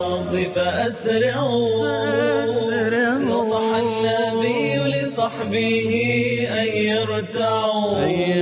فأسرعوا نصح النبي لصحبه أن يرتعوا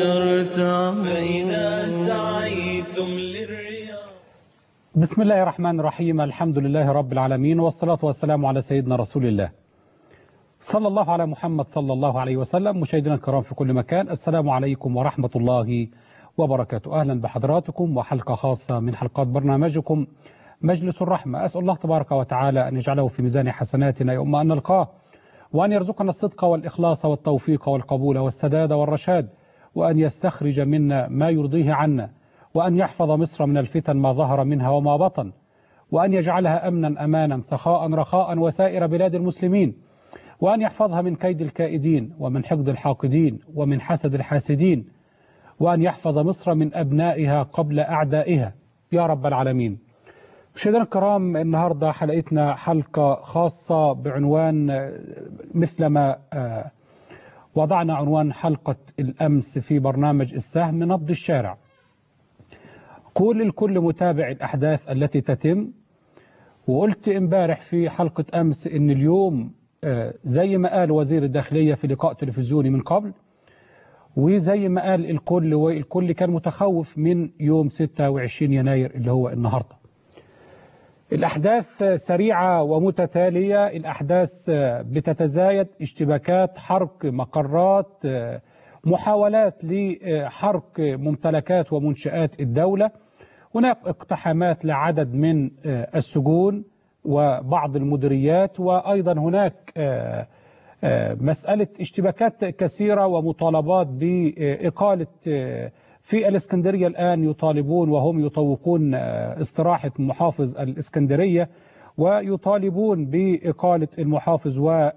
فإذا سعيتم للرياض بسم الله الرحمن الرحيم الحمد لله رب العالمين والصلاة والسلام على سيدنا رسول الله صلى الله على محمد صلى الله عليه وسلم مشاهدينا الكرام في كل مكان السلام عليكم ورحمة الله وبركاته أهلا بحضراتكم وحلقة خاصة من حلقات برنامجكم مجلس الرحمة أسأل الله تبارك وتعالى أن يجعله في ميزان حسناتنا يوم أن نلقاه وأن يرزقنا الصدق والإخلاص والتوفيق والقبول والسداد والرشاد وأن يستخرج منا ما يرضيه عنا وأن يحفظ مصر من الفتن ما ظهر منها وما بطن وأن يجعلها أمنا أمانا سخاء رخاء وسائر بلاد المسلمين وأن يحفظها من كيد الكائدين ومن حقد الحاقدين ومن حسد الحاسدين وأن يحفظ مصر من أبنائها قبل أعدائها يا رب العالمين مشاهدينا الكرام النهاردة حلقتنا حلقة خاصة بعنوان مثلما وضعنا عنوان حلقة الأمس في برنامج السهم نبض الشارع قول الكل متابع الأحداث التي تتم وقلت امبارح في حلقة أمس إن اليوم زي ما قال وزير الداخلية في لقاء تلفزيوني من قبل وزي ما قال الكل والكل كان متخوف من يوم 26 يناير اللي هو النهارده الأحداث سريعة ومتتالية الأحداث بتتزايد اشتباكات حرق مقرات محاولات لحرق ممتلكات ومنشآت الدولة هناك اقتحامات لعدد من السجون وبعض المديريات وأيضا هناك مسألة اشتباكات كثيرة ومطالبات بإقالة في الإسكندرية الآن يطالبون وهم يطوقون استراحة محافظ الإسكندرية ويطالبون بإقالة المحافظ و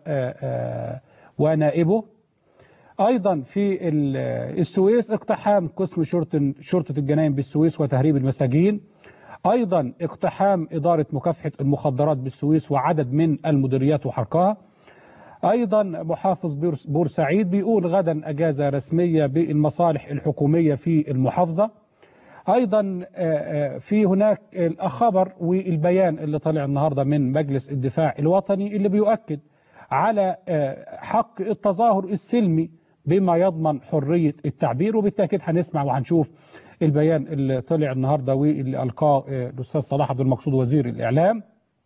ونائبه أيضا في السويس اقتحام قسم شرطة, شرطة الجناين بالسويس وتهريب المساجين أيضا اقتحام إدارة مكافحة المخدرات بالسويس وعدد من المديريات وحرقها أيضا محافظ بورسعيد بيقول غدا أجازة رسمية بالمصالح الحكومية في المحافظة أيضا في هناك الخبر والبيان اللي طلع النهاردة من مجلس الدفاع الوطني اللي بيؤكد على حق التظاهر السلمي بما يضمن حرية التعبير وبالتأكيد هنسمع وهنشوف البيان اللي طلع النهاردة واللي ألقاه الأستاذ صلاح عبد المقصود وزير الإعلام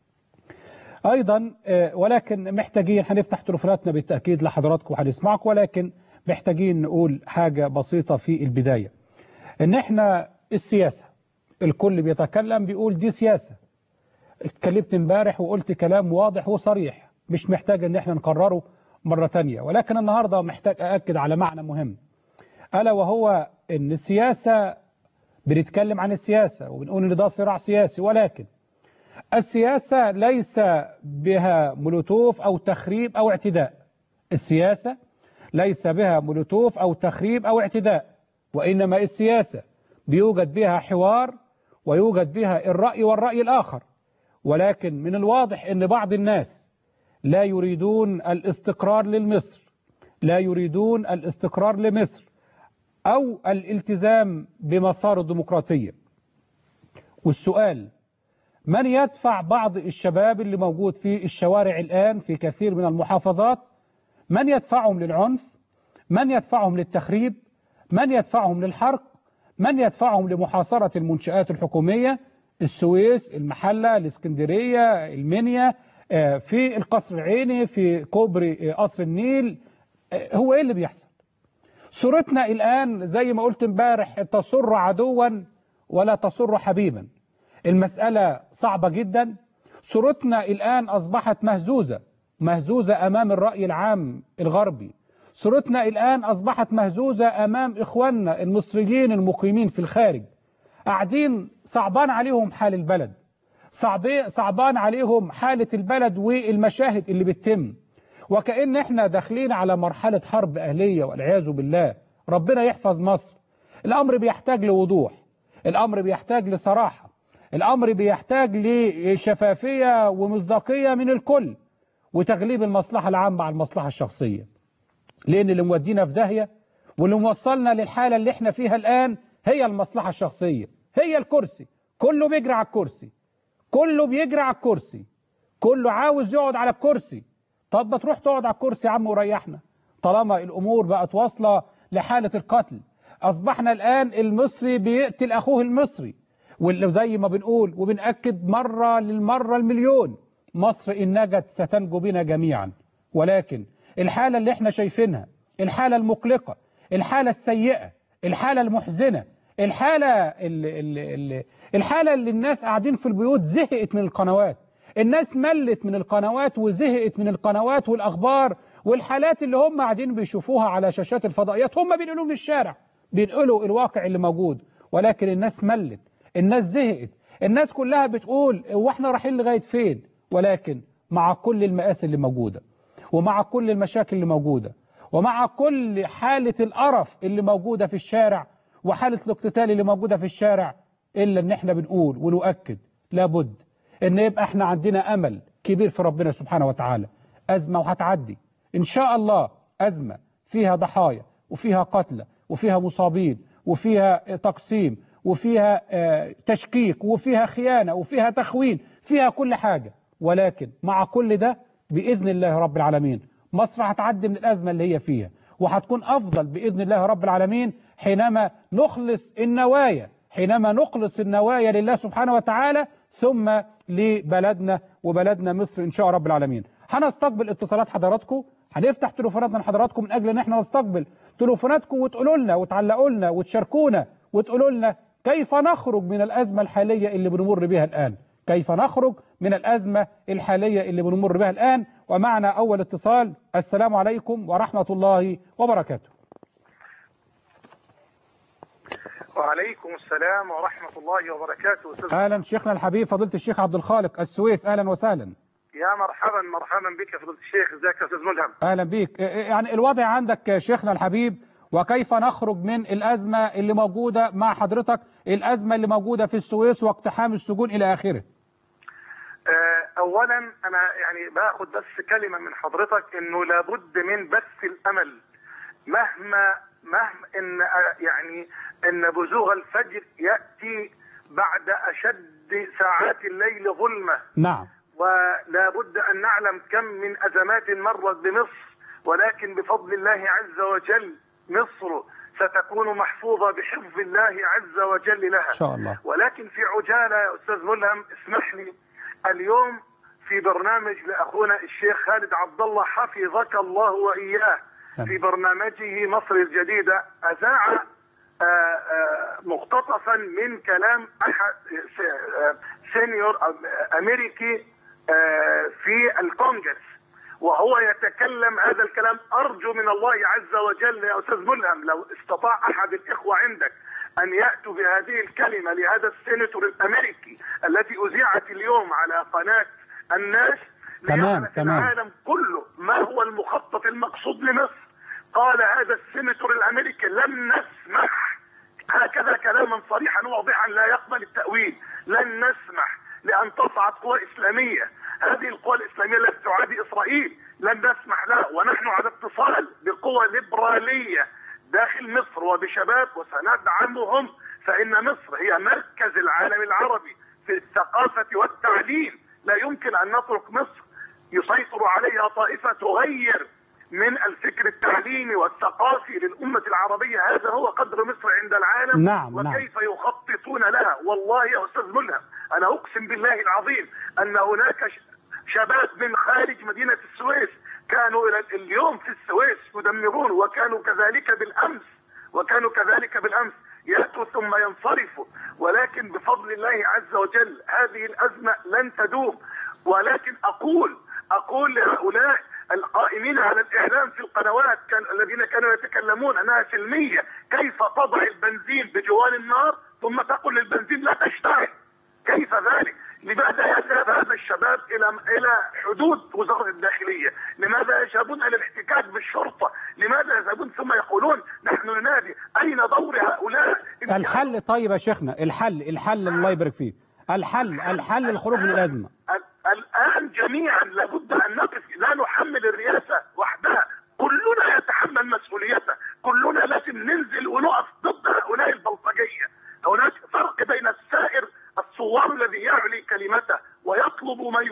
ايضا ولكن محتاجين هنفتح تليفوناتنا بالتاكيد لحضراتكم وهنسمعكم ولكن محتاجين نقول حاجه بسيطه في البدايه ان احنا السياسه الكل بيتكلم بيقول دي سياسه اتكلمت امبارح وقلت كلام واضح وصريح مش محتاج ان احنا نكرره مره ثانيه ولكن النهارده محتاج ااكد على معنى مهم الا وهو ان السياسه بنتكلم عن السياسه وبنقول ان ده صراع سياسي ولكن السياسة ليس بها مولوتوف أو تخريب أو اعتداء السياسة ليس بها مولوتوف أو تخريب أو اعتداء وإنما السياسة بيوجد بها حوار ويوجد بها الرأي والرأي الآخر ولكن من الواضح أن بعض الناس لا يريدون الاستقرار للمصر لا يريدون الاستقرار لمصر أو الالتزام بمسار الديمقراطية والسؤال من يدفع بعض الشباب اللي موجود في الشوارع الآن في كثير من المحافظات من يدفعهم للعنف من يدفعهم للتخريب من يدفعهم للحرق من يدفعهم لمحاصرة المنشآت الحكومية السويس المحلة الاسكندرية المنيا في القصر العيني في كوبري قصر النيل هو ايه اللي بيحصل صورتنا الآن زي ما قلت امبارح تسر عدوا ولا تسر حبيبا المسألة صعبة جدا صورتنا الآن أصبحت مهزوزة مهزوزة أمام الرأي العام الغربي صورتنا الآن أصبحت مهزوزة أمام إخواننا المصريين المقيمين في الخارج قاعدين صعبان عليهم حال البلد صعبان عليهم حالة البلد والمشاهد اللي بتتم وكأن احنا داخلين على مرحلة حرب أهلية والعياذ بالله ربنا يحفظ مصر الأمر بيحتاج لوضوح الأمر بيحتاج لصراحة الأمر بيحتاج لشفافية ومصداقية من الكل وتغليب المصلحة العامة على المصلحة الشخصية لأن اللي مودينا في داهية واللي موصلنا للحالة اللي احنا فيها الآن هي المصلحة الشخصية هي الكرسي كله بيجري على الكرسي كله بيجري على الكرسي كله عاوز يقعد على الكرسي طب ما تروح تقعد على الكرسي يا عم وريحنا طالما الامور بقت واصله لحاله القتل اصبحنا الان المصري بيقتل اخوه المصري وزي ما بنقول وبنأكد مرة للمرة المليون مصر إن نجت ستنجو بنا جميعا ولكن الحالة اللي احنا شايفينها الحالة المقلقة الحالة السيئة الحالة المحزنة الحالة اللي, اللي, الحالة اللي الناس قاعدين في البيوت زهقت من القنوات الناس ملت من القنوات وزهقت من القنوات والأخبار والحالات اللي هم قاعدين بيشوفوها على شاشات الفضائيات هم بينقلوا من الشارع بينقلوا الواقع اللي موجود ولكن الناس ملت الناس زهقت الناس كلها بتقول واحنا رايحين لغايه فين ولكن مع كل المآسي اللي موجوده ومع كل المشاكل اللي موجوده ومع كل حاله القرف اللي موجوده في الشارع وحاله الاقتتال اللي موجوده في الشارع الا ان احنا بنقول ونؤكد لابد ان يبقى احنا عندنا امل كبير في ربنا سبحانه وتعالى ازمه وهتعدي ان شاء الله ازمه فيها ضحايا وفيها قتلى وفيها مصابين وفيها تقسيم وفيها تشكيك وفيها خيانة وفيها تخوين فيها كل حاجة ولكن مع كل ده بإذن الله رب العالمين مصر هتعدي من الأزمة اللي هي فيها وهتكون أفضل بإذن الله رب العالمين حينما نخلص النوايا حينما نخلص النوايا لله سبحانه وتعالى ثم لبلدنا وبلدنا مصر إن شاء رب العالمين هنستقبل اتصالات حضراتكم هنفتح تليفوناتنا لحضراتكم من أجل أن احنا نستقبل تليفوناتكم وتقولوا لنا وتعلقوا لنا وتشاركونا وتقولوا لنا كيف نخرج من الأزمة الحالية اللي بنمر بها الآن كيف نخرج من الأزمة الحالية اللي بنمر بها الآن ومعنا أول اتصال السلام عليكم ورحمة الله وبركاته وعليكم السلام ورحمة الله وبركاته أستاذ أهلا شيخنا الحبيب فضيلة الشيخ عبد الخالق السويس أهلا وسهلا يا مرحبا مرحبا بك يا فضيلة الشيخ ازيك يا أستاذ ملهم أهلا بيك يعني الوضع عندك شيخنا الحبيب وكيف نخرج من الأزمة اللي موجودة مع حضرتك الأزمة اللي موجودة في السويس واقتحام السجون إلى آخره أولا أنا يعني باخد بس كلمة من حضرتك إنه لابد من بث الأمل مهما مهما إن يعني إن بزوغ الفجر يأتي بعد أشد ساعات الليل ظلمة نعم ولا بد أن نعلم كم من أزمات مرت بمصر ولكن بفضل الله عز وجل مصر ستكون محفوظة بحفظ الله عز وجل لها إن شاء الله ولكن في عجالة يا أستاذ ملهم اسمح لي اليوم في برنامج لأخونا الشيخ خالد عبد الله حفظك الله وإياه في برنامجه مصر الجديدة أذاع مقتطفا من كلام أحد سينيور أمريكي في الكونجرس وهو يتكلم هذا الكلام أرجو من الله عز وجل يا أستاذ ملهم لو استطاع أحد الإخوة عندك أن يأتوا بهذه الكلمة لهذا السيناتور الأمريكي التي أذيعت اليوم على قناة الناس تمام في العالم كله ما هو المخطط المقصود لمصر قال هذا السيناتور الأمريكي لن نسمح هكذا كلاما صريحا واضحا لا يقبل التأويل لن نسمح لأن تصعد قوى إسلامية هذه القوى الإسلامية التي تعادي إسرائيل لن نسمح لها ونحن على اتصال بقوى ليبرالية داخل مصر وبشباب وسندعمهم فإن مصر هي مركز العالم العربي في الثقافة والتعليم لا يمكن أن نترك مصر يسيطر عليها طائفة تغير من الفكر التعليمي والثقافي للأمة العربية هذا هو قدر مصر عند العالم نعم وكيف نعم. يخططون لها والله يا أستاذ ملهم أنا أقسم بالله العظيم أن هناك شباب من خارج مدينة السويس كانوا إلى اليوم في السويس يدمرون وكانوا كذلك بالأمس وكانوا كذلك بالأمس يأتوا ثم ينصرفوا ولكن بفضل الله عز وجل هذه الأزمة لن تدوم ولكن أقول أقول لهؤلاء القائمين على الإعلام في القنوات كان الذين كانوا يتكلمون أنها سلمية كيف تضع البنزين بجوار النار ثم تقول للبنزين لا تشتعل كيف ذلك لماذا يذهب هذا الشباب الى الى حدود وزاره الداخليه؟ لماذا يذهبون الى الاحتكاك بالشرطه؟ لماذا يذهبون ثم يقولون نحن ننادي اين دور هؤلاء؟ الحل طيب يا شيخنا الحل الحل الله يبارك فيه الحل الحل الخروج من الازمه الان جميعا لابد ان نقف لا نحمل الرئاسه وحدها كلنا يتحمل مسؤوليته كلنا لازم ننزل ونقف ضد هؤلاء البلطجيه هناك فرق بين السائر الثوار الذي يعلي كلمته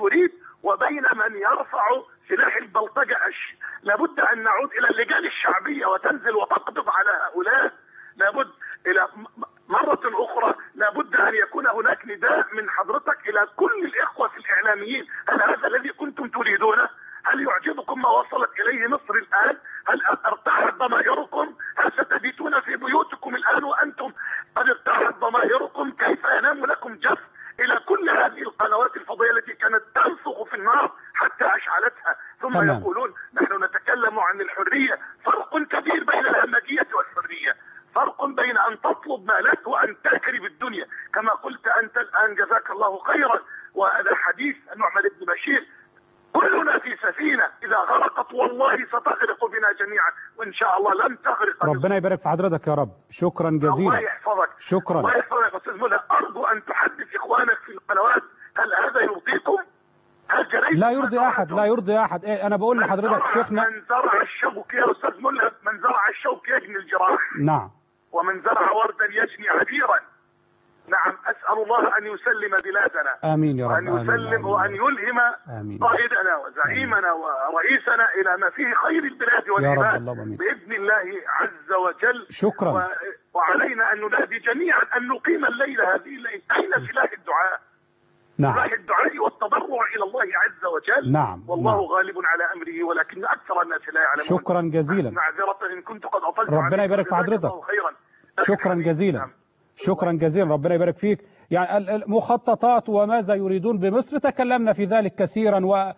يريد وبين من يرفع سلاح البلطجة أش لابد أن نعود إلى اللجان الشعبية وتنزل وتقبض على هؤلاء لابد إلى م- مرة أخرى لابد أن يكون هناك نداء من حضرتك إلى كل الإخوة الإعلاميين هل هذا الذي كنتم تريدونه؟ هل يعجبكم ما وصلت إليه مصر الآن؟ هل ارتاحت ضمائركم؟ هل ستبيتون في بيوتكم الآن وأنتم قد ارتاحت ضمائركم؟ كيف ينام لكم جف إلى كل هذه القنوات الفضائية التي كانت تنفخ في النار حتى أشعلتها ثم تمام. يقولون نحن نتكلم عن الحرية فرق كبير بين الهمجية والحرية فرق بين أن تطلب ما لك وأن تكري الدنيا كما قلت أنت الآن جزاك الله خيرا وهذا حديث نعمان بن بشير كلنا في سفينة إذا غرقت والله ستغرق بنا جميعا وإن شاء الله لن تغرق ربنا يبارك في حضرتك يا رب شكرا الله جزيلا يحفظك شكرا. الله يحفظك يا أستاذ منى أرجو أن تحدث إخوانك في القنوات هل هذا يرضيكم؟ هل جريتم لا يرضي ما احد لا فعلتم؟ يرضي احد إيه انا بقول من لحضرتك زرع- شيخنا من زرع الشوك يا أستاذ منى من زرع الشوك يجني الجراح نعم ومن زرع وردا يجني عبيرا نعم أسأل الله أن يسلم بلادنا امين يا رب وأن آمين، يسلم آمين. وأن يلهم آمين. قائدنا وزعيمنا ورئيسنا إلى ما فيه خير البلاد رب والعباد اللهم آمين. بإذن الله عز وجل شكرا. و... وعلينا أن ننادي جميعا أن نقيم الليل هذه الليل أين سلاح الدعاء نعم سلاح الدعاء والتضرع إلى الله عز وجل نعم، والله نعم. غالب على أمره ولكن أكثر الناس لا يعلمون شكرا جزيلا معذرة إن كنت قد أطلت ربنا عليكم. يبارك في جزاك حضرتك. الله خيرا شكرا جزيلا نعم. شكرا جزيلا ربنا يبارك فيك يعني ال- المخططات وماذا يريدون بمصر تكلمنا في ذلك كثيرا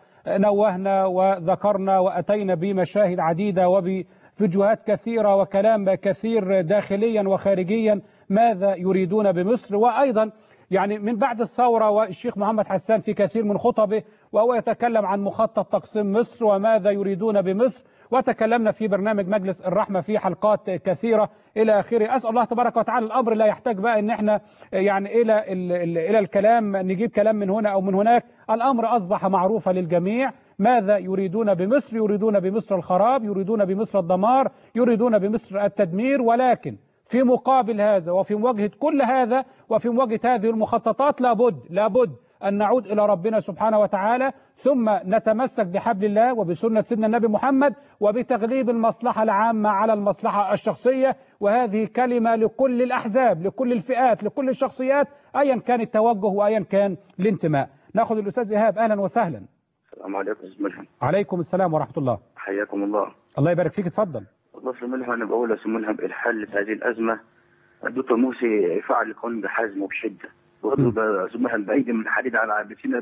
ونوهنا وذكرنا وأتينا بمشاهد عديدة وبفيديوهات كثيرة وكلام كثير داخليا وخارجيا ماذا يريدون بمصر وأيضا يعني من بعد الثورة والشيخ محمد حسان في كثير من خطبه وهو يتكلم عن مخطط تقسيم مصر وماذا يريدون بمصر وتكلمنا في برنامج مجلس الرحمة في حلقات كثيرة إلى آخره أسأل الله تبارك وتعالى الأمر لا يحتاج بقى إن إحنا يعني إلى ال- ال- إلى الكلام نجيب كلام من هنا أو من هناك الأمر أصبح معروفا للجميع ماذا يريدون بمصر يريدون بمصر الخراب يريدون بمصر الدمار يريدون بمصر التدمير ولكن في مقابل هذا وفي مواجهة كل هذا وفي مواجهة هذه المخططات لابد لابد أن نعود إلى ربنا سبحانه وتعالى ثم نتمسك بحبل الله وبسنة سيدنا النبي محمد وبتغليب المصلحة العامة على المصلحة الشخصية وهذه كلمة لكل الأحزاب لكل الفئات لكل الشخصيات أيا كان التوجه وأيا كان الانتماء ناخذ الأستاذ إيهاب أهلا وسهلا السلام عليكم استاذ ملهم عليكم السلام ورحمة الله حياكم الله الله يبارك فيك اتفضل والله استاذ ملهم انا بقول يا استاذ ملهم الحل في هذه الازمه الدكتور موسى يفعل القانون بحزم وبشده ويقول له يا استاذ ملهم بعيد من الحديد على عابسين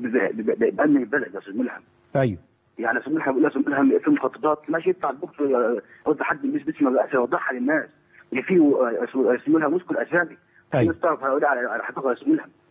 بامن البلد يا استاذ ملهم أيوه يعني يا استاذ ملهم بيقول يا استاذ ملهم في مخططات ماشي يطلع الدكتور يوضح حد الناس باسم الرئاسه يوضحها للناس اللي فيه يا استاذ ملهم يذكر اسامي أيوه. الناس تعرف هؤلاء على على حقيقه يا استاذ ملهم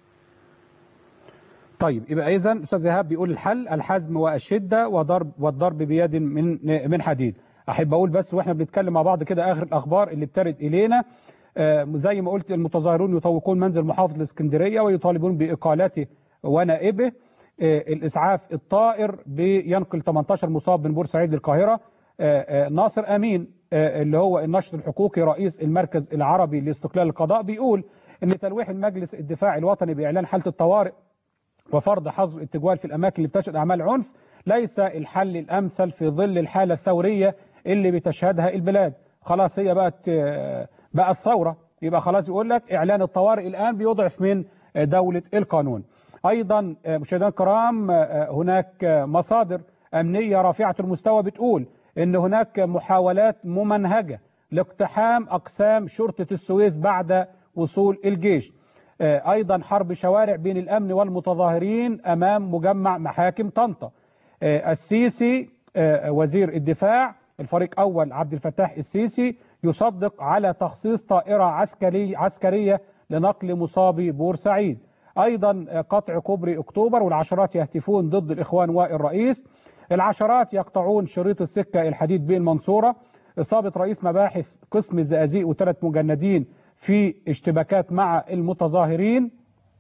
طيب يبقى اذا استاذ ايهاب بيقول الحل الحزم والشده وضرب والضرب بيد من من حديد احب اقول بس واحنا بنتكلم مع بعض كده اخر الاخبار اللي بترد الينا آه، زي ما قلت المتظاهرون يطوقون منزل محافظ الاسكندريه ويطالبون باقالته ونائبه آه، الاسعاف الطائر بينقل 18 مصاب من بورسعيد للقاهره آه، آه، ناصر امين آه، اللي هو النشط الحقوقي رئيس المركز العربي لاستقلال القضاء بيقول ان تلويح المجلس الدفاع الوطني باعلان حاله الطوارئ وفرض حظر التجوال في الأماكن اللي بتشهد أعمال عنف ليس الحل الأمثل في ظل الحالة الثورية اللي بتشهدها البلاد خلاص هي بقت بقت ثورة يبقى خلاص يقول لك إعلان الطوارئ الآن بيضعف من دولة القانون أيضا مشاهدينا الكرام هناك مصادر أمنية رافعة المستوى بتقول إن هناك محاولات ممنهجة لاقتحام أقسام شرطة السويس بعد وصول الجيش أيضا حرب شوارع بين الأمن والمتظاهرين أمام مجمع محاكم طنطا السيسي وزير الدفاع الفريق أول عبد الفتاح السيسي يصدق على تخصيص طائرة عسكري عسكرية لنقل مصابي بورسعيد أيضا قطع كوبري أكتوبر والعشرات يهتفون ضد الإخوان والرئيس العشرات يقطعون شريط السكة الحديد بين المنصورة إصابة رئيس مباحث قسم الزقازيق وثلاث مجندين في اشتباكات مع المتظاهرين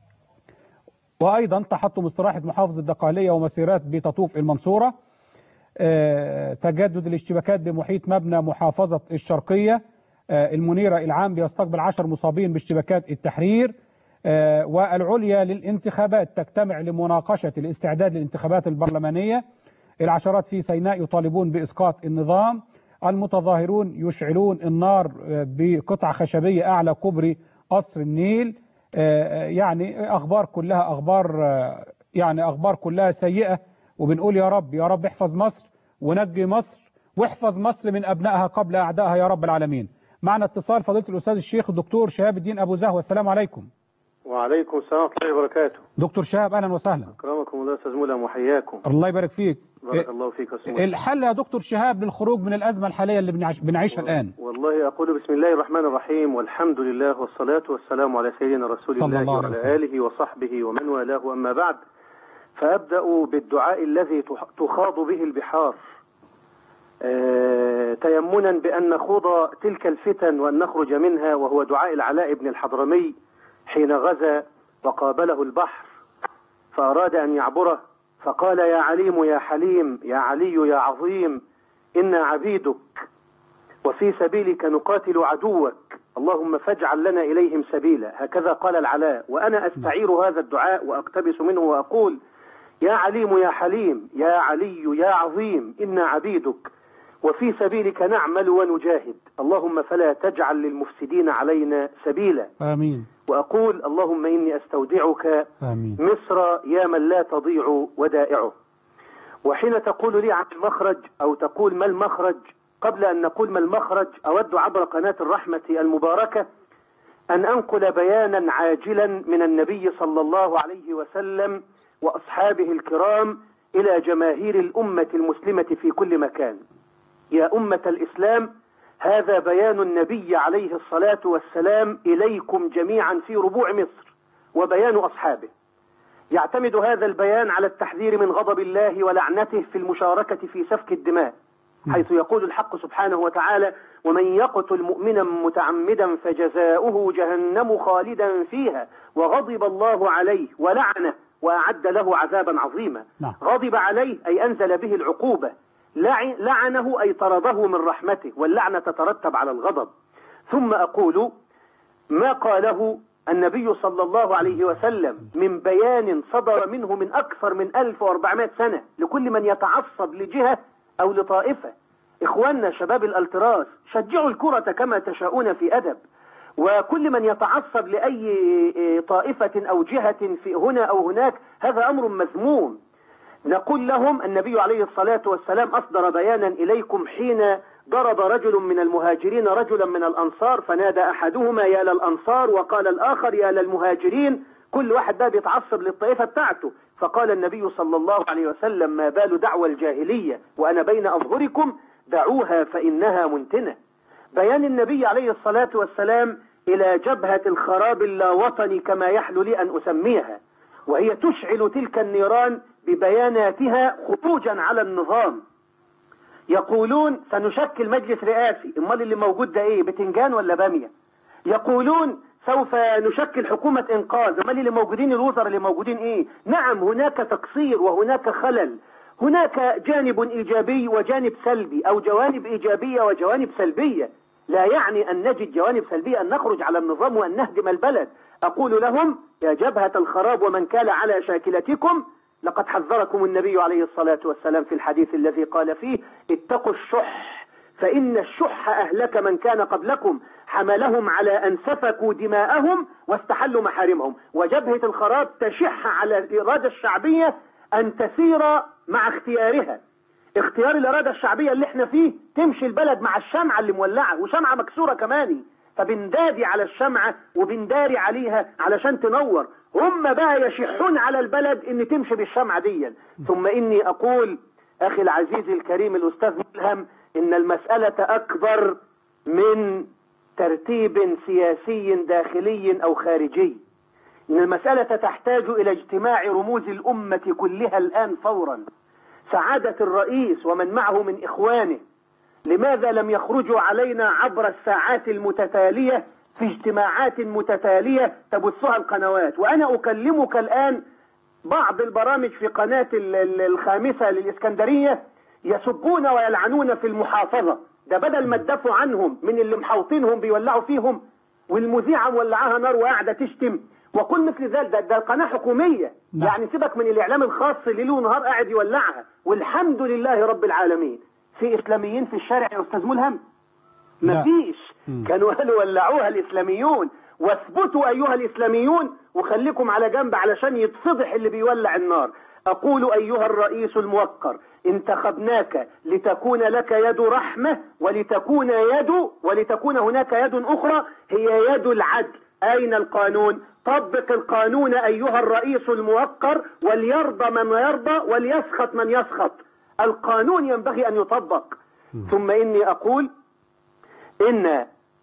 وأيضا تحطم استراحة محافظ الدقهلية ومسيرات بتطوف المنصورة أه تجدد الاشتباكات بمحيط مبنى محافظة الشرقية أه المنيرة العام بيستقبل 10 مصابين باشتباكات التحرير آه، والعليا للانتخابات تجتمع لمناقشة الاستعداد للانتخابات البرلمانية العشرات في سيناء يطالبون بإسقاط النظام المتظاهرون يشعلون النار آه، بقطعة خشبية أعلى كوبري قصر النيل آه، يعني أخبار كلها أخبار آه، يعني أخبار كلها سيئة وبنقول يا رب يا رب احفظ مصر ونجي مصر واحفظ مصر من أبنائها قبل أعدائها يا رب العالمين معنا اتصال فضيلة الأستاذ الشيخ الدكتور شهاب الدين أبو زهوة السلام عليكم وعليكم السلام ورحمة الله وبركاته دكتور شهاب أهلا وسهلا أكرمكم الله أستاذ مولى وحياكم الله يبارك فيك بارك الله فيك يا أستاذ مولى. الحل يا دكتور شهاب للخروج من الأزمة الحالية اللي بنعيش بنعيشها الآن والله أقول بسم الله الرحمن الرحيم والحمد لله والصلاة والسلام على سيدنا رسول صلى الله الله عليه وعلى وسلم. آله وصحبه ومن والاه أما بعد فأبدأ بالدعاء الذي تح- تخاض به البحار آه، تيمنا بأن نخوض تلك الفتن وأن نخرج منها وهو دعاء العلاء بن الحضرمي حين غزا وقابله البحر فأراد أن يعبره فقال يا عليم يا حليم يا علي يا عظيم إنا عبيدك وفي سبيلك نقاتل عدوك اللهم فاجعل لنا إليهم سبيلا هكذا قال العلاء وأنا أستعير هذا الدعاء وأقتبس منه وأقول يا عليم يا حليم يا علي يا عظيم إنا عبيدك وفي سبيلك نعمل ونجاهد اللهم فلا تجعل للمفسدين علينا سبيلا آمين وأقول اللهم إني أستودعك آمين مصر يا من لا تضيع ودائعه وحين تقول لي عن المخرج أو تقول ما المخرج قبل أن نقول ما المخرج أود عبر قناة الرحمة المباركة أن أنقل بيانا عاجلا من النبي صلى الله عليه وسلم وأصحابه الكرام إلى جماهير الأمة المسلمة في كل مكان يا أمة الإسلام هذا بيان النبي عليه الصلاة والسلام إليكم جميعا في ربوع مصر وبيان أصحابه يعتمد هذا البيان على التحذير من غضب الله ولعنته في المشاركة في سفك الدماء حيث يقول الحق سبحانه وتعالى ومن يقتل مؤمنا متعمدا فجزاؤه جهنم خالدا فيها وغضب الله عليه ولعنه وأعد له عذابا عظيما نعم. غضب عليه أي أنزل به العقوبة لع- لعنه أي طرده من رحمته واللعنة تترتب على الغضب ثم أقول ما قاله النبي صلى الله عليه وسلم من بيان صدر منه من أكثر من 1400 سنة لكل من يتعصب لجهة أو لطائفة إخواننا شباب الالتراس شجعوا الكرة كما تشاءون في أدب وكل من يتعصب لأي طائفة أو جهة في هنا أو هناك هذا أمر مذموم نقول لهم النبي عليه الصلاة والسلام أصدر بيانا إليكم حين ضرب رجل من المهاجرين رجلا من الأنصار فنادى أحدهما يا للأنصار وقال الآخر يا للمهاجرين كل واحد ده بيتعصب للطائفة بتاعته فقال النبي صلى الله عليه وسلم ما بال دعوى الجاهلية وأنا بين أظهركم دعوها فإنها منتنة بيان النبي عليه الصلاة والسلام إلى جبهة الخراب اللاوطني كما يحلو لي أن أسميها وهي تشعل تلك النيران ببياناتها خروجا على النظام يقولون سنشكل مجلس رئاسي امال اللي موجود ده ايه بتنجان ولا باميه يقولون سوف نشكل حكومة انقاذ امال اللي موجودين الوزراء اللي موجودين ايه نعم هناك تقصير وهناك خلل هناك جانب ايجابي وجانب سلبي او جوانب ايجابية وجوانب سلبية لا يعني ان نجد جوانب سلبية ان نخرج على النظام وان نهدم البلد اقول لهم يا جبهة الخراب ومن كان على شاكلتكم لقد حذركم النبي عليه الصلاة والسلام في الحديث الذي قال فيه اتقوا الشح فإن الشح أهلك من كان قبلكم حملهم على أن سفكوا دماءهم واستحلوا محارمهم وجبهة الخراب تشح على الإرادة الشعبية أن تسير مع اختيارها اختيار الإرادة الشعبية اللي احنا فيه تمشي البلد مع الشمعة اللي مولعة وشمعة مكسورة كمان فبندادي على الشمعة وبنداري عليها علشان تنور هم بقى يشحون على البلد ان تمشي بالشمعة دي ثم اني اقول اخي العزيز الكريم الاستاذ ملهم ان المسألة اكبر من ترتيب سياسي داخلي او خارجي ان المسألة تحتاج الى اجتماع رموز الامة كلها الان فورا سعادة الرئيس ومن معه من اخوانه لماذا لم يخرجوا علينا عبر الساعات المتتالية في اجتماعات متتالية تبثها القنوات وأنا أكلمك الآن بعض البرامج في قناة ال- ال- الخامسة للإسكندرية يسبون ويلعنون في المحافظة ده بدل ما تدافعوا عنهم من اللي محوطينهم بيولعوا فيهم والمذيعة مولعاها نار وقاعدة تشتم وقل مثل ذلك ده, ده قناة حكومية نعم. يعني سيبك من الإعلام الخاص اللي له نهار قاعد يولعها والحمد لله رب العالمين في إسلاميين في الشارع يا أستاذ ملهم لا. مفيش مم. كانوا قالوا ولعوها الإسلاميون واثبتوا أيها الإسلاميون وخليكم على جنب علشان يتفضح اللي بيولع النار أقول أيها الرئيس الموقر انتخبناك لتكون لك يد رحمة ولتكون يد ولتكون هناك يد أخرى هي يد العدل أين القانون طبق القانون أيها الرئيس الموقر وليرضى من يرضى وليسخط من يسخط القانون ينبغي أن يطبق ثم إني أقول إن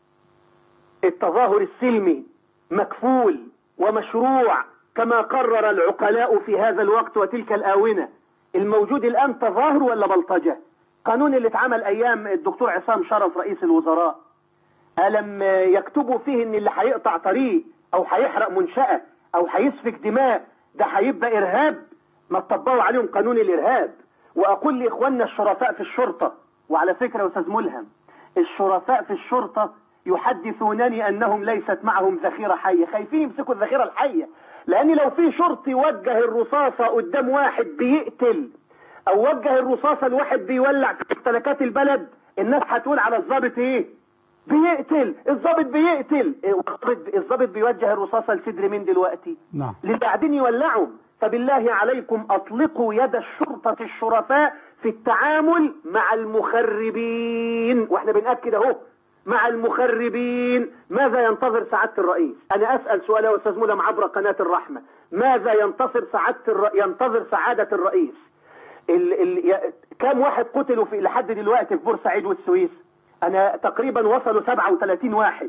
التظاهر السلمي مكفول ومشروع كما قرر العقلاء في هذا الوقت وتلك الآونة الموجود الآن تظاهر ولا بلطجة قانون اللي اتعمل أيام الدكتور عصام شرف رئيس الوزراء ألم يكتبوا فيه إن اللي هيقطع طريق أو هيحرق منشأة أو هيسفك دماء ده هيبقى إرهاب ما تطبقوا عليهم قانون الإرهاب وأقول لإخواننا الشرفاء في الشرطة وعلى فكرة يا أستاذ ملهم الشرفاء في الشرطة يحدثونني أنهم ليست معهم ذخيرة حية خايفين يمسكوا الذخيرة الحية لأن لو في شرطي وجه الرصاصة قدام واحد بيقتل أو وجه الرصاصة لواحد بيولع في ممتلكات البلد الناس هتقول على الضابط إيه بيقتل الضابط بيقتل إيه، الضابط بيوجه الرصاصة لصدر مين دلوقتي نعم اللي قاعدين يولعوا فبالله عليكم اطلقوا يد الشرطة الشرفاء في التعامل مع المخربين واحنا بنأكد اهو مع المخربين ماذا ينتظر سعادة الرئيس انا اسأل سؤال يا استاذ ملهم عبر قناة الرحمة ماذا ينتصر سعادة الر... ينتظر سعادة الرئيس ال... ال... ي... كم واحد قتلوا في لحد دلوقتي في بورسعيد والسويس انا تقريبا وصلوا 37 واحد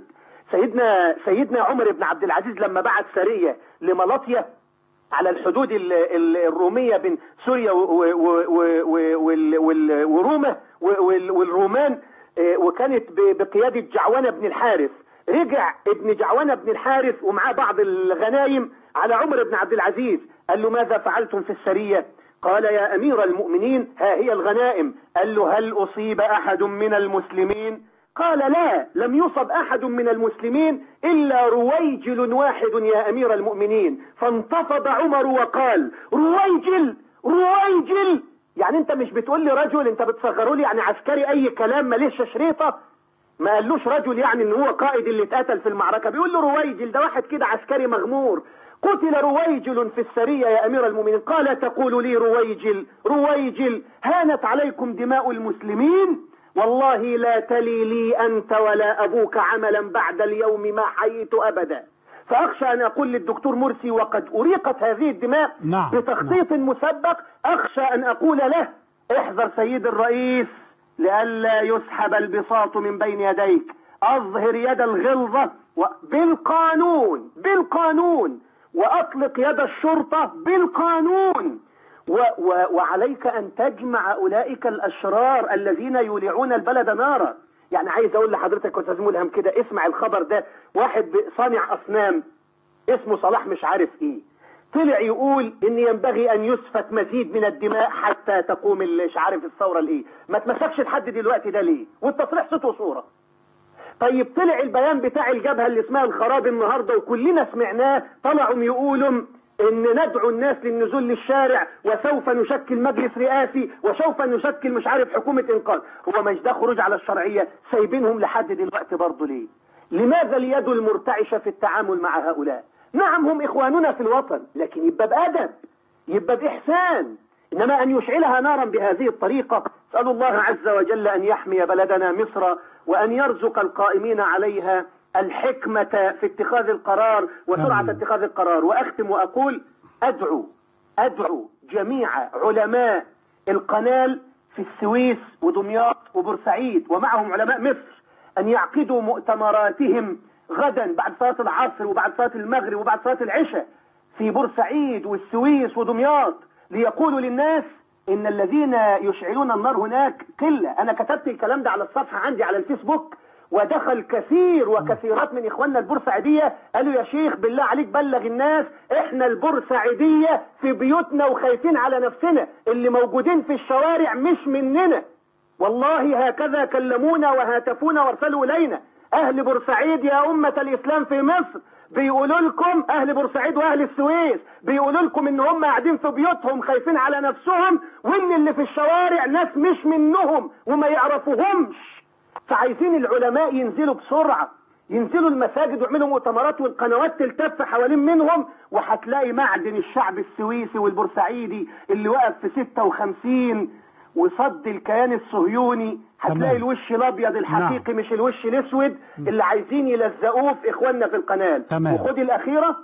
سيدنا سيدنا عمر بن عبد العزيز لما بعت سرية لملاطيا على الحدود ال- ال- الرومية بين سوريا و- و- و- و- وال- وال- وروما و- وال- والرومان آه، وكانت ب- بقيادة جعونة بن الحارث رجع ابن جعونة بن الحارث ومعاه بعض الغنايم على عمر بن عبد العزيز قال له ماذا فعلتم في السرية قال يا أمير المؤمنين ها هي الغنائم قال له هل أصيب أحد من المسلمين قال لا لم يصب أحد من المسلمين إلا رويجل واحد يا أمير المؤمنين فانتفض عمر وقال رويجل رويجل يعني انت مش بتقول لي رجل انت بتصغروا لي يعني عسكري اي كلام ماليش شريطة ما قالوش رجل يعني ان هو قائد اللي اتقتل في المعركة بيقول له رويجل ده واحد كده عسكري مغمور قتل رويجل في السرية يا امير المؤمنين قال تقول لي رويجل رويجل هانت عليكم دماء المسلمين والله لا تلي لي أنت ولا أبوك عملا بعد اليوم ما حييت أبدا فأخشى أن أقول للدكتور مرسي وقد أريقت هذه الدماء نعم، بتخطيط مسبق أخشى أن أقول له احذر سيد الرئيس لئلا يسحب البساط من بين يديك أظهر يد الغلظة و- بالقانون بالقانون وأطلق يد الشرطة بالقانون و و وعليك أن تجمع أولئك الأشرار الذين يولعون البلد نارا يعني عايز أقول لحضرتك يا أستاذ ملهم كده اسمع الخبر ده واحد ب- صانع أصنام اسمه صلاح مش عارف إيه طلع يقول ان ينبغي ان يسفك مزيد من الدماء حتى تقوم ال- مش عارف الثوره الايه ما اتمسكش لحد دلوقتي ده ليه والتصريح صوت وصوره طيب طلع البيان بتاع الجبهة اللي اسمها الخراب النهاردة وكلنا سمعناه طلعوا يقولوا ان ندعو الناس للنزول للشارع وسوف نشكل مجلس رئاسي وسوف نشكل مش عارف حكومة انقاذ هو مش ده خروج على الشرعية سايبينهم لحد دلوقتي برضه ليه لماذا اليد المرتعشة في التعامل مع هؤلاء نعم هم اخواننا في الوطن لكن يبقى بأدب يبقى بإحسان إنما أن يشعلها نارا بهذه الطريقة أسأل الله عز وجل أن يحمي بلدنا مصر وأن يرزق القائمين عليها الحكمة في اتخاذ القرار وسرعة آمين. اتخاذ القرار وأختم وأقول أدعو أدعو جميع علماء القنال في السويس ودمياط وبورسعيد ومعهم علماء مصر أن يعقدوا مؤتمراتهم غدا بعد صلاة العصر وبعد صلاة المغرب وبعد صلاة العشاء في بورسعيد والسويس ودمياط ليقولوا للناس ان الذين يشعلون النار هناك قلة انا كتبت الكلام ده على الصفحة عندي على الفيسبوك ودخل كثير وكثيرات من اخواننا البورسعيدية قالوا يا شيخ بالله عليك بلغ الناس احنا البورسعيدية في بيوتنا وخايفين على نفسنا اللي موجودين في الشوارع مش مننا والله هكذا كلمونا وهاتفونا وارسلوا الينا اهل بورسعيد يا امة الاسلام في مصر بيقولوا لكم اهل بورسعيد واهل السويس بيقولوا لكم ان هم قاعدين في بيوتهم خايفين على نفسهم وان اللي في الشوارع ناس مش منهم وما يعرفوهمش فعايزين العلماء ينزلوا بسرعة ينزلوا المساجد ويعملوا مؤتمرات والقنوات تلتف حوالين منهم وهتلاقي معدن الشعب السويسي والبورسعيدي اللي وقف في 56 وصد الكيان الصهيوني هتلاقي تمام. الوش الابيض الحقيقي مش الوش الاسود اللي عايزين يلزقوه في اخواننا في القناه تمام. وخد الاخيره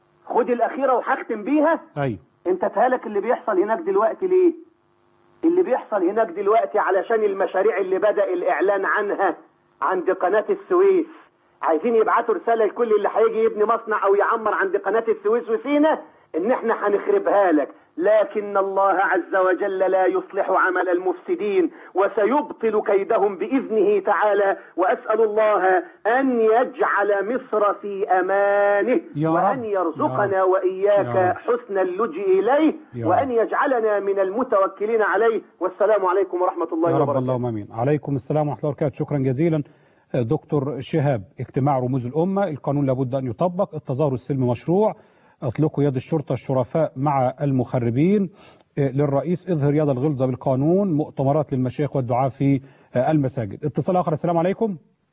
خد الاخيره وهختم بيها ايوه انت تهالك اللي بيحصل هناك دلوقتي ليه اللي بيحصل هناك دلوقتي علشان المشاريع اللي بدأ الإعلان عنها عند قناة السويس عايزين يبعتوا رسالة لكل اللي هيجي يبني مصنع أو يعمر عند قناة السويس وسينا إن إحنا هنخربها لك لكن الله عز وجل لا يصلح عمل المفسدين وسيبطل كيدهم بإذنه تعالى وأسأل الله أن يجعل مصر في أمانه يا رب. وأن يرزقنا يا رب. وإياك يا رب. حسن اللجئ إليه يا وأن رب. يجعلنا من المتوكلين عليه والسلام عليكم ورحمة الله يا رب وبركاته اللهم امين عليكم السلام ورحمه الله وبركاته شكرا جزيلا آه، دكتور شهاب اجتماع رموز الامه القانون لابد ان يطبق التظاهر السلمي مشروع اطلقوا يد الشرطه الشرفاء مع المخربين آه، للرئيس اظهر يد الغلظه بالقانون مؤتمرات للمشايخ والدعاء في آه، المساجد اتصال اخر السلام عليكم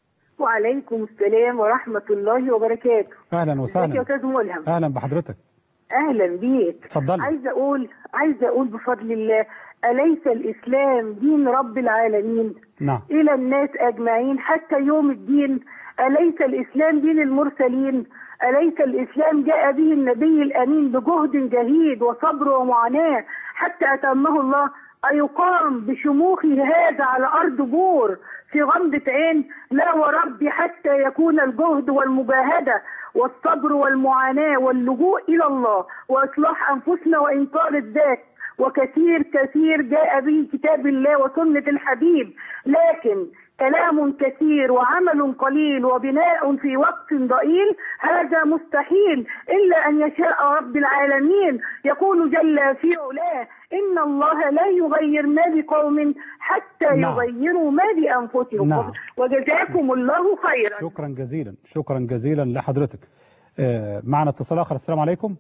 وعليكم السلام ورحمة الله وبركاته اهلا ازيك يا وسهلا أستاذ ملهم اهلا بحضرتك أهلا بيك اتفضلي. عايزة أقول عايزة أقول بفضل الله أليس الإسلام دين رب العالمين نعم إلى الناس أجمعين حتى يوم الدين أليس الإسلام دين المرسلين أليس الإسلام جاء به النبي الأمين بجهد جهيد وصبر ومعاناة حتى أتمه الله أيقام بشموخه هذا على أرض بور في غمضة عين لا وربي حتى يكون الجهد والمجاهدة والصبر والمعاناة واللجوء إلى الله وإصلاح أنفسنا وإنكار الذات وكثير كثير جاء به كتاب الله وسنة الحبيب لكن كلام كثير وعمل قليل وبناء في وقت ضئيل هذا مستحيل إلا أن يشاء رب العالمين يقول جل في علاه إن الله لا يغير ما بقوم حتى نعم. يغيروا ما بأنفسهم نعم. وجزاكم الله خيرا شكرا جزيلا شكرا جزيلا لحضرتك آه، معنا اتصال اخر السلام عليكم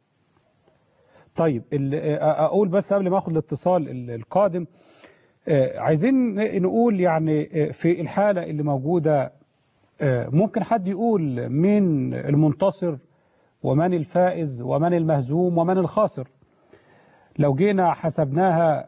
طيب ال- آه، اقول بس قبل ما اخد الاتصال ال- القادم آه، عايزين نقول يعني آه، في الحالة اللي موجودة آه، ممكن حد يقول مين المنتصر ومن الفائز ومن المهزوم ومن الخاسر لو جينا حسبناها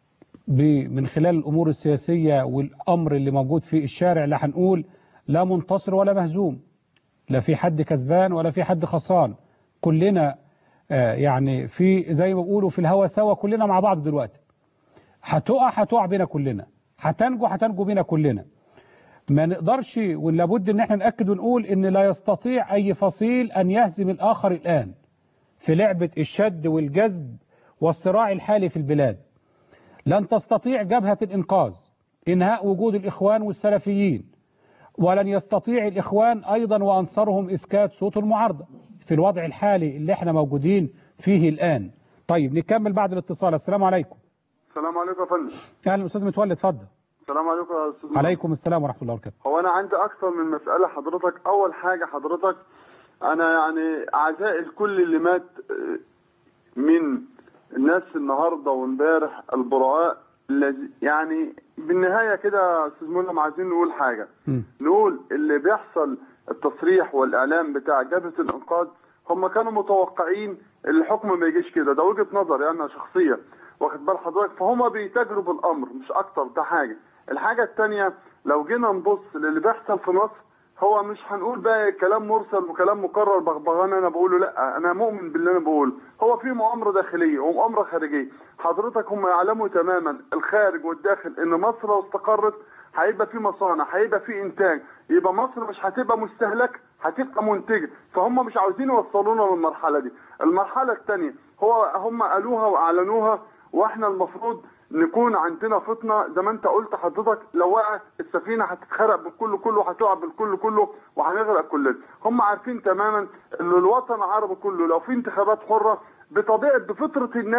ب- من خلال الأمور السياسية والأمر اللي موجود في الشارع لا هنقول لا منتصر ولا مهزوم لا في حد كسبان ولا في حد خسران كلنا آه، يعني في زي ما بيقولوا في الهوا سوا كلنا مع بعض دلوقتي هتقع هتقع بينا كلنا هتنجو هتنجو بينا كلنا ما نقدرش ولابد ان احنا نأكد ونقول ان لا يستطيع اي فصيل ان يهزم الاخر الان في لعبة الشد والجذب والصراع الحالي في البلاد لن تستطيع جبهة الإنقاذ إنهاء وجود الإخوان والسلفيين ولن يستطيع الإخوان أيضا وأنصارهم إسكات صوت المعارضة في الوضع الحالي اللي احنا موجودين فيه الآن طيب نكمل بعد الاتصال السلام عليكم السلام عليكم يا فندم أهلا أستاذ متولي اتفضل السلام عليكم يا استاذ عليكم السلام ورحمة الله وبركاته هو انا عندي اكثر من مساله حضرتك اول حاجه حضرتك انا يعني عزاء الكل اللي مات آه، من الناس النهارده وامبارح البراء الذي يعني بالنهايه كده يا استاذ ملهم عايزين نقول حاجه مم. نقول اللي بيحصل التصريح والاعلام بتاع جبهه الانقاذ هم كانوا متوقعين الحكم ما يجيش كده ده وجهه نظري انا شخصيه واخد بال حضرتك فهم بيتاجروا بالامر مش اكتر ده حاجه الحاجه الثانيه لو جينا نبص للي بيحصل في مصر هو مش هنقول بقى كلام مرسل وكلام مكرر بغبغان انا بقوله لا انا مؤمن باللي انا بقوله هو في مؤامره داخليه ومؤامره خارجيه حضرتك هم يعلموا تماما الخارج والداخل ان مصر لو استقرت هيبقى في مصانع هيبقى في انتاج يبقى مصر مش هتبقى مستهلكه هتبقى منتجه فهم مش عاوزين يوصلونا للمرحله دي المرحله الثانيه هو هم قالوها واعلنوها واحنا المفروض نكون عندنا فطنه زي ما انت قلت حضرتك لو وقع السفينه هتتخرق بالكل كله هتقع بالكل كله وهنغرق كلنا هم عارفين تماما ان الوطن العربي كله لو في انتخابات حره بطبيعه بفطره الناس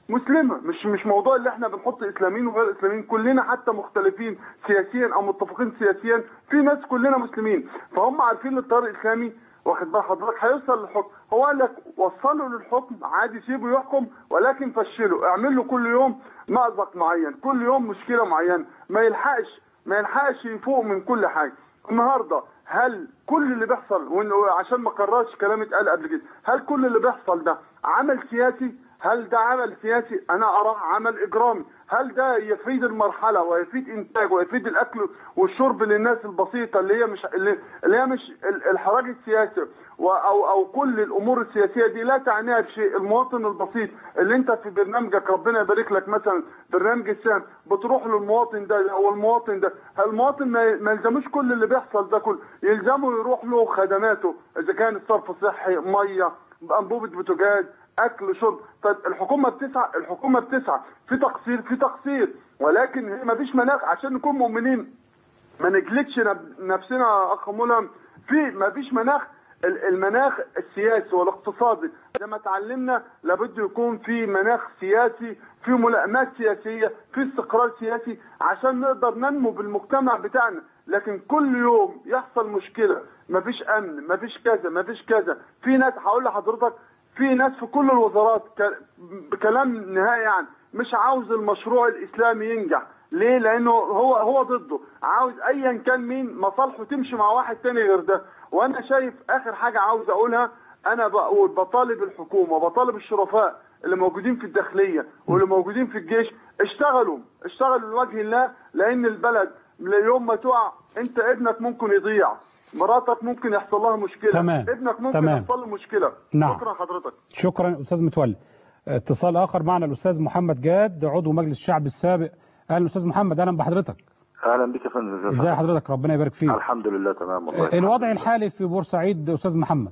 مسلمه مش مش موضوع اللي احنا بنحط اسلاميين وغير اسلاميين كلنا حتى مختلفين سياسيا او متفقين سياسيا في ناس كلنا مسلمين فهم عارفين التيار الاسلامي واخد بال حضرتك هيوصل للحكم هو قال لك وصلوا للحكم عادي سيبه يحكم ولكن فشله اعمل له كل يوم مأزق معين كل يوم مشكله معينه ما يلحقش ما يلحقش يفوق من كل حاجه النهارده هل كل اللي بيحصل وإنه عشان ما كررش كلام اتقال قبل كده هل كل اللي بيحصل ده عمل سياسي هل ده عمل سياسي انا اراه عمل اجرامي هل ده يفيد المرحله ويفيد انتاج ويفيد الاكل والشرب للناس البسيطه اللي هي مش اللي اللي هي مش ال- الحراج السياسي و- او او كل الامور السياسيه دي لا تعنيها بشيء المواطن البسيط اللي انت في برنامجك ربنا يبارك لك مثلا برنامج السام بتروح للمواطن ده او المواطن ده المواطن ما ما يلزموش كل اللي بيحصل ده كله يلزمه يروح له خدماته اذا كان صرف صحي ميه انبوبه بوتاجاز اكل شرب طيب الحكومه بتسعى الحكومه بتسعى في تقصير في تقصير ولكن هي ما فيش مناخ عشان نكون مؤمنين ما نجلدش نب- نفسنا اخ ملهم في ما فيش مناخ ال- المناخ السياسي والاقتصادي زي ما اتعلمنا لابد يكون في مناخ سياسي في ملائمات سياسيه في استقرار سياسي عشان نقدر ننمو بالمجتمع بتاعنا لكن كل يوم يحصل مشكله مفيش امن مفيش كذا مفيش كذا في ناس هقول لحضرتك في ناس في كل الوزارات ك- بكلام نهائي يعني مش عاوز المشروع الاسلامي ينجح ليه؟ لانه هو هو ضده عاوز ايا كان مين مصالحه تمشي مع واحد تاني غير ده وانا شايف اخر حاجه عاوز اقولها انا بقول بطالب الحكومه بطالب الشرفاء اللي موجودين في الداخليه واللي موجودين في الجيش اشتغلوا اشتغلوا لوجه الله لان البلد يوم ما تقع انت ابنك ممكن يضيع مراتك ممكن يحصل لها مشكله تمام. ابنك ممكن تمام. يحصل له مشكله نعم. شكرا حضرتك شكرا استاذ متولي اتصال اخر معنا الاستاذ محمد جاد عضو مجلس الشعب السابق اهلا استاذ محمد اهلا بحضرتك اهلا بك يا فندم ازي حضرتك ربنا يبارك فيك الحمد لله تمام والله الوضع الحالي في بورسعيد استاذ محمد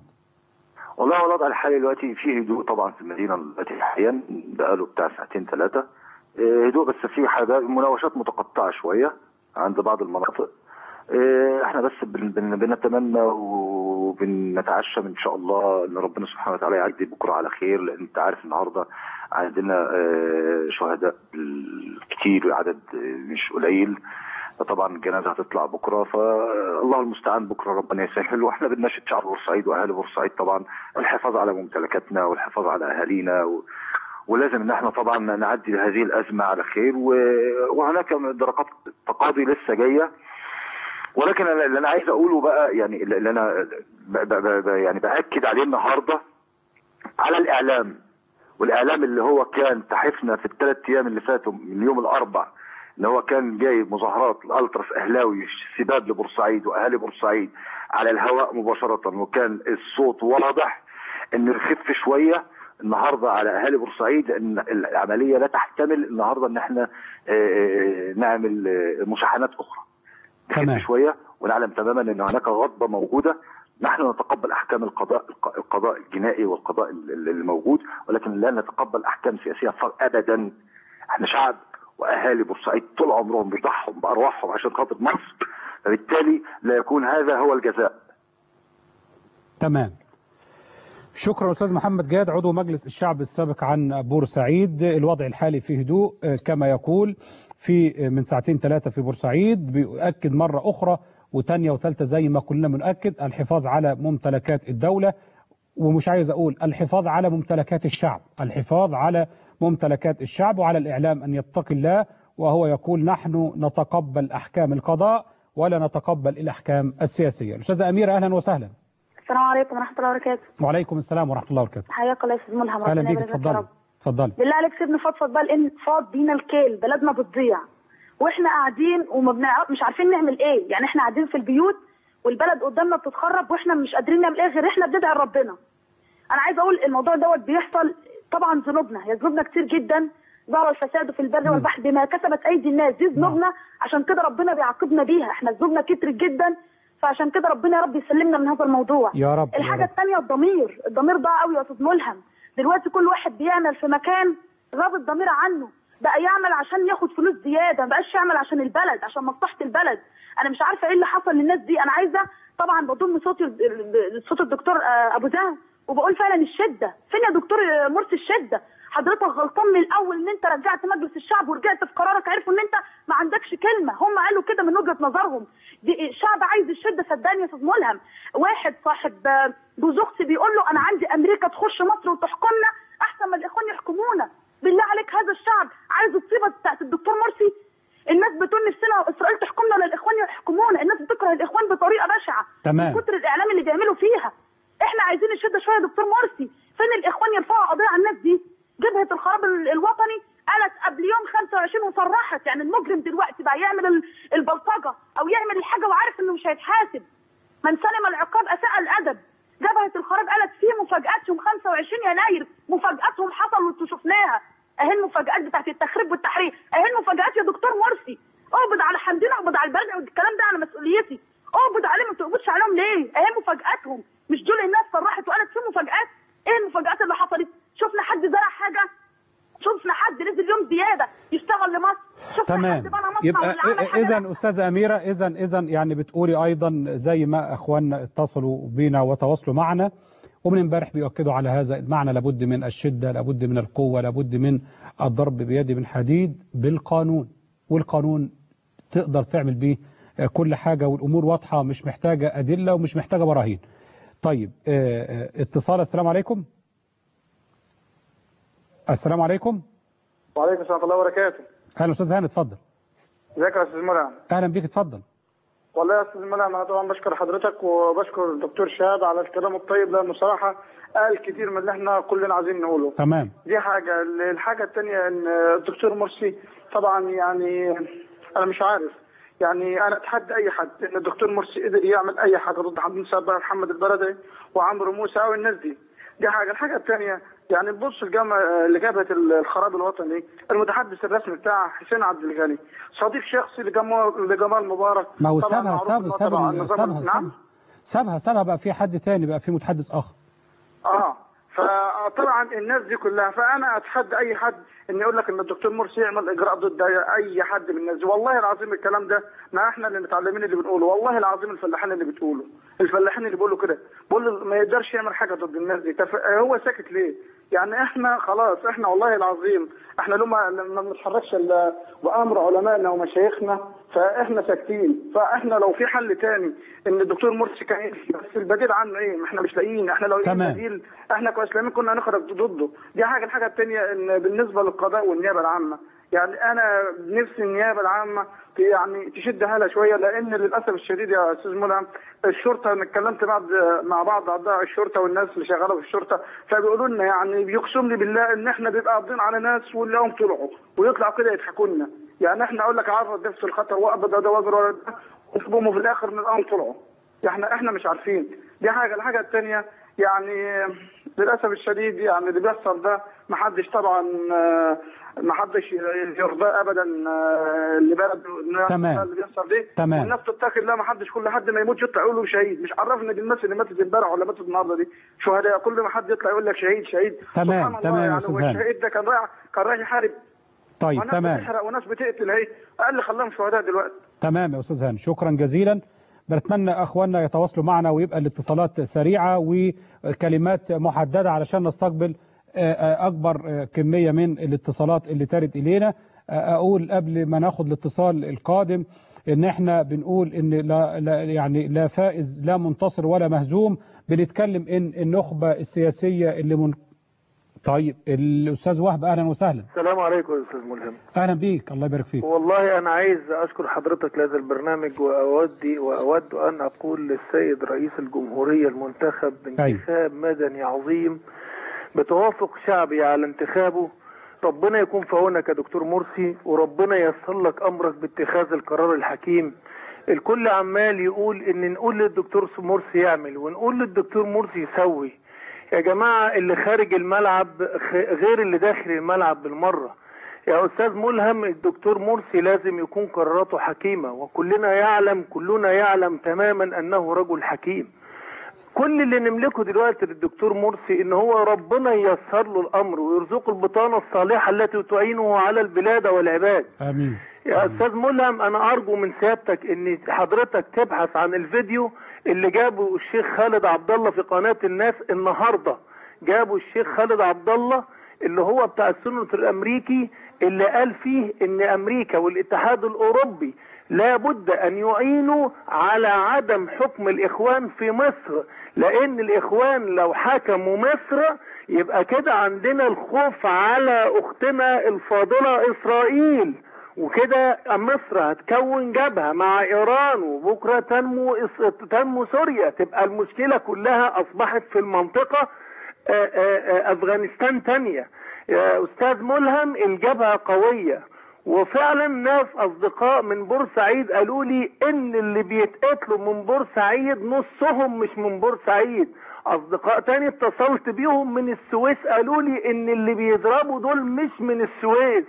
والله هو الوضع الحالي دلوقتي فيه هدوء طبعا في المدينه دلوقتي حاليا بقاله بتاع ساعتين ثلاثه آه، هدوء بس في حاجات مناوشات متقطعه شويه عند بعض المناطق آه، احنا بس بن- بن- بنتمنى وبنتعشى ان شاء الله ان ربنا سبحانه وتعالى يعدي بكره على خير لان انت عارف النهارده عندنا آه، شهداء كتير وعدد آه، مش قليل فطبعا الجنازه هتطلع بكره فالله المستعان بكره ربنا يسهل واحنا بنناشد شعب بورسعيد واهالي بورسعيد طبعا الحفاظ على ممتلكاتنا والحفاظ على اهالينا و... ولازم ان احنا طبعا نعدي هذه الازمه على خير و... وهناك درجات تقاضي لسه جايه ولكن أنا اللي انا عايز اقوله بقى يعني اللي انا ب... ب... ب... يعني باكد عليه النهارده على الاعلام والاعلام اللي هو كان تحفنا في الثلاث ايام اللي فاتوا من يوم الاربع ان هو كان جايب مظاهرات الالتراس اهلاوي سباب لبورسعيد واهالي بورسعيد على الهواء مباشره وكان الصوت واضح ان يخف شويه النهارده على اهالي بورسعيد ان العمليه لا تحتمل النهارده ان احنا آه، آه، نعمل آه، مشاحنات اخرى تمام. نخف شويه ونعلم تماما ان هناك غضبه موجوده نحن نتقبل احكام القضاء القضاء الجنائي والقضاء ال- الموجود ولكن لا نتقبل احكام سياسيه فر- ابدا احنا شعب واهالي بورسعيد طول عمرهم بيضحوا بارواحهم عشان خاطر مصر فبالتالي لا يكون هذا هو الجزاء تمام شكرا استاذ محمد جاد عضو مجلس الشعب السابق عن بورسعيد الوضع الحالي فيه هدوء آه، كما يقول في آه، من ساعتين ثلاثه في بورسعيد بيؤكد مره اخرى وثانيه وثالثه زي ما كلنا بنؤكد الحفاظ على ممتلكات الدوله ومش عايز اقول الحفاظ على ممتلكات الشعب الحفاظ على ممتلكات الشعب وعلى الاعلام ان يتقي الله وهو يقول نحن نتقبل احكام القضاء ولا نتقبل الاحكام السياسيه الاستاذه اميره اهلا وسهلا السلام عليكم ورحمة الله وبركاته وعليكم السلام ورحمه الله وبركاته حياك الله يا استاذ ملهم اهلا ربنا بيك يبارك فيك يا اتفضلي رب اتفضلي بالله عليك سيبني فضفض بقى لان فاض بينا الكيل بلدنا بتضيع واحنا قاعدين وما بنعرف مش عارفين نعمل ايه يعني احنا قاعدين في البيوت والبلد قدامنا بتتخرب واحنا مش قادرين نعمل ايه غير احنا بندعي لربنا انا عايز اقول الموضوع دوت بيحصل طبعا ذنوبنا هي ذنوبنا كتير جدا ظهر الفساد في البر والبحر بما كسبت ايدي الناس دي ذنوبنا عشان كده ربنا بيعاقبنا بيها احنا ذنوبنا كترت جدا فعشان كده ربنا يا رب يسلمنا من هذا الموضوع يا رب، يا الحاجه رب. الثانيه الضمير الضمير ضاع قوي يا استاذ ملهم دلوقتي كل واحد بيعمل في مكان غاب الضمير عنه بقى يعمل عشان ياخد فلوس زياده ما بقاش يعمل عشان البلد عشان مصلحه البلد انا مش عارفه ايه اللي حصل للناس دي انا عايزه طبعا بضم صوت صوت الدكتور آه، ابو زهر وبقول فعلا الشده فين يا دكتور آه، مرسي الشده حضرتك غلطان من الاول ان انت رجعت مجلس الشعب ورجعت في قرارك عرفوا ان انت ما عندكش كلمه هم قالوا كده من وجهه نظرهم دي الشعب عايز الشده صدقني يا استاذ ملهم واحد صاحب آه، جوز اختي بيقول له انا عندي امريكا تخش مصر وتحكمنا احسن ما الاخوان يحكمونا بالله عليك هذا الشعب عايز الطيبه بتاعت الدكتور مرسي الناس بتقول نفسنا اسرائيل تحكمنا ولا الاخوان يحكمونا الناس بتكره الاخوان بطريقه بشعه تمام. من كتر الاعلام اللي بيعملوا فيها احنا عايزين الشده شويه يا دكتور مرسي فين الاخوان يرفعوا قضيه على الناس دي جبهه الخراب ال- الوطني قالت قبل يوم 25 وصرحت يعني المجرم دلوقتي بقى يعمل ال- البلطجه او يعمل الحاجه وعارف انه مش هيتحاسب من سلم العقاب اساء الادب جبهه الخراب قالت في مفاجات يوم 25 يناير مفاجاتهم حصلت وشفناها اهي المفاجات بتاعت التخريب والتحرير اهي المفاجات يا دكتور مرسي اقبض على حمدين اقبض على البلد والكلام ده على مسؤوليتي اقبض عليهم ما تقبضش عليهم ليه اهي مفاجاتهم مش دول الناس صرحت وقالت في مفاجات ايه المفاجات اللي حصلت شفنا حد زرع حاجه شفنا حد نزل يوم زياده يشتغل لمصر شفنا تمام حد بنى مصنع يبقى ولا عمل حاجه اذا استاذه اميره اذا اذا يعني بتقولي ايضا زي ما اخواننا اتصلوا بينا وتواصلوا معنا ومن امبارح بيؤكدوا على هذا المعنى لابد من الشده لابد من القوه لابد من الضرب بيد من حديد بالقانون والقانون تقدر تعمل بيه كل حاجه والامور واضحه مش محتاجه ادله ومش محتاجه براهين طيب آه، آه، اتصال السلام عليكم السلام عليكم وعليكم السلام ورحمه الله وبركاته اهلا استاذ هاني اتفضل ازيك يا استاذ منعم اهلا بيك اتفضل والله يا استاذ منعم انا طبعا بشكر حضرتك وبشكر الدكتور شهاب على الكلام الطيب لانه صراحه قال كتير من اللي احنا كلنا عايزين نقوله تمام دي حاجه الحاجه الثانيه ان الدكتور مرسي طبعا يعني انا مش عارف يعني انا اتحدى اي حد ان الدكتور مرسي قدر يعمل اي حاجه ضد حمدين صبري محمد البلدي وعمرو موسى او الناس دي دي حاجه الحاجه الثانيه يعني نبص الجامعه لجبهه الخراب الوطني المتحدث الرسمي بتاع حسين عبد الغني صديق شخصي لجمال لجمال مبارك ما هو طبعاً سابها معروف ساب إنه ساب طبعاً سابها نظام- سابها نعم سابها سابها بقى في حد تاني بقى في متحدث اخر اه فطبعا الناس دي كلها فانا اتحدى اي حد ان يقول لك ان الدكتور مرسي يعمل اجراء ضد اي حد من الناس دي والله العظيم الكلام ده ما احنا اللي متعلمين اللي بنقوله والله العظيم الفلاحين اللي بتقوله الفلاحين اللي بيقولوا كده بيقولوا ما يقدرش يعمل حاجه ضد الناس دي تف... هو ساكت ليه؟ يعني احنا خلاص احنا والله العظيم احنا لو ما ما بنتحركش الا بامر علمائنا ومشايخنا فاحنا ساكتين فاحنا لو في حل تاني ان الدكتور مرسي كان يمشي، بس البديل عنه ايه؟ ما احنا مش لاقيين احنا لو لقينا تمام. بديل احنا كاسلاميين كنا هنخرج ضده دي حاجه الحاجه الثانيه ان بالنسبه للقضاء والنيابه العامه يعني انا نفسي النيابه العامه ت- يعني تشد حالها شويه لان للاسف الشديد يا استاذ ملهم الشرطه انا اتكلمت بعض مع بعض اعضاء الشرطه والناس اللي شغاله في الشرطه فبيقولوا لنا يعني بيقسم لي بالله ان احنا بيبقى قابضين على ناس ونلاقيهم طلعوا ويطلعوا كده يضحكوا لنا يعني احنا اقول لك عرض نفس الخطر واقبض ده واجر ورا ده وفي الاخر نلاقيهم طلعوا احنا احنا مش عارفين دي حاجه الحاجه الثانيه يعني للاسف الشديد يعني اللي بيحصل ده ما حدش طبعا آه، ما حدش يرضاه ابدا آه، لبلده إنه تمام. اللي بيحصل ده تمام. والناس تتاخد لا ما حدش كل حد ما يموت يطلع يقول له شهيد مش عرفنا دي الناس اللي ماتت امبارح ولا ماتت النهارده دي شهداء كل ما حد يطلع يقول لك شهيد شهيد تمام، سبحان الله تمام يا يعني أستاذ هو هاني. الشهيد ده كان رايح كان رايح يحارب طيب وناس تمام بتحرق وناس بتقتل اهي اقل خلاهم شهداء دلوقتي تمام يا استاذ هاني شكرا جزيلا بنتمنى اخواننا يتواصلوا معنا ويبقى الاتصالات سريعه وكلمات محدده علشان نستقبل آه، آه، اكبر آه، كميه من الاتصالات اللي ترد الينا آه، اقول قبل ما ناخد الاتصال القادم ان احنا بنقول ان لا, لا يعني لا فائز لا منتصر ولا مهزوم بنتكلم ان النخبه السياسيه اللي من طيب الاستاذ وهب اهلا وسهلا السلام عليكم يا استاذ ملهم اهلا بيك الله يبارك فيك والله انا عايز اشكر حضرتك لهذا البرنامج واودي واود ان اقول للسيد رئيس الجمهوريه المنتخب بانتخاب مدني عظيم بتوافق شعبي على انتخابه ربنا يكون في عونك يا دكتور مرسي وربنا ييسر لك امرك باتخاذ القرار الحكيم الكل عمال يقول ان نقول للدكتور مرسي يعمل ونقول للدكتور مرسي يسوي يا جماعة اللي خارج الملعب خ- غير اللي داخل الملعب بالمرة يا أستاذ ملهم الدكتور مرسي لازم يكون قراراته حكيمة وكلنا يعلم كلنا يعلم تماما أنه رجل حكيم كل اللي نملكه دلوقتي للدكتور مرسي ان هو ربنا ييسر له الامر ويرزقه البطانه الصالحه التي تعينه على البلاد والعباد امين يا استاذ ملهم انا ارجو من سيادتك ان حضرتك تبحث عن الفيديو اللي جابه الشيخ خالد عبد الله في قناه الناس النهارده جابوا الشيخ خالد عبد الله اللي هو بتاع السنة الامريكي اللي قال فيه ان امريكا والاتحاد الاوروبي لابد ان يعينوا على عدم حكم الاخوان في مصر لان الاخوان لو حكموا مصر يبقى كده عندنا الخوف على اختنا الفاضلة اسرائيل وكده مصر هتكون جبهة مع ايران وبكرة تنمو إس- تنمو سوريا تبقى المشكلة كلها اصبحت في المنطقة آه، آه، آه، افغانستان تانية يا استاذ ملهم الجبهة قوية وفعلا ناس اصدقاء من بورسعيد قالوا لي ان اللي بيتقتلوا من بورسعيد نصهم مش من بورسعيد اصدقاء تاني اتصلت بيهم من السويس قالوا لي ان اللي بيضربوا دول مش من السويس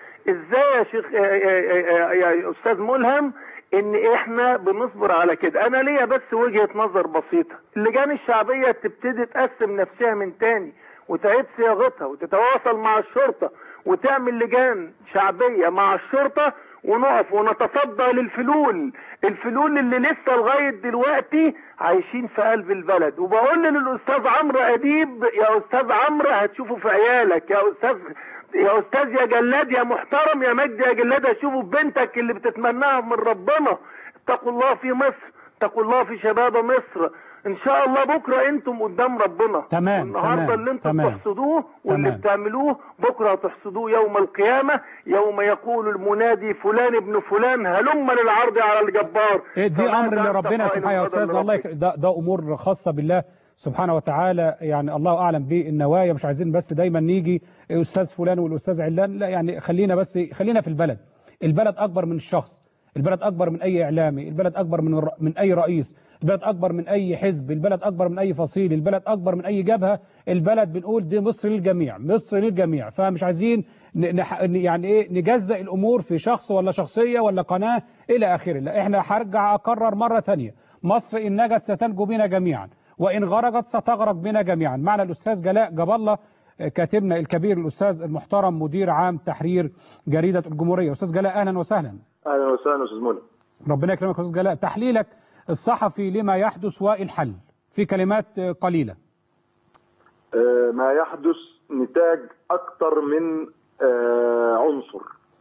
ازاي يا شيخ يا, يا, يا, يا استاذ ملهم ان احنا بنصبر على كده انا ليا بس وجهة نظر بسيطة اللجان الشعبية تبتدي تقسم نفسها من تاني وتعيد صياغتها وتتواصل مع الشرطة وتعمل لجان شعبية مع الشرطة ونقف ونتصدى للفلول الفلول اللي لسه لغاية دلوقتي عايشين في قلب البلد وبقول للاستاذ عمرو اديب يا استاذ عمرو هتشوفه في عيالك يا استاذ يا استاذ يا جلاد يا محترم يا مجدي يا جلاد هتشوفه في بنتك اللي بتتمناها من ربنا اتقوا الله في مصر اتقوا الله في شباب مصر ان شاء الله بكره انتم قدام ربنا تمام النهارده تمام اللي انتم تمام بتحصدوه واللي تمام. بتعملوه بكره هتحصدوه يوم القيامه يوم يقول المنادي فلان ابن فلان هلم للعرض على الجبار إيه دي فماذا امر أنت لربنا قائل سبحانه يا غدا استاذ الله لربك؟ يك... ده, ده امور خاصه بالله سبحانه وتعالى يعني الله اعلم بالنوايا مش عايزين بس دايما نيجي استاذ فلان والاستاذ علان لا يعني خلينا بس خلينا في البلد البلد اكبر من الشخص البلد اكبر من اي اعلامي البلد اكبر من الر... من اي رئيس البلد اكبر من اي حزب البلد اكبر من اي فصيل البلد اكبر من اي جبهه البلد بنقول دي مصر للجميع مصر للجميع فمش عايزين ن... نح... يعني ايه نجزأ الامور في شخص ولا شخصيه ولا قناه الى اخره لا احنا هرجع اكرر مره ثانيه مصر ان نجت ستنجو بنا جميعا وان غرقت ستغرق بنا جميعا معنا الاستاذ جلاء جاب الله كاتبنا الكبير الاستاذ المحترم مدير عام تحرير جريده الجمهوريه استاذ جلاء اهلا وسهلا اهلا وسهلا استاذ منى ربنا يكرمك يا استاذ جلاء تحليلك الصحفي لما يحدث والحل في كلمات قليله آه، ما يحدث نتاج اكثر من آه، عنصر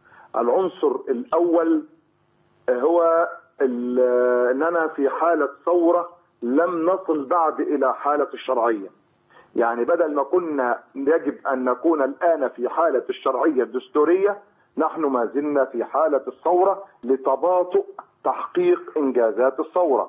العنصر الاول آه، هو ال- آه، اننا في حاله ثوره لم نصل بعد الى حاله الشرعيه يعني بدل ما كنا يجب ان نكون الان في حاله الشرعيه الدستوريه نحن ما زلنا في حاله الثوره لتباطؤ تحقيق انجازات الثوره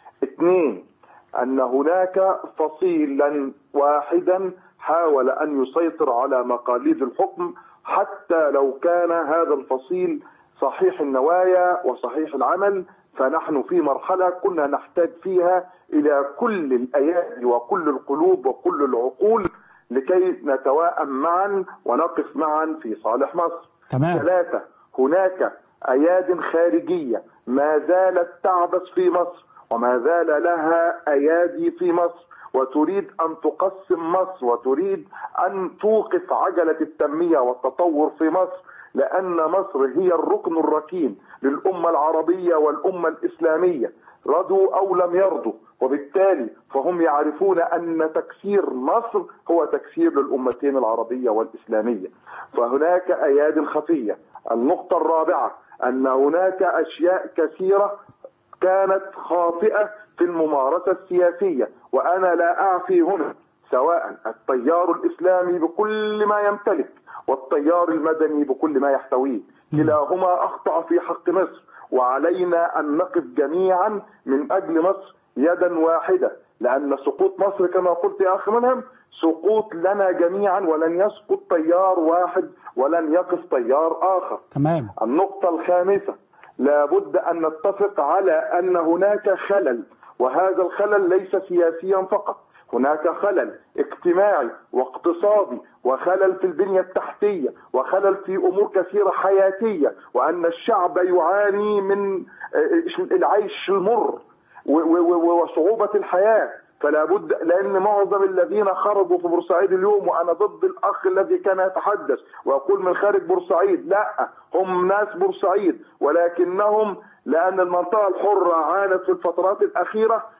اثنين ان هناك فصيلا واحدا حاول ان يسيطر على مقاليد الحكم حتى لو كان هذا الفصيل صحيح النوايا وصحيح العمل فنحن في مرحله كنا نحتاج فيها الى كل الايادي وكل القلوب وكل العقول لكي نتواءم معا ونقف معا في صالح مصر. تمام. ثلاثه هناك اياد خارجيه ما زالت تعبث في مصر وما زال لها ايادي في مصر وتريد ان تقسم مصر وتريد ان توقف عجله التنميه والتطور في مصر لان مصر هي الركن الركين للامه العربيه والامه الاسلاميه رضوا او لم يرضوا وبالتالي فهم يعرفون ان تكسير مصر هو تكسير للامتين العربيه والاسلاميه فهناك اياد خفيه النقطه الرابعه ان هناك اشياء كثيره كانت خاطئه في الممارسه السياسيه وانا لا اعفي هنا سواء التيار الاسلامي بكل ما يمتلك والتيار المدني بكل ما يحتويه كلاهما اخطا في حق مصر وعلينا ان نقف جميعا من اجل مصر يدا واحده لان سقوط مصر كما قلت يا اخ منهم سقوط لنا جميعا ولن يسقط تيار واحد ولن يقف تيار اخر تمام النقطة الخامسة لابد أن نتفق على أن هناك خلل وهذا الخلل ليس سياسيا فقط هناك خلل اجتماعي واقتصادي وخلل في البنية التحتية وخلل في أمور كثيرة حياتية وأن الشعب يعاني من آه، العيش المر و- و- و- وصعوبة الحياة فلا بد لان معظم الذين خرجوا في بورسعيد اليوم وانا ضد الاخ الذي كان يتحدث واقول من خارج بورسعيد لا هم ناس بورسعيد ولكنهم لان المنطقه الحره عانت في الفترات الاخيره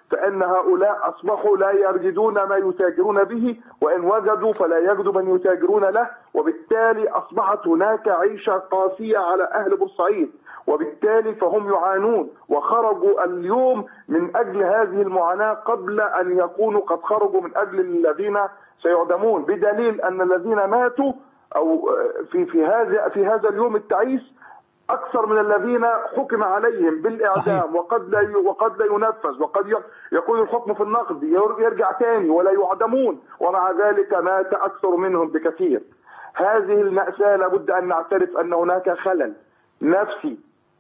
فإن هؤلاء أصبحوا لا يجدون ما يتاجرون به وإن وجدوا فلا يجدوا من يتاجرون له وبالتالي أصبحت هناك عيشة قاسية على أهل بورسعيد وبالتالي فهم يعانون وخرجوا اليوم من أجل هذه المعاناة قبل أن يكونوا قد خرجوا من أجل الذين سيعدمون بدليل أن الذين ماتوا أو في في هذا في هذا اليوم التعيس اكثر من الذين حكم عليهم بالاعدام صحيح. وقد لا وقد لا ينفذ وقد يكون الحكم في النقد يرجع تاني ولا يعدمون ومع ذلك مات اكثر منهم بكثير هذه المأساة لابد ان نعترف ان هناك خلل نفسي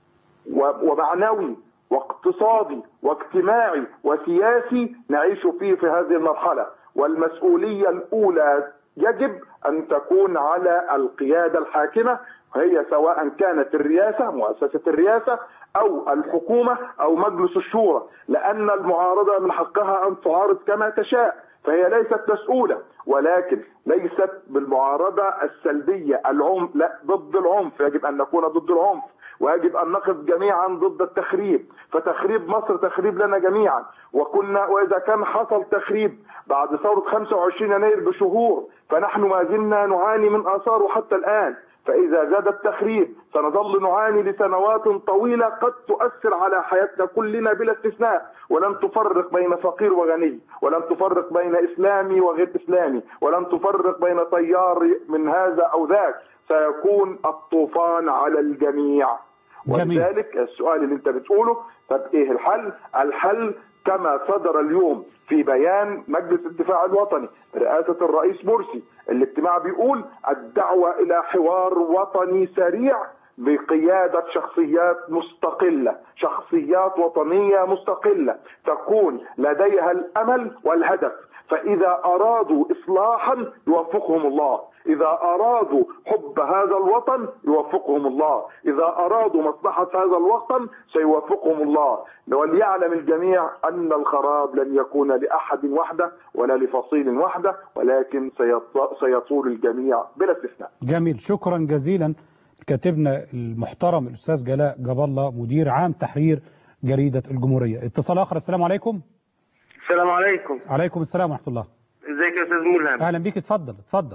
ومعنوي واقتصادي واجتماعي وسياسي نعيش فيه في هذه المرحلة والمسؤولية الأولى يجب أن تكون على القيادة الحاكمة هي سواء كانت الرئاسة مؤسسة الرئاسة أو الحكومة أو مجلس الشورى لأن المعارضة من حقها أن تعارض كما تشاء فهي ليست مسؤولة ولكن ليست بالمعارضة السلبية العنف لا ضد العنف يجب أن نكون ضد العنف ويجب أن نقف جميعا ضد التخريب فتخريب مصر تخريب لنا جميعا وكنا وإذا كان حصل تخريب بعد ثورة 25 يناير بشهور فنحن ما زلنا نعاني من آثاره حتى الآن فإذا زاد التخريب سنظل نعاني لسنوات طويلة قد تؤثر على حياتنا كلنا بلا استثناء ولن تفرق بين فقير وغني ولن تفرق بين إسلامي وغير إسلامي ولن تفرق بين طيار من هذا أو ذاك سيكون الطوفان على الجميع جميل. ولذلك السؤال اللي انت بتقوله طب ايه الحل الحل كما صدر اليوم في بيان مجلس الدفاع الوطني رئاسة الرئيس مرسي الاجتماع بيقول الدعوة إلى حوار وطني سريع بقيادة شخصيات مستقلة شخصيات وطنية مستقلة تكون لديها الأمل والهدف فإذا أرادوا إصلاحا يوفقهم الله إذا أرادوا حب هذا الوطن يوفقهم الله إذا أرادوا مصلحة هذا الوطن سيوفقهم الله وليعلم الجميع أن الخراب لن يكون لأحد وحده ولا لفصيل وحده ولكن سيطول الجميع بلا استثناء جميل شكرا جزيلا كاتبنا المحترم الأستاذ جلاء جاب الله مدير عام تحرير جريدة الجمهورية اتصال آخر السلام عليكم السلام عليكم عليكم السلام ورحمة الله ازيك يا استاذ ملهم اهلا بيك اتفضل اتفضل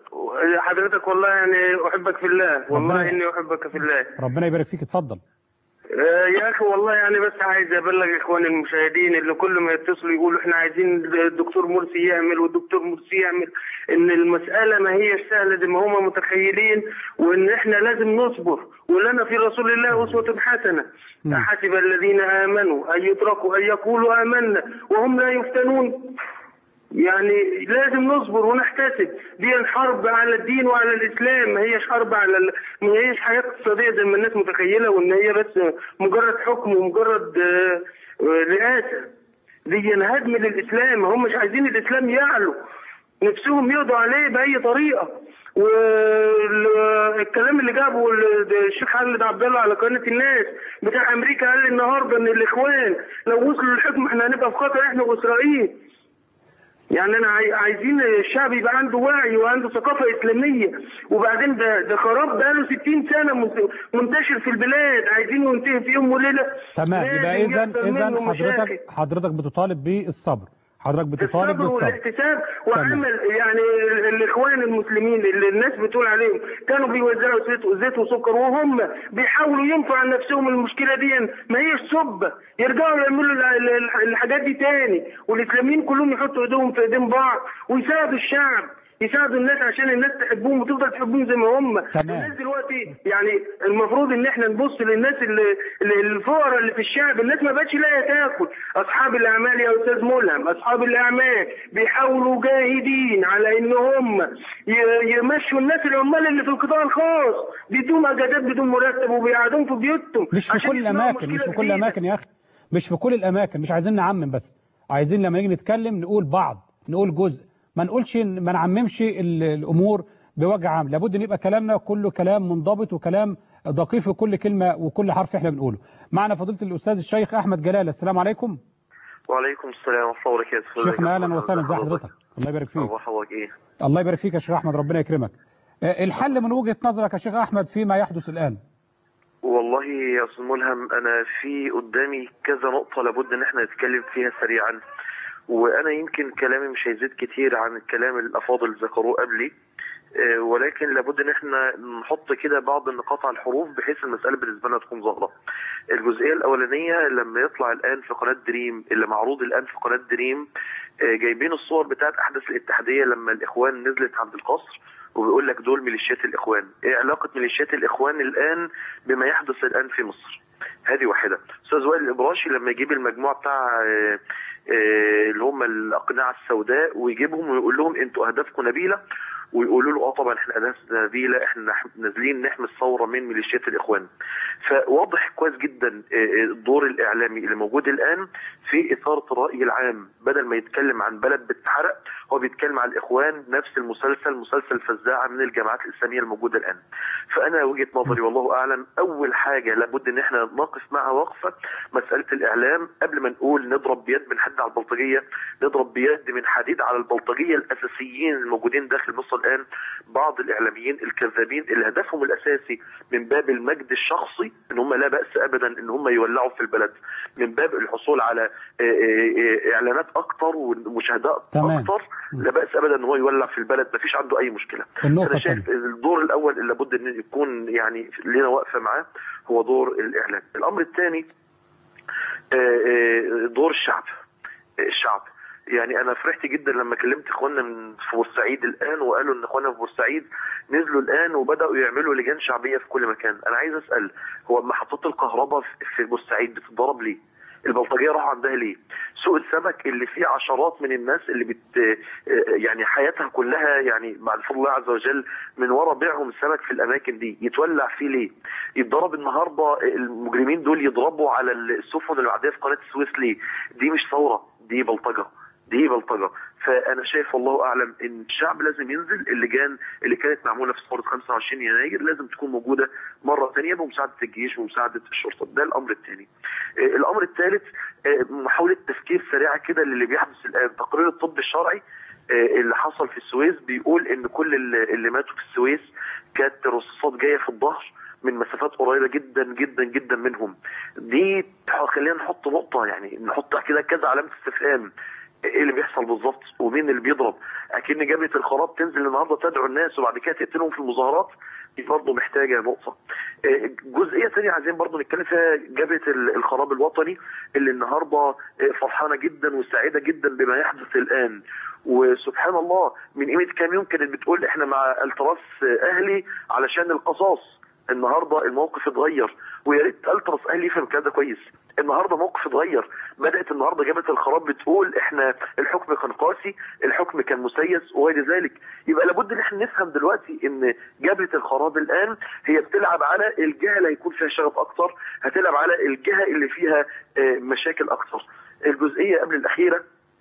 حضرتك والله يعني احبك في الله والله ربنا- اني احبك في الله ربنا يبارك فيك اتفضل آه، يا اخي والله يعني بس عايز ابلغ اخواني المشاهدين اللي كل ما يتصلوا يقولوا احنا عايزين الدكتور مرسي يعمل والدكتور مرسي يعمل ان المساله ما هيش سهله زي ما هم متخيلين وان احنا لازم نصبر ولنا في رسول الله اسوه حسنه حسب الذين امنوا ان يتركوا ان يقولوا امنا وهم لا يفتنون يعني لازم نصبر ونحتسب دي الحرب على الدين وعلى الاسلام ما هيش حرب على ال... ما هيش حياه اقتصاديه زي ما الناس متخيله وان هي بس مجرد حكم ومجرد آه، آه، رئاسه دي هدم للاسلام هم مش عايزين الاسلام يعلو نفسهم يقضوا عليه باي طريقه والكلام اللي جابه ال- الشيخ خالد عبد الله على قناه الناس بتاع امريكا قال النهارده ان الاخوان لو وصلوا للحكم احنا هنبقى في خطر احنا واسرائيل يعني انا عاي- عايزين الشعب يبقى عنده وعي وعنده ثقافه اسلاميه وبعدين ده ده خراب بقاله 60 سنه منت- منتشر في البلاد عايزين ينتهي في يوم وليله تمام يبقى لازم اذا يحصل اذا منه مشاكل. حضرتك حضرتك بتطالب بالصبر حضرتك بتطالب الصبر بالصبر والاحتساب وعمل يعني ال- الاخوان المسلمين اللي الناس بتقول عليهم كانوا بيوزعوا زيت زيت وسكر وهم بيحاولوا ينفوا عن نفسهم المشكله دي ما هيش سبه يرجعوا يعملوا ال- ال- الحاجات دي تاني والاسلاميين كلهم يحطوا ايديهم في ايدين بعض ويساعدوا الشعب يساعدوا الناس عشان الناس تحبهم وتفضل تحبهم زي ما هم الناس دلوقتي يعني المفروض ان احنا نبص للناس اللي اللي- الفقراء اللي في الشعب الناس ما بقتش لاقيه تاكل اصحاب الاعمال يا استاذ ملهم اصحاب الاعمال بيحاولوا جاهدين على ان هم ي- يمشوا الناس العمال اللي في القطاع الخاص بيدوهم اجازات بدون مرتب وبيقعدوهم في بيوتهم مش في عشان كل يسمعوا الاماكن مش مشكلة في كل جديدة. الاماكن يا اخي مش في كل الاماكن مش عايزين نعمم بس عايزين لما نيجي نتكلم نقول بعض نقول جزء ما نقولش ما نعممش ال- الامور بوجه عام لابد ان يبقى كلامنا كله كلام منضبط وكلام دقيق في كل كلمه وكل حرف احنا بنقوله معنا فضيله الاستاذ الشيخ احمد جلال السلام عليكم وعليكم السلام ورحمة الله وبركاته شيخنا اهلا وسهلا ازي حضرتك الله يبارك فيك أبو حواك إيه الله يبارك فيك يا شيخ احمد ربنا يكرمك آه، الحل من وجهه نظرك يا شيخ احمد فيما يحدث الان والله يا استاذ ملهم انا في قدامي كذا نقطه لابد ان احنا نتكلم فيها سريعا وانا يمكن كلامي مش هيزيد كتير عن الكلام اللي الافاضل ذكروه قبلي آه، ولكن لابد ان احنا نحط كده بعض النقاط على الحروف بحيث المساله بالنسبه لنا تكون ظاهره. الجزئيه الاولانيه لما يطلع الان في قناه دريم اللي معروض الان في قناه دريم آه، جايبين الصور بتاعت احداث الاتحاديه لما الاخوان نزلت عند القصر وبيقول لك دول ميليشيات الاخوان، ايه علاقه ميليشيات الاخوان الان بما يحدث الان في مصر؟ هذه واحده. استاذ وائل الابراشي لما يجيب المجموعه بتاع آه، آه، اللي هم الاقنعه السوداء ويجيبهم ويقول لهم انتوا اهدافكم نبيله ويقولوا له اه طبعا احنا اهدافنا نبيله احنا نح- نازلين نحمي الثوره من ميليشيات الاخوان. فواضح كويس جدا آه، آه، الدور الاعلامي اللي موجود الان في اثاره الراي العام بدل ما يتكلم عن بلد بتتحرق هو بيتكلم عن الاخوان نفس المسلسل مسلسل فزاعه من الجماعات الاسلاميه الموجوده الان. فانا وجهه نظري والله اعلم اول حاجه لابد ان احنا نقف معها وقفه مساله الاعلام قبل ما نقول نضرب بيد من حد على البلطجيه نضرب بيد من حديد على البلطجيه الاساسيين الموجودين داخل مصر الان بعض الاعلاميين الكذابين اللي هدفهم الاساسي من باب المجد الشخصي ان هم لا باس ابدا ان هم يولعوا في البلد من باب الحصول على آه، آه، آه، اعلانات اكتر ومشاهدات تمام. اكتر لا باس ابدا ان هو يولع في البلد ما فيش عنده اي مشكله النقطة انا شايف الدور الاول اللي لابد ان يكون يعني لنا واقفه معاه هو دور الاعلام الامر الثاني دور الشعب الشعب يعني انا فرحت جدا لما كلمت اخواننا من في بورسعيد الان وقالوا ان اخواننا في بورسعيد نزلوا الان وبداوا يعملوا لجان شعبيه في كل مكان انا عايز اسال هو محطات الكهرباء في- في بورسعيد بتتضرب ليه البلطجيه راحوا عندها ليه سوق السمك اللي فيه عشرات من الناس اللي بت يعني حياتها كلها يعني بعد فضل الله عز وجل من ورا بيعهم السمك في الاماكن دي يتولع فيه ليه يتضرب النهارده المجرمين دول يضربوا على السفن اللي معديه في قناه السويس ليه دي مش ثوره دي بلطجه دي بلطجه فانا شايف والله اعلم ان الشعب لازم ينزل اللجان اللي كانت معموله في ثوره 25 يناير لازم تكون موجوده مره ثانيه بمساعده الجيش ومساعده الشرطه ده الامر الثاني آه، الامر الثالث آه، محاوله تفكير سريعه كده للي بيحدث الان تقرير الطب الشرعي آه، اللي حصل في السويس بيقول ان كل اللي اللي ماتوا في السويس كانت رصاصات جايه في الظهر من مسافات قريبه جدا جدا جدا منهم دي خلينا نحط نقطه يعني نحط كده كذا علامه استفهام ايه اللي بيحصل بالظبط ومين اللي بيضرب اكن جبهه الخراب تنزل النهارده تدعو الناس وبعد كده تقتلهم في المظاهرات دي برضه محتاجه نقطه آه، جزئيه ثانيه عايزين برضه نتكلم فيها جبهه ال- الخراب الوطني اللي النهارده آه، فرحانه جدا وسعيده جدا بما يحدث الان وسبحان الله من قيمه كام يوم كانت بتقول احنا مع التراس آه، اهلي علشان القصاص النهارده الموقف اتغير ويا ريت التراس اهلي يفهم الكلام ده كويس النهارده موقف اتغير بدات النهارده جبهه الخراب بتقول احنا الحكم كان قاسي الحكم كان مسيس وغير ذلك يبقى لابد ان احنا نفهم دلوقتي ان جبهه الخراب الان هي بتلعب على الجهه اللي هيكون فيها شغف اكتر هتلعب على الجهه اللي فيها آه، مشاكل اكتر الجزئيه قبل الاخيره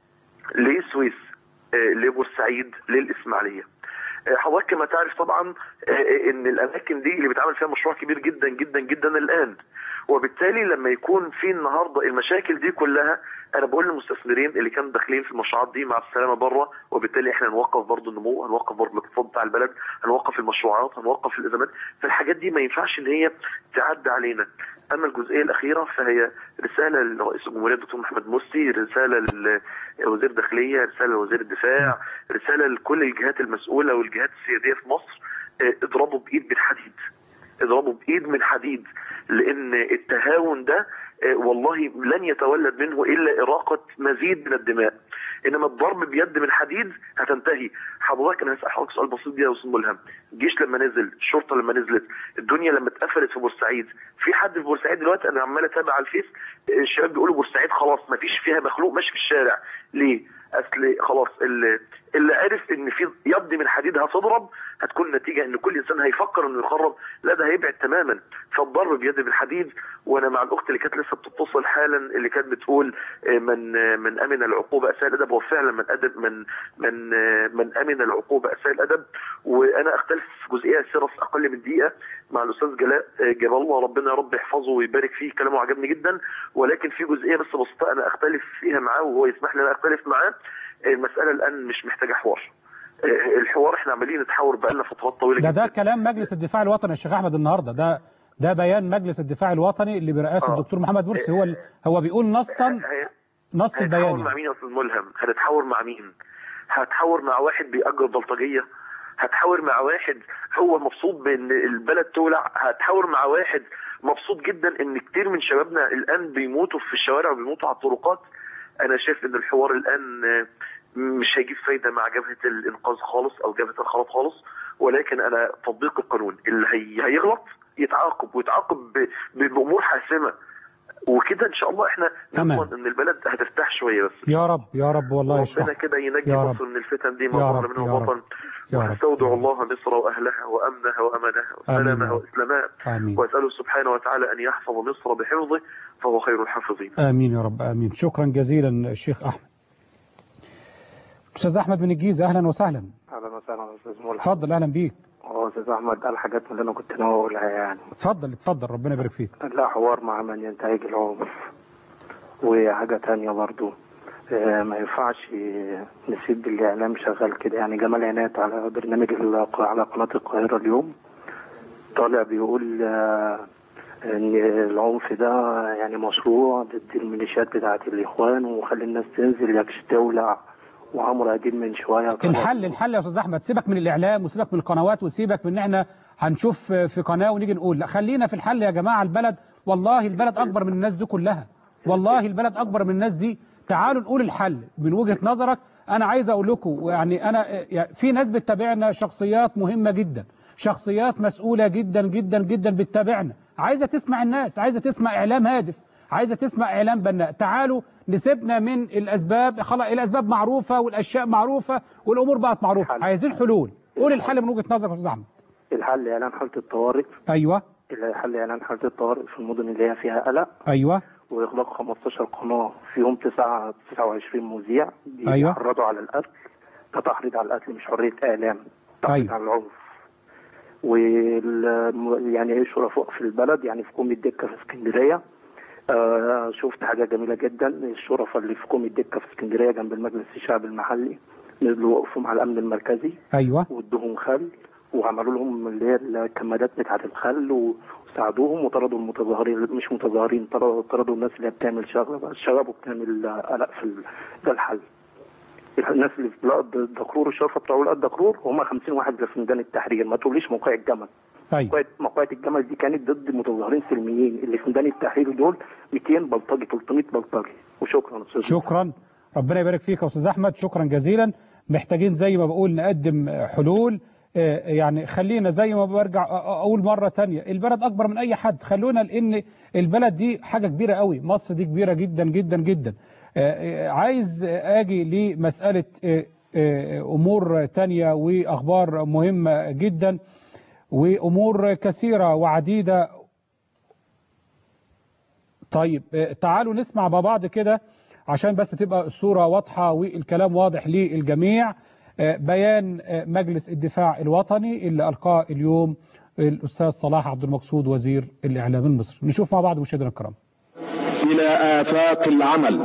للسويس آه، لبورسعيد للاسماعيليه آه، حضرتك كما تعرف طبعا آه، ان الاماكن دي اللي بيتعمل فيها مشروع كبير جدا جدا جدا الان وبالتالي لما يكون في النهارده المشاكل دي كلها انا بقول للمستثمرين اللي كانوا داخلين في المشروعات دي مع السلامه بره وبالتالي احنا هنوقف برضه النمو هنوقف برضه الاقتصاد بتاع البلد هنوقف المشروعات هنوقف الازمات فالحاجات دي ما ينفعش ان هي تعدي علينا اما الجزئيه الاخيره فهي رساله لرئيس الجمهوريه الدكتور محمد مرسي رساله لوزير الداخليه رساله لوزير الدفاع رساله لكل الجهات المسؤوله والجهات السياديه في مصر اه، اضربوا بايد من حديد اضربوا بايد من حديد لان التهاون ده آه، والله لن يتولد منه الا اراقه مزيد من الدماء انما الضرب بيد من حديد هتنتهي حضرتك انا هسال حضرتك سؤال بسيط يا استاذ ملهم الجيش لما نزل الشرطه لما نزلت الدنيا لما اتقفلت في بورسعيد في حد في بورسعيد دلوقتي انا عمال اتابع على الفيس آه، الشباب بيقولوا بورسعيد خلاص ما فيش فيها مخلوق ماشي في الشارع ليه اصل خلاص اللي, اللي عرف ان في يد من حديد هتضرب هتكون نتيجه ان كل انسان هيفكر انه يخرب لا ده هيبعد تماما فالضرب بيد بالحديد وانا مع الاخت اللي كانت لسه بتتصل حالا اللي كانت بتقول آه، من آه، من امن العقوبه اساء الادب هو فعلا من ادب من من آه، من امن العقوبه اساء الادب وانا اختلف في جزئيه يسيره في اقل من دقيقه مع الاستاذ جلاء آه، جلال الله ربنا يا رب يحفظه ويبارك فيه كلامه عجبني جدا ولكن في جزئيه بس بسيطه انا اختلف فيها معاه وهو يسمح لي انا اختلف معاه آه، المساله الان مش محتاجه حوار آه، الحوار احنا عمالين نتحاور بقالنا فترات طويله ده جدا ده كلام مجلس الدفاع الوطني يا شيخ احمد النهارده ده ده بيان مجلس الدفاع الوطني اللي برئاسه آه. الدكتور محمد مرسي هو ال- هو بيقول نصا هي- نص البيان هتحاور يعني. مع مين يا استاذ ملهم هتتحاور مع مين هتحاور مع واحد بيأجر بلطجية هتحاور مع واحد هو مبسوط بان البلد تولع هتحاور مع واحد مبسوط جدا ان كتير من شبابنا الان بيموتوا في الشوارع وبيموتوا على الطرقات انا شايف ان الحوار الان آه، مش هيجيب فايده مع جبهه الانقاذ خالص او جبهه الخلاص خالص ولكن انا تطبيق القانون اللي هي هيغلط يتعاقب ويتعاقب ب- ب- بامور حاسمه وكده ان شاء الله احنا تمام. نضمن ان البلد هترتاح شويه بس يا رب يا رب والله ربنا يشرح كده ينجي يا رب. مصر من الفتن دي يا ما ظهر رب، منه يا رب. بطن يا رب. واستودع الله مصر واهلها وامنها وامانها آمين يا وسلامها رب. واسلامها آمين. واساله سبحانه وتعالى ان يحفظ مصر بحفظه فهو خير الحافظين امين يا رب امين شكرا جزيلا الشيخ احمد استاذ احمد من الجيزه اهلا وسهلا اهلا وسهلا يا استاذ ملحم اتفضل اهلا بيك اه استاذ احمد قال حاجات من اللي انا كنت ناوي اقولها يعني اتفضل اتفضل ربنا يبارك فيك لا حوار مع من ينتهج العنف وحاجة تانية برضو آه، ما ينفعش نسيب الإعلام شغال كده يعني جمال عناد على برنامج ال- على قناة القاهرة اليوم طالع بيقول آه، إن العنف ده يعني مشروع ضد الميليشيات بتاعة الإخوان وخلي الناس تنزل يكش تولع وعمرو أديب من شوية طلع الحل الحل يا استاذ احمد سيبك من الاعلام وسيبك من القنوات وسيبك من ان احنا هنشوف في قناه ونيجي نقول لا خلينا في الحل يا جماعه البلد والله البلد اكبر من الناس دي كلها والله البلد اكبر من الناس دي تعالوا نقول الحل من وجهه نظرك انا عايز اقول لكم يعني انا يعني في ناس بتتابعنا شخصيات مهمه جدا شخصيات مسؤوله جدا جدا جدا بتتابعنا عايزه تسمع الناس عايزه تسمع اعلام هادف عايزه تسمع اعلام بناء تعالوا نسيبنا من الاسباب خلاص الاسباب معروفه والاشياء معروفه والامور بقت معروفه عايزين حلول قول الحل من وجهه نظرك يا استاذ احمد الحل إعلان حالة الطوارئ ايوه الحل إعلان حالة الطوارئ في المدن اللي هي فيها قلق ايوه وإغلاق 15 قناة في يوم 9 29 مذيع أيوة. بيحرضوا على القتل ده تحريض على القتل مش حرية إعلام تحريض على العنف وال يعني ايه شرفاء في البلد يعني في كوم الدكة في اسكندرية آه شفت حاجة جميلة جدا الشرفاء اللي في كوم الدكة في اسكندرية جنب المجلس الشعبي المحلي نزلوا وقفوا مع الأمن المركزي ايوه وادوهم خل وعملوا لهم اللي هي الكمادات بتاعة الخل وساعدوهم وطردوا المتظاهرين مش متظاهرين طردوا طردوا الناس اللي هي بتعمل شغب شغب وبتعمل قلق في ال- ده الحل الناس اللي في بلاد الدكرور الشرطه بتوع بلاد الدكرور هم 50 واحد في ميدان التحرير ما تقوليش موقع الجمل طيب موقعة- موقعة الجمل دي كانت ضد متظاهرين سلميين اللي في ميدان التحرير دول 200 بلطجي 300 بلطجي وشكرا استاذ شكرا ربنا يبارك فيك يا استاذ احمد شكرا جزيلا محتاجين زي ما بقول نقدم حلول آه، يعني خلينا زي ما برجع أ- أ- اقول مره تانية البلد اكبر من اي حد خلونا لان البلد دي حاجه كبيره قوي مصر دي كبيره جدا جدا جدا آه، آه، عايز اجي لمساله آه، آه، امور تانية واخبار مهمه جدا وامور كثيره وعديده طيب آه، تعالوا نسمع مع بعض كده عشان بس تبقى الصورة واضحة والكلام واضح للجميع آه، بيان آه، مجلس الدفاع الوطني اللي ألقاه اليوم الأستاذ صلاح عبد المقصود وزير الإعلام المصري نشوف مع بعض مشاهدينا الكرام إلى آفاق العمل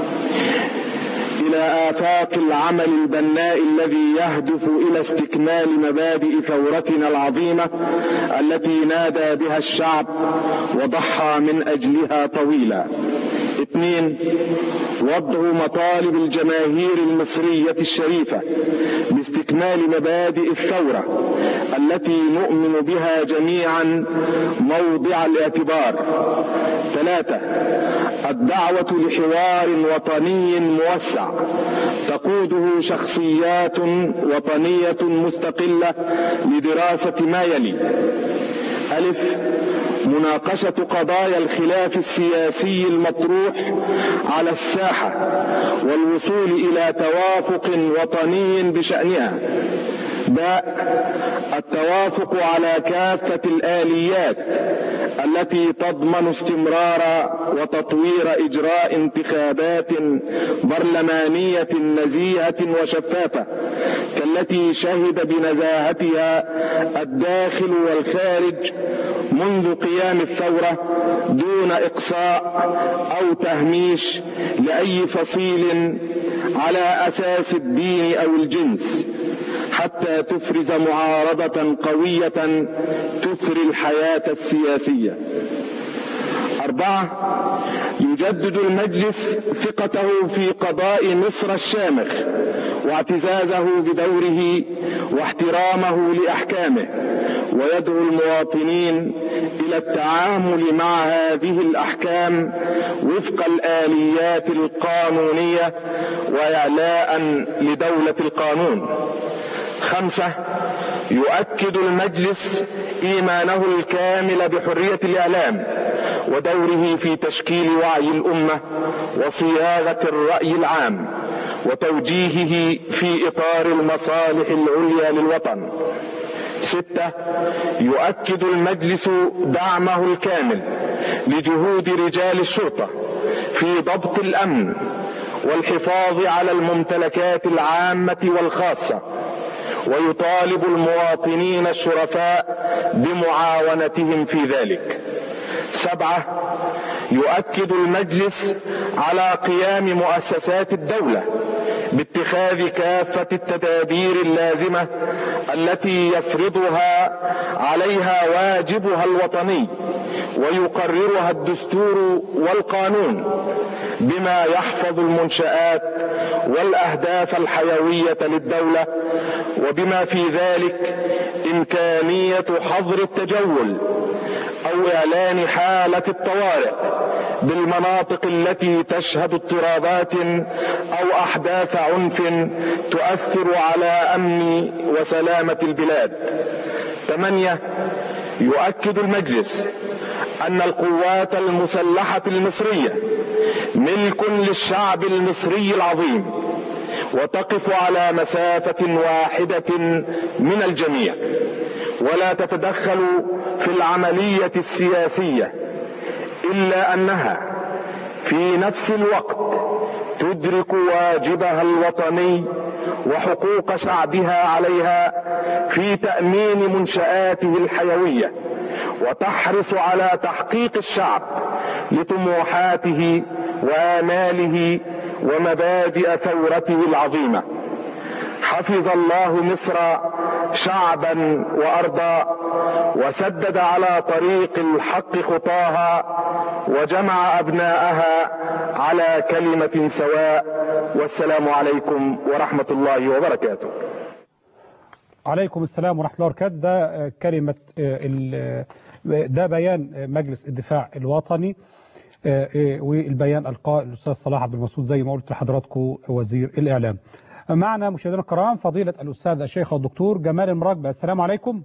إلى آفاق العمل البناء الذي يهدف إلى استكمال مبادئ ثورتنا العظيمة التي نادى بها الشعب وضحى من أجلها طويلا اثنين وضع مطالب الجماهير المصرية الشريفة باستكمال مبادئ الثورة التي نؤمن بها جميعا موضع الاعتبار ثلاثة الدعوة لحوار وطني موسع تقوده شخصيات وطنية مستقلة لدراسة ما يلي ألف مناقشة قضايا الخلاف السياسي المطروح على الساحة والوصول إلى توافق وطني بشأنها باء التوافق على كافة الآليات التي تضمن استمرار وتطوير إجراء انتخابات برلمانية نزيهة وشفافة كالتي شهد بنزاهتها الداخل والخارج منذ قيام الثورة دون إقصاء أو تهميش لأي فصيل على أساس الدين أو الجنس حتى تفرز معارضة قوية تثري الحياة السياسية أربعة يجدد المجلس ثقته في قضاء مصر الشامخ واعتزازه بدوره واحترامه لأحكامه ويدعو المواطنين إلى التعامل مع هذه الأحكام وفق الآليات القانونية وإعلاء لدولة القانون خمسة يؤكد المجلس إيمانه الكامل بحرية الإعلام ودوره في تشكيل وعي الأمة وصياغة الرأي العام وتوجيهه في إطار المصالح العليا للوطن ستة يؤكد المجلس دعمه الكامل لجهود رجال الشرطة في ضبط الأمن والحفاظ على الممتلكات العامة والخاصة ويطالب المواطنين الشرفاء بمعاونتهم في ذلك سبعة يؤكد المجلس على قيام مؤسسات الدولة باتخاذ كافة التدابير اللازمة التي يفرضها عليها واجبها الوطني ويقررها الدستور والقانون بما يحفظ المنشآت والأهداف الحيوية للدولة وبما في ذلك إمكانية حظر التجول أو إعلان حالة الطوارئ بالمناطق التي تشهد اضطرابات أو أحداث عنف تؤثر على أمن وسلامة البلاد ثمانية يؤكد المجلس أن القوات المسلحة المصرية ملك للشعب المصري العظيم وتقف على مسافة واحدة من الجميع ولا تتدخل في العملية السياسية إلا أنها في نفس الوقت تدرك واجبها الوطني وحقوق شعبها عليها في تأمين منشآته الحيوية وتحرص على تحقيق الشعب لطموحاته وآماله ومبادئ ثورته العظيمة حفظ الله مصر شعبا وارضا وسدد على طريق الحق خطاها وجمع ابناءها على كلمه سواء والسلام عليكم ورحمه الله وبركاته عليكم السلام ورحمه الله وبركاته ده كلمه ال- ده بيان مجلس الدفاع الوطني والبيان القاء الاستاذ صلاح عبد المسعود زي ما قلت لحضراتكم وزير الاعلام معنا مشاهدينا الكرام فضيله الاستاذ الشيخ الدكتور جمال المراقبه السلام عليكم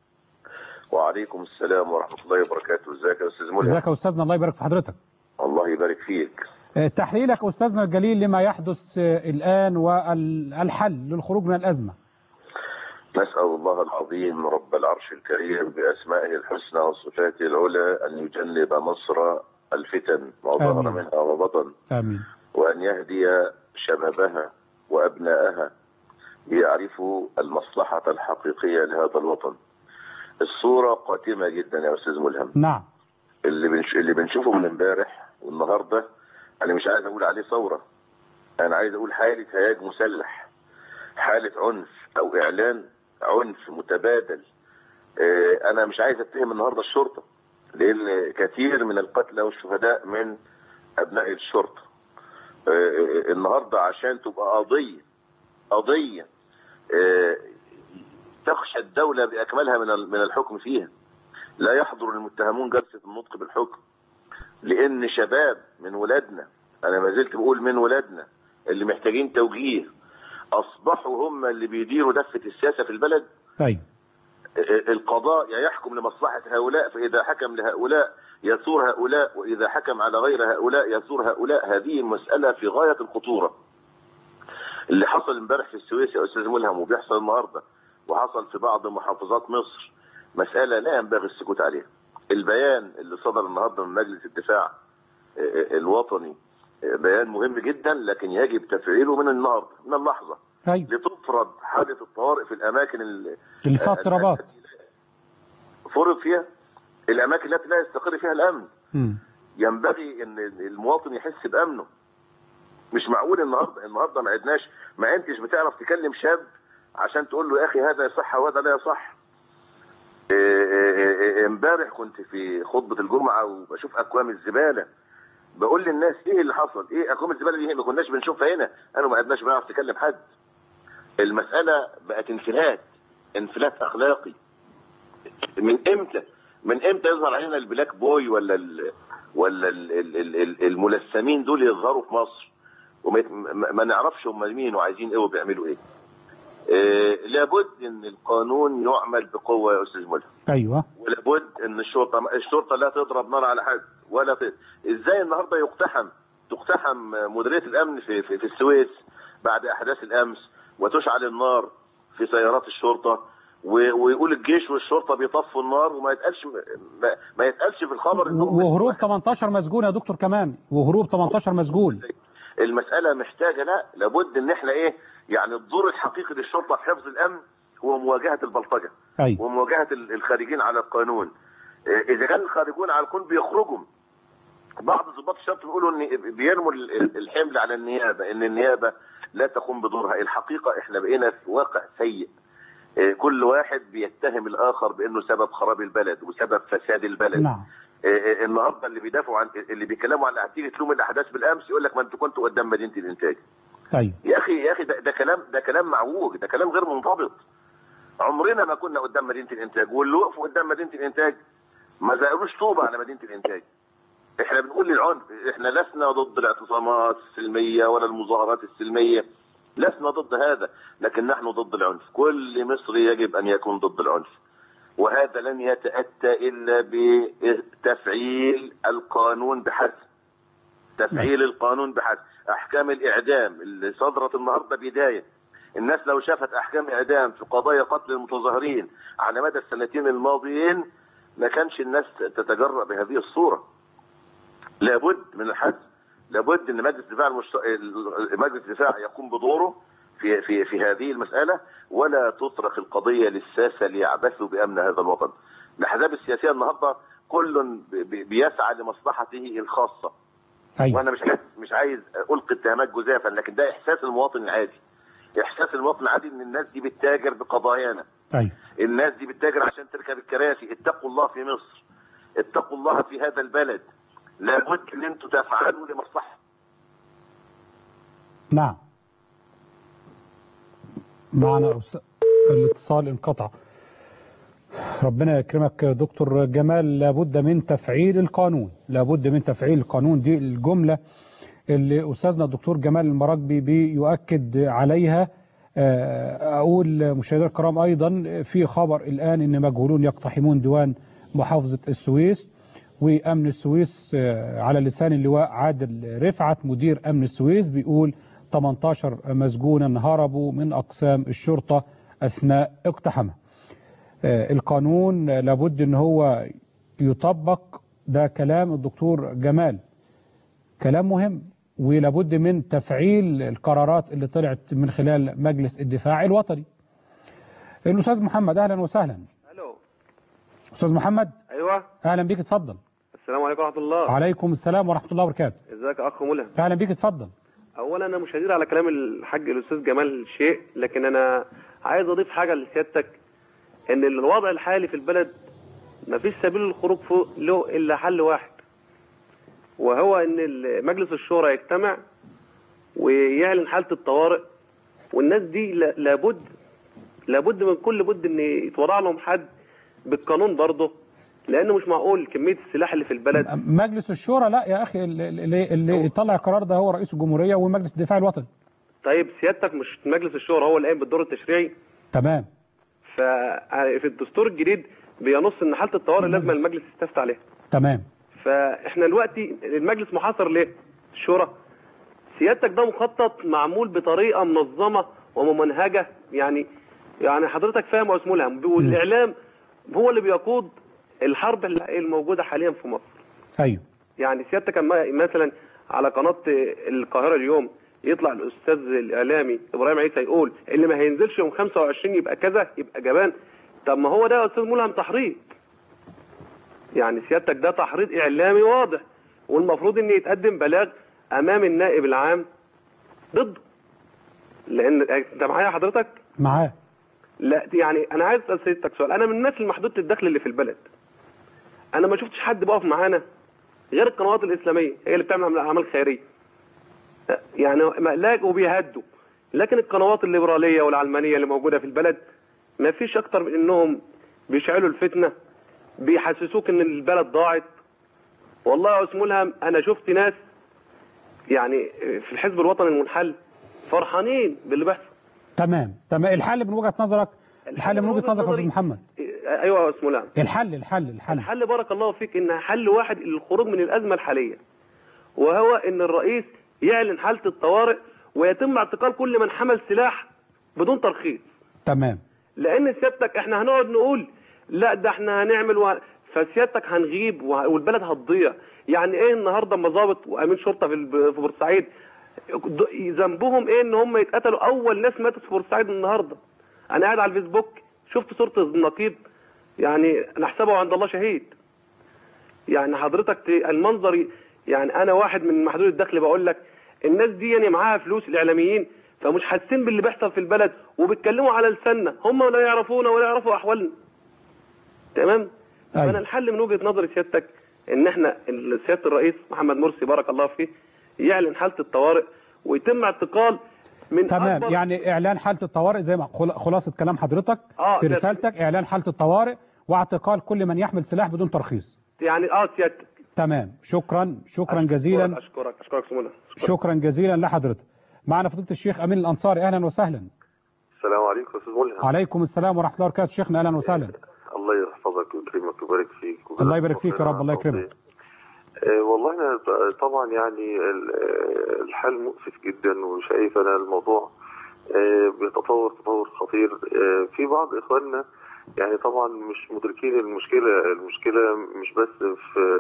وعليكم السلام ورحمة الله وبركاته ازيك يا أستاذ ملهم ازيك يا استاذنا الله يبارك في حضرتك الله يبارك فيك تحليلك استاذنا الجليل لما يحدث الان والحل للخروج من الازمه نسأل الله العظيم رب العرش الكريم بأسمائه الحسنى وصفاته العلى أن يجنب مصر الفتن ما ظهر آمين. منها وبطن امين وأن يهدي شبابها وأبناءها ليعرفوا المصلحة الحقيقية لهذا الوطن الصورة قاتمة جدا يا أستاذ ملهم نعم اللي بنش... اللي بنشوفه من امبارح والنهارده انا مش عايز اقول عليه ثوره انا عايز اقول حاله هياج مسلح حاله عنف او اعلان عنف متبادل آه، انا مش عايز اتهم النهارده الشرطه لان كثير من القتلى والشهداء من ابناء الشرطه آه، آه، النهارده عشان تبقى قضيه قضيه آه، تخشى الدوله باكملها من ال- من الحكم فيها لا يحضر المتهمون جلسه النطق بالحكم لان شباب من ولادنا انا ما زلت بقول من ولادنا اللي محتاجين توجيه اصبحوا هم اللي بيديروا دفه السياسه في البلد ايوه القضاء يا يحكم لمصلحه هؤلاء فاذا حكم لهؤلاء يثور هؤلاء واذا حكم على غير هؤلاء يثور هؤلاء هذه مساله في غايه الخطوره اللي حصل امبارح في السويس يا استاذ ملهم وبيحصل النهارده وحصل في بعض محافظات مصر مساله لا ينبغي السكوت عليها البيان اللي صدر النهارده من مجلس الدفاع الوطني بيان مهم جدا لكن يجب تفعيله من النهارده من اللحظه أيوة. لتفرض حاله الطوارئ في الاماكن اللي اللي فيها اضطرابات فرض فيها الاماكن التي لا يستقر فيها الامن مم. ينبغي ان المواطن يحس بامنه مش معقول النهارده النهارده ما عدناش ما انتش بتعرف تكلم شاب عشان تقول له يا اخي هذا يصح وهذا لا يصح إيه إيه إيه امبارح كنت في خطبه الجمعه وبشوف اكوام الزباله بقول للناس ايه اللي حصل ايه اكوام الزباله دي ما كناش بنشوفها هنا انا ما قعدناش بنعرف نكلم حد المساله بقت انفلات انفلات اخلاقي من امتى من امتى يظهر علينا البلاك بوي ولا ال ولا ال ال ال ال الملثمين دول يظهروا في مصر وما يت- ما ما نعرفش هم مين وعايزين ايه وبيعملوا ايه إيه لابد ان القانون يعمل بقوه يا استاذ ملهم ايوه ولابد ان الشرطه الشرطه لا تضرب نار على حد ولا ت... ازاي النهارده يقتحم تقتحم مديريه الامن في في, في السويس بعد احداث الامس وتشعل النار في سيارات الشرطه و... ويقول الجيش والشرطه بيطفوا النار وما يتقالش ما, ما يتقالش في الخبر انهم وهروب 18 مسجون يا دكتور كمان وهروب 18 مسجون المساله محتاجه لا لابد ان احنا ايه يعني الدور الحقيقي للشرطه في حفظ الامن هو مواجهه البلطجه ايوه ومواجهه ال- الخارجين على القانون إيه، اذا كان الخارجون على القانون بيخرجوا بعض ضباط الشرطه بيقولوا ان بيرموا ال- ال- الحمل على النيابه ان النيابه لا تقوم بدورها الحقيقه احنا بقينا في واقع سيء إيه، كل واحد بيتهم الاخر بانه سبب خراب البلد وسبب فساد البلد نعم إيه، إيه، النهارده اللي بيدافعوا عن اللي بيتكلموا عن هتيجي تلوم الاحداث بالامس يقول لك ما انتوا كنتوا قدام مدينه الانتاج ايوه يا اخي يا اخي ده, ده كلام ده كلام معوج ده كلام غير منضبط عمرنا ما كنا قدام مدينه الانتاج واللي وقفوا قدام مدينه الانتاج ما زقلوش طوبه على مدينه الانتاج احنا بنقول للعنف احنا لسنا ضد الاعتصامات السلميه ولا المظاهرات السلميه لسنا ضد هذا لكن نحن ضد العنف كل مصري يجب ان يكون ضد العنف وهذا لن يتاتى الا بتفعيل القانون بحسب تفعيل القانون بحسب احكام الاعدام اللي صدرت النهارده بدايه الناس لو شافت احكام اعدام في قضايا قتل المتظاهرين على مدى السنتين الماضيين ما كانش الناس تتجرأ بهذه الصوره لابد من الحد لابد ان مجلس الدفاع المشت... مجلس الدفاع يقوم بدوره في في في هذه المساله ولا تطرق القضيه للساسه ليعبثوا بامن هذا الوطن. الاحزاب السياسيه النهارده كل بي- بيسعى لمصلحته الخاصه. أيوة. وانا مش عايز مش عايز القي اتهامات جزافا لكن ده احساس المواطن العادي. احساس المواطن العادي ان الناس دي بتتاجر بقضايانا. ايوه الناس دي بتتاجر عشان تركب الكراسي اتقوا الله في مصر اتقوا الله في هذا البلد لابد ان انتم تفعلوا لمصلحه نعم معنا أس- الاتصال انقطع ربنا يكرمك يا دكتور جمال لابد من تفعيل القانون لابد من تفعيل القانون دي الجملة اللي أستاذنا الدكتور جمال المراكبي بيؤكد عليها آه، أقول مشاهدينا الكرام أيضا في خبر الآن أن مجهولون يقتحمون ديوان محافظة السويس وأمن السويس آه، على لسان اللواء عادل رفعت مدير أمن السويس بيقول 18 مسجونا هربوا من أقسام الشرطة أثناء اقتحامها آه، القانون لابد ان هو يطبق ده كلام الدكتور جمال كلام مهم ولابد من تفعيل القرارات اللي طلعت من خلال مجلس الدفاع الوطني الاستاذ محمد اهلا وسهلا الو استاذ محمد ايوه اهلا بيك اتفضل السلام عليكم ورحمه الله عليكم السلام ورحمه الله وبركاته ازيك يا اخ ملهم اهلا بيك اتفضل اولا انا مش هدير على كلام الحاج الاستاذ جمال شيء لكن انا عايز اضيف حاجه لسيادتك ان الوضع الحالي في البلد مفيش سبيل للخروج فوق له الا حل واحد وهو ان ال- مجلس الشورى يجتمع ويعلن حاله الطوارئ والناس دي لا- لابد لابد من كل بد ان يتوضع لهم حد بالقانون برضه لانه مش معقول كميه السلاح اللي في البلد مجلس الشورى لا يا اخي اللي, اللي, اللي يطلع القرار ده هو رئيس الجمهوريه ومجلس الدفاع الوطني طيب سيادتك مش مجلس الشورى هو اللي قايم بالدور التشريعي تمام ففي الدستور الجديد بينص ان حاله الطوارئ لازم المجلس يستفتى عليها تمام فاحنا دلوقتي المجلس محاصر ليه؟ الشورى سيادتك ده مخطط معمول بطريقه منظمه وممنهجه يعني يعني حضرتك فاهم يا اسمه لهم والاعلام هو اللي بيقود الحرب الموجوده حاليا في مصر ايوه يعني سيادتك اما مثلا على قناه القاهره اليوم يطلع الاستاذ الاعلامي ابراهيم عيسى يقول اللي ما هينزلش يوم 25 يبقى كذا يبقى جبان طب ما هو ده يا استاذ ملهم تحريض يعني سيادتك ده تحريض اعلامي واضح والمفروض ان يتقدم بلاغ امام النائب العام ضده لان انت معايا حضرتك معاه لا يعني انا عايز اسال سيادتك سؤال انا من الناس المحدوده الدخل اللي في البلد انا ما شفتش حد بيقف معانا غير القنوات الاسلاميه هي اللي بتعمل اعمال خيريه يعني ما- لا وبيهدوا لكن القنوات الليبراليه والعلمانيه اللي موجوده في البلد ما فيش اكتر من انهم بيشعلوا الفتنه بيحسسوك ان البلد ضاعت والله يا استاذ ملهم انا شفت ناس يعني في الحزب الوطني المنحل فرحانين باللي بيحصل تمام تمام الحل من وجهه نظرك الحل من وجهه نظرك يا استاذ محمد ايوه يا استاذ ملهم الحل الحل الحل الحل بارك الله فيك ان حل واحد للخروج من الازمه الحاليه وهو ان الرئيس يعلن حاله الطوارئ ويتم اعتقال كل من حمل سلاح بدون ترخيص تمام لان سيادتك احنا هنقعد نقول لا ده احنا هنعمل و... فسيادتك هنغيب وه- والبلد هتضيع يعني ايه النهارده اما ضابط وامين شرطه في الب- في بورسعيد د- ذنبهم ايه ان هم يتقتلوا اول ناس ماتت في بورسعيد النهارده انا قاعد على الفيسبوك شفت صوره النقيب يعني نحسبه عند الله شهيد يعني حضرتك ت- المنظر ي- يعني انا واحد من محدود الدخل بقول لك الناس دي يعني معاها فلوس الاعلاميين فمش حاسين باللي بيحصل في البلد وبيتكلموا على لساننا هم لا يعرفونا ولا يعرفوا احوالنا تمام أيوة. فانا الحل من وجهه نظري سيادتك ان احنا ال- سياده الرئيس محمد مرسي بارك الله فيه يعلن حاله الطوارئ ويتم اعتقال من تمام أكبر يعني اعلان حاله الطوارئ زي ما خل- خلاصه كلام حضرتك آه، في ده- رسالتك اعلان حاله الطوارئ واعتقال كل من يحمل سلاح بدون ترخيص يعني اه سيادتك تمام شكرا شكرا جزيلا اشكرك اشكرك سمونا شكرا جزيلا لحضرتك معنا فضيله الشيخ امين الانصاري اهلا وسهلا السلام عليكم يا استاذ ملهم عليكم السلام ورحمه الله وبركاته شيخنا اهلا وسهلا الله يحفظك ويكرمك ويبارك فيك الله يبارك فيك يا رب الله يكرمك آه، والله انا ط- طبعا يعني ال- آه، الحال مؤسف جدا وشايف انا الموضوع آه، بيتطور تطور خطير آه، في بعض اخواننا يعني طبعا مش مدركين المشكله المشكله مش بس في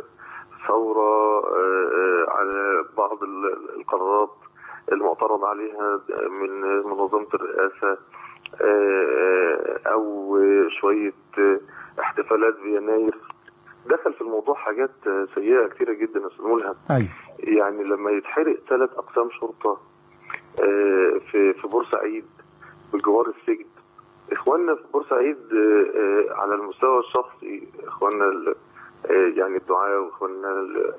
ثوره آه، آه، على بعض ال- القرارات المعترض عليها من منظمه الرئاسه آه، او شويه آه، احتفالات بيناير دخل في الموضوع حاجات آه، سيئه كتيره جدا يا استاذ ملهم ايوه يعني لما يتحرق ثلاث اقسام شرطه آه، في في بورسعيد بجوار السجن اخواننا في بورسعيد آه، آه، على المستوى الشخصي اخواننا ال- آه، يعني الدعاة واخواننا ال-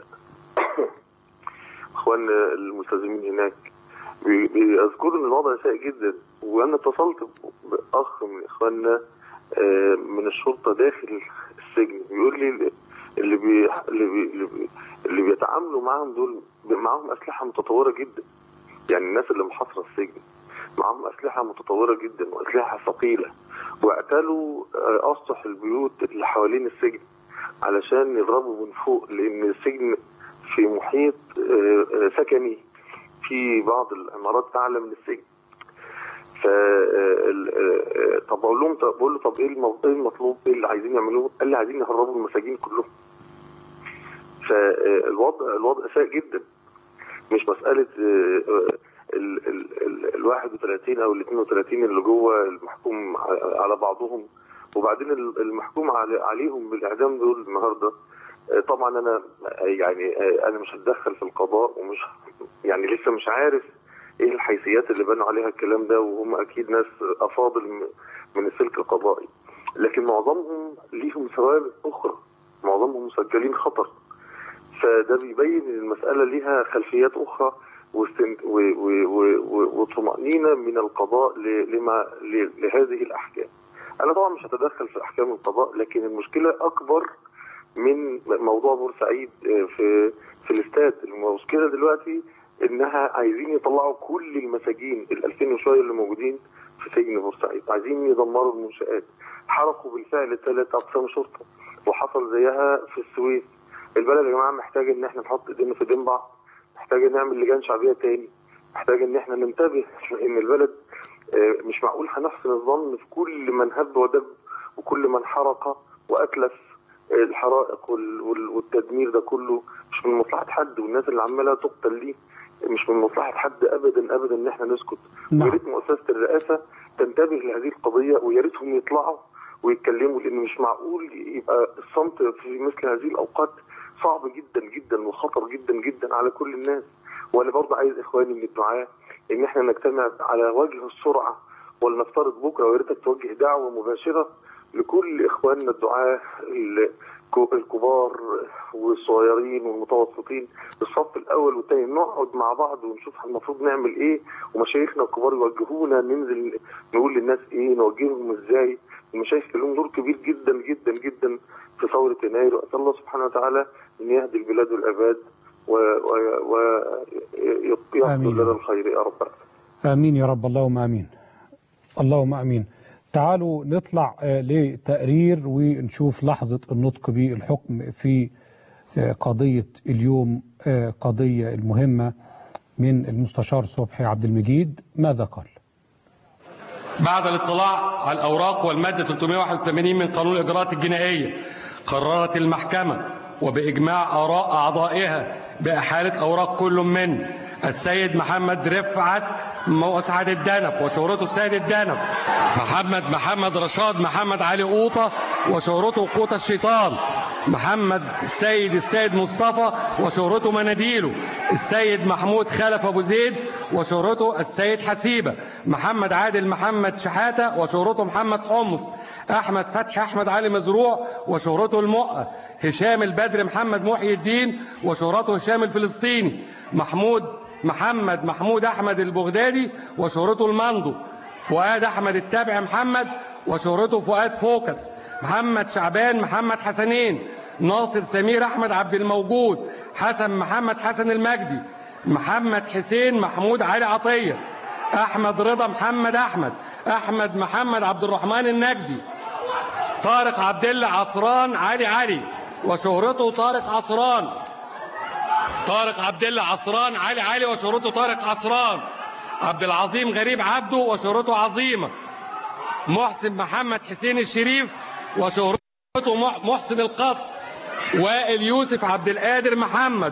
اخواننا الملتزمين هناك بي- بيذكروا ان الوضع سيء جدا وانا اتصلت باخ من اخواننا آه، من الشرطه داخل السجن بيقول لي اللي بي اللي بي اللي, بي اللي بيتعاملوا معاهم دول معاهم اسلحه متطوره جدا يعني الناس اللي محاصره السجن معاهم اسلحه متطوره جدا واسلحه ثقيله واعتلوا آه، اسطح البيوت اللي حوالين السجن علشان يضربوا من فوق لان السجن في محيط آه، آه، سكني في بعض العمارات اعلى من السجن ف آه، ال- آه، طب بقول لهم طب بقول له طب ايه المو- إيه المطلوب ايه اللي عايزين يعملوه قال لي عايزين يهربوا المساجين كلهم فالوضع الوضع سيء جدا مش مساله آه، آه، ال ال ال ال 31 او ال 32 اللي جوه المحكوم ع- على بعضهم وبعدين ال- المحكوم علي- عليهم بالاعدام دول النهارده آه، طبعا انا آه، يعني آه، انا مش هتدخل في القضاء ومش يعني لسه مش عارف ايه الحيثيات اللي بنوا عليها الكلام ده وهم اكيد ناس افاضل م- من السلك القضائي لكن معظمهم ليهم ثوابت اخرى معظمهم مسجلين خطر فده بيبين ان المساله ليها خلفيات اخرى واستن- و- و- و- و- وطمأنينة من القضاء ل- لما ل- لهذه الأحكام أنا طبعا مش هتدخل في أحكام القضاء لكن المشكلة أكبر من موضوع بورسعيد آه، في في الاستاد المشكلة دلوقتي إنها عايزين يطلعوا كل المساجين ال 2000 وشوية اللي موجودين في سجن بورسعيد عايزين يدمروا المنشآت حرقوا بالفعل ثلاث أقسام شرطة وحصل زيها في السويس البلد يا جماعة محتاج إن احنا نحط إيدينا في ايدين بعض محتاجة نعمل لجان شعبية تاني محتاج ان احنا ننتبه ان البلد آه، مش معقول هنحسن الظن في كل من هب ودب وكل من حرق واتلف آه، الحرائق وال- وال- والتدمير ده كله مش من مصلحة حد والناس اللي عمالة تقتل دي مش من مصلحة حد ابدا ابدا ان احنا نسكت ويا ريت مؤسسة الرئاسة تنتبه لهذه القضية ويا ريتهم يطلعوا ويتكلموا لان مش معقول يبقى الصمت في مثل هذه الاوقات صعب جدا جدا وخطر جدا جدا على كل الناس وانا برضه عايز اخواني من الدعاة ان احنا نجتمع على وجه السرعه ولنفترض بكره ويا ريتك توجه دعوه مباشره لكل اخواننا الدعاه ال- الكبار والصغيرين والمتوسطين الصف الاول والثاني نقعد مع بعض ونشوف المفروض نعمل ايه ومشايخنا الكبار يوجهونا ننزل نقول للناس ايه نوجههم ازاي المشايخ لهم دور كبير جدا جدا جدا في ثوره يناير واسال الله سبحانه وتعالى ان يهدي البلاد والعباد ويقدر آمين. لنا الخير يا رب آمين يا رب اللهم آمين اللهم آمين تعالوا نطلع آه، لتقرير ونشوف لحظة النطق بالحكم في آه، قضية اليوم آه، قضية المهمة من المستشار صبحي عبد المجيد ماذا قال بعد الاطلاع على الأوراق والمادة 381 من قانون الإجراءات الجنائية قررت المحكمة وبإجماع آراء أعضائها بإحالة أوراق كل من السيد محمد رفعت مسعد الدنف وشهرته السيد الدنف محمد محمد رشاد محمد علي قوطة وشهرته قوطة الشيطان محمد السيد السيد مصطفى وشهرته مناديله السيد محمود خلف أبو زيد وشهرته السيد حسيبة محمد عادل محمد شحاتة وشهرته محمد حمص أحمد فتحي أحمد علي مزروع وشهرته المؤة هشام البدر محمد محي الدين وشهرته هشام الفلسطيني محمود محمد محمود أحمد البغدادي وشهرته المندو فؤاد أحمد التابع محمد وشهرته فؤاد فوكس محمد شعبان محمد حسنين ناصر سمير أحمد عبد الموجود حسن محمد حسن المجدي محمد حسين محمود علي عطية أحمد رضا محمد أحمد أحمد محمد عبد الرحمن النجدي طارق عبد الله عصران علي علي وشهرته طارق عصران طارق عبد الله عصران علي علي وشهرته طارق عصران عبد العظيم غريب عبده وشهرته عظيمة محسن محمد حسين الشريف وشهرته مح- محسن القص وائل يوسف عبد القادر محمد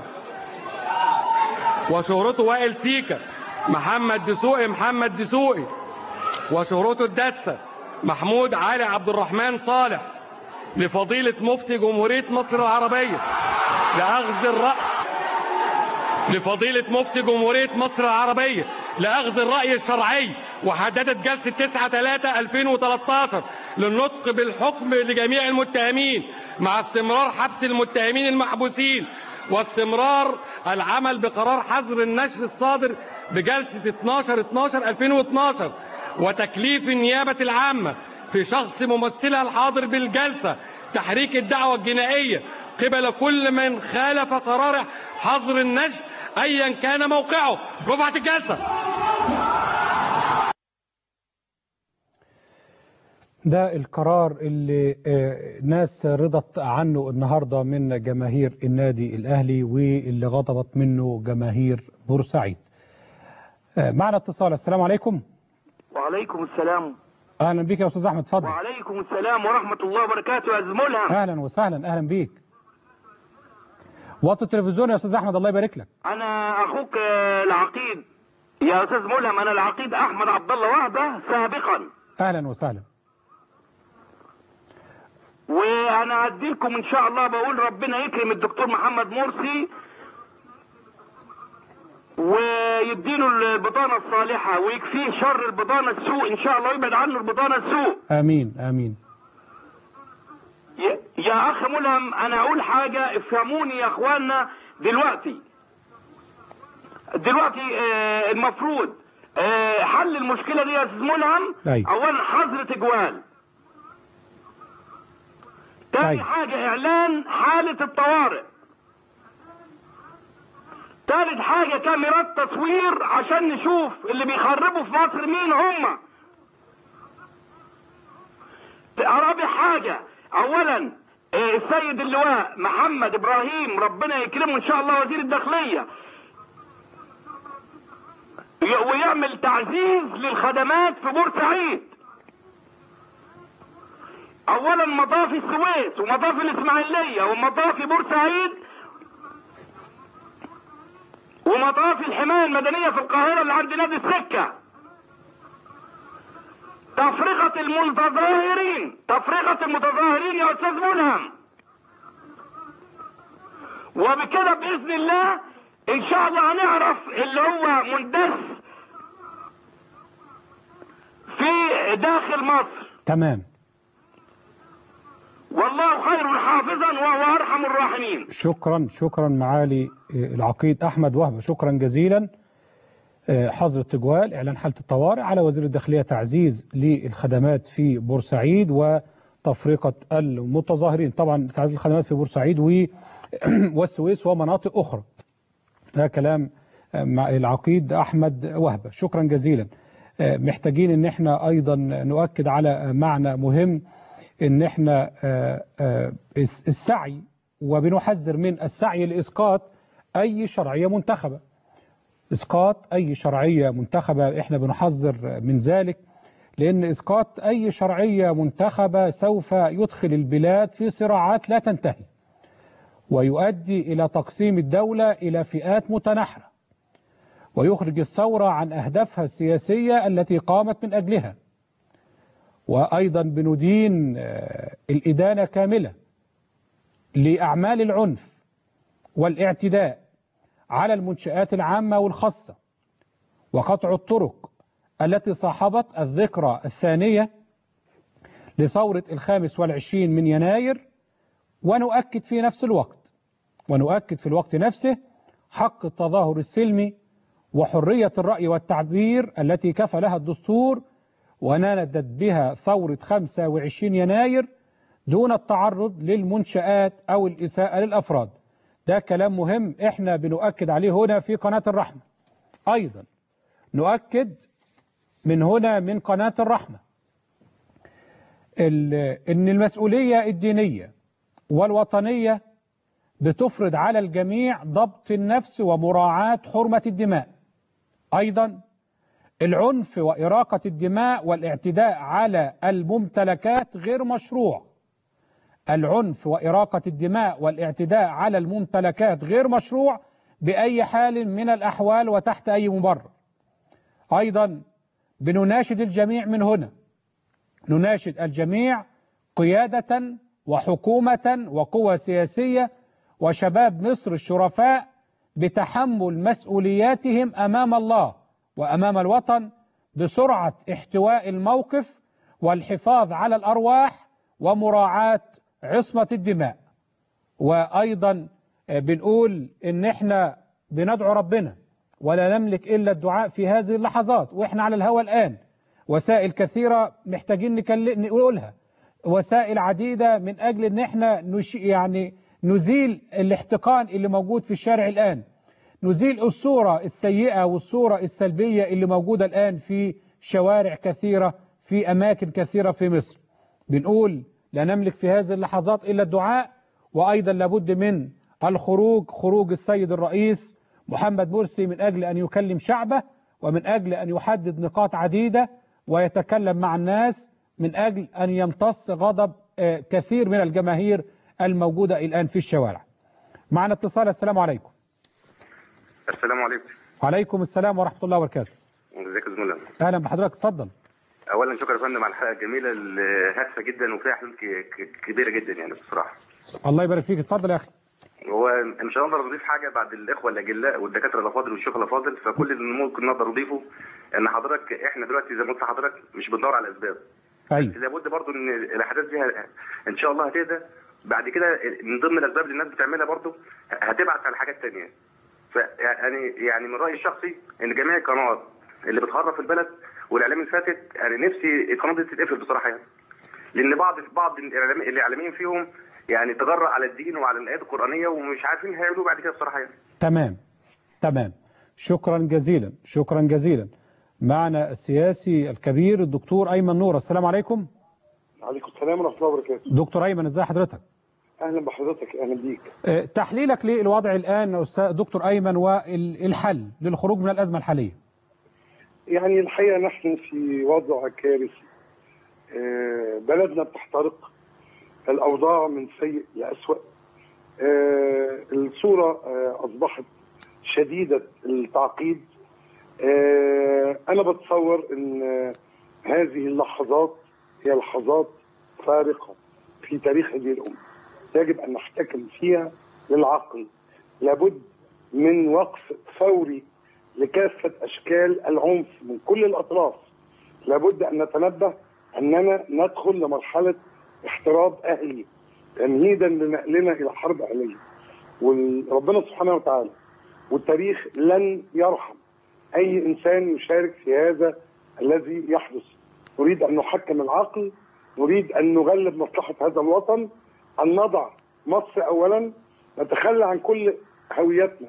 وشهرته وائل سيكا محمد دسوقي محمد دسوقي وشهرته الدسة محمود علي عبد الرحمن صالح لفضيلة مفتي جمهورية مصر العربية لأخذ الرأي لفضيلة مفتي جمهورية مصر العربية لأخذ الرأي الشرعي وحددت جلسة 9 3 2013 للنطق بالحكم لجميع المتهمين مع استمرار حبس المتهمين المحبوسين واستمرار العمل بقرار حظر النشر الصادر بجلسة 12 12 2012 وتكليف النيابة العامة في شخص ممثلها الحاضر بالجلسة تحريك الدعوة الجنائية قبل كل من خالف قرار حظر النشر ايا كان موقعه رفعت الجلسة ده القرار اللي آه، ناس رضت عنه النهارده من جماهير النادي الاهلي واللي غضبت منه جماهير بورسعيد. آه، معنا اتصال السلام عليكم. وعليكم السلام اهلا بيك يا استاذ احمد اتفضل. وعليكم السلام ورحمة الله وبركاته يا زملهم اهلا وسهلا اهلا بيك. وطي التلفزيون يا استاذ احمد الله يبارك لك. أنا أخوك آه، العقيد يا أستاذ ملهم أنا العقيد أحمد عبد الله وهبة سابقا اهلا وسهلا. وأنا أديلكم إن شاء الله بقول ربنا يكرم الدكتور محمد مرسي ويديله البطانة الصالحة ويكفيه شر البطانة السوء إن شاء الله ويبعد عنه البطانة السوء امين امين. يا- يا اخ ملهم انا اقول حاجة افهموني يا اخوانا دلوقتي دلوقتي آه، المفروض آه، حل المشكلة دي يا استاذ ملهم أيوة. اولا حظر تجوال تاني أيوة. حاجة اعلان حالة الطوارئ تالت حاجة كاميرات تصوير عشان نشوف اللي بيخربوا في مصر مين هم رابع حاجة اولا آه، السيد اللواء محمد ابراهيم ربنا يكرمه ان شاء الله وزير الداخلية ي- ويعمل تعزيز للخدمات في بورسعيد اولا مطاف السويس ومطاف الاسماعيلية ومطاف بورسعيد ومطاف الحماية المدنية في القاهرة اللي عند نادي السكة تفرقة المتظاهرين تفرقة المتظاهرين يا أستاذ ملهم وبكده بإذن الله إن شاء الله هنعرف اللي هو مندس في داخل مصر تمام والله خير حافظا وهو ارحم الراحمين شكرا شكرا معالي العقيد أحمد وهبة شكرا جزيلا حظر التجوال إعلان حالة الطوارئ على وزير الداخلية تعزيز للخدمات في بورسعيد وتفرقة المتظاهرين طبعا تعزيز الخدمات في بورسعيد والسويس ومناطق أخرى ده كلام مع العقيد أحمد وهبة شكرا جزيلا محتاجين ان احنا ايضا نؤكد على معنى مهم ان احنا السعي وبنحذر من السعي لاسقاط اي شرعيه منتخبه اسقاط اي شرعيه منتخبه احنا بنحذر من ذلك لان اسقاط اي شرعيه منتخبه سوف يدخل البلاد في صراعات لا تنتهي ويؤدي الى تقسيم الدوله الى فئات متناحره ويخرج الثوره عن اهدافها السياسيه التي قامت من اجلها وأيضا بندين الإدانة كاملة لأعمال العنف والاعتداء على المنشآت العامة والخاصة وقطع الطرق التي صاحبت الذكرى الثانية لثورة الخامس والعشرين من يناير ونؤكد في نفس الوقت ونؤكد في الوقت نفسه حق التظاهر السلمي وحرية الرأي والتعبير التي كفلها الدستور ونالت بها ثورة 25 يناير دون التعرض للمنشآت أو الإساءة للأفراد ده كلام مهم احنا بنؤكد عليه هنا في قناة الرحمة أيضا نؤكد من هنا من قناة الرحمة ان المسؤولية الدينية والوطنية بتفرض على الجميع ضبط النفس ومراعاة حرمة الدماء أيضا العنف وإراقة الدماء والاعتداء على الممتلكات غير مشروع العنف وإراقة الدماء والاعتداء على الممتلكات غير مشروع بأي حال من الأحوال وتحت أي مبرر أيضا بنناشد الجميع من هنا نناشد الجميع قيادة وحكومة وقوى سياسية وشباب مصر الشرفاء بتحمل مسؤولياتهم أمام الله وأمام الوطن بسرعة احتواء الموقف والحفاظ على الأرواح ومراعاة عصمة الدماء وأيضا بنقول إن إحنا بندعو ربنا ولا نملك إلا الدعاء في هذه اللحظات وإحنا على الهوى الآن وسائل كثيرة محتاجين نقولها وسائل عديدة من أجل إن إحنا نش يعني نزيل الاحتقان اللي موجود في الشارع الآن نزيل الصورة السيئة والصورة السلبية اللي موجودة الآن في شوارع كثيرة في أماكن كثيرة في مصر بنقول لا نملك في هذه اللحظات إلا الدعاء وأيضا لابد من الخروج خروج السيد الرئيس محمد مرسي من أجل أن يكلم شعبه ومن أجل أن يحدد نقاط عديدة ويتكلم مع الناس من أجل أن يمتص غضب كثير من الجماهير الموجودة الآن في الشوارع معنا اتصال السلام عليكم السلام عليكم وعليكم السلام ورحمة الله وبركاته ازيك يا زميلنا أهلا بحضرتك اتفضل اولا شكرا يا فندم على الحلقه الجميله الهادفه جدا وفيها حلول كبيره جدا يعني بصراحه الله يبارك فيك اتفضل يا اخي هو مش هنقدر نضيف حاجه بعد الاخوه الاجلاء والدكاتره الافاضل والشيوخ الافاضل فكل اللي ممكن نقدر نضيفه ان حضرتك احنا دلوقتي زي ما قلت لحضرتك مش بندور على اسباب ايوه لابد برضو ان الاحداث دي ان شاء الله هتهدى بعد كده من ضمن الاسباب اللي الناس بتعملها برضو هتبعت على حاجات ثانيه فيعني يعني من رايي الشخصي ان جميع القنوات اللي بتخرب في البلد والاعلام اللي فاتت يعني نفسي القناه دي تتقفل بصراحه يعني لان بعض بعض الاعلاميين فيهم يعني تجرأ على الدين وعلى الايات القرانيه ومش عارفين هيعملوا بعد كده بصراحه يعني تمام تمام شكرا جزيلا شكرا جزيلا معنا السياسي الكبير الدكتور ايمن نور السلام عليكم وعليكم السلام ورحمه الله وبركاته دكتور ايمن ازي حضرتك اهلا بحضرتك اهلا بيك أه تحليلك للوضع الان استاذ دكتور ايمن والحل للخروج من الازمه الحاليه يعني الحقيقه نحن في وضع كارثي أه بلدنا بتحترق الاوضاع من سيء لاسوء أه الصوره اصبحت شديده التعقيد انا بتصور ان هذه اللحظات هي لحظات فارقه في تاريخ هذه الامه يجب ان نحتكم فيها للعقل لابد من وقف فوري لكافه اشكال العنف من كل الاطراف لابد ان نتنبه اننا ندخل لمرحله احتراب اهلي تمهيدا لنقلنا الى حرب اهليه وربنا سبحانه وتعالى والتاريخ لن يرحم اي انسان يشارك في هذا الذي يحدث نريد ان نحكم العقل نريد ان نغلب مصلحه هذا الوطن ان نضع مصر اولا نتخلى عن كل هويتنا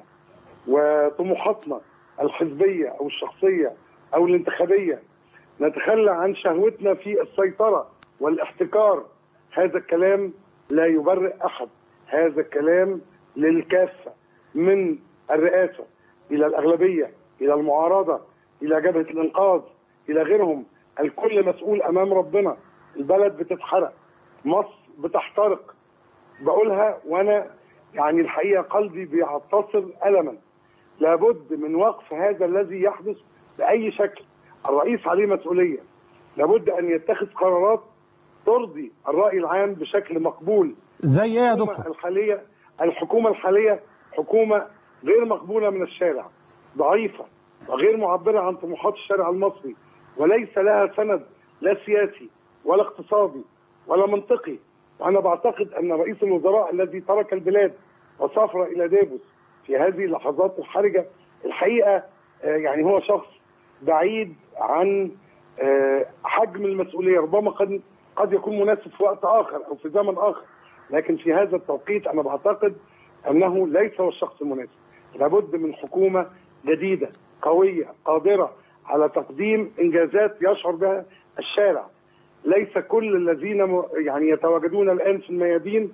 وطموحاتنا الحزبيه او الشخصيه او الانتخابيه نتخلى عن شهوتنا في السيطره والاحتكار هذا الكلام لا يبرئ احد هذا الكلام للكافه من الرئاسه الى الاغلبيه الى المعارضه الى جبهه الانقاذ الى غيرهم الكل مسؤول امام ربنا البلد بتتحرق مصر بتحترق بقولها وانا يعني الحقيقه قلبي بيعتصر الما لابد من وقف هذا الذي يحدث باي شكل الرئيس عليه مسؤوليه لابد ان يتخذ قرارات ترضي الراي العام بشكل مقبول زي ايه يا الحكومة دكتور الحاليه الحكومه الحاليه حكومه غير مقبوله من الشارع ضعيفه وغير معبره عن طموحات الشارع المصري وليس لها سند لا سياسي ولا اقتصادي ولا منطقي وانا بعتقد ان رئيس الوزراء الذي ترك البلاد وسافر الى دافوس في هذه اللحظات الحرجه الحقيقه آه، يعني هو شخص بعيد عن آه، حجم المسؤوليه ربما قد قد يكون مناسب في وقت اخر او في زمن اخر لكن في هذا التوقيت انا بعتقد انه ليس هو الشخص المناسب لابد من حكومه جديده قويه قادره على تقديم انجازات يشعر بها الشارع ليس كل الذين م- يعني يتواجدون الان في الميادين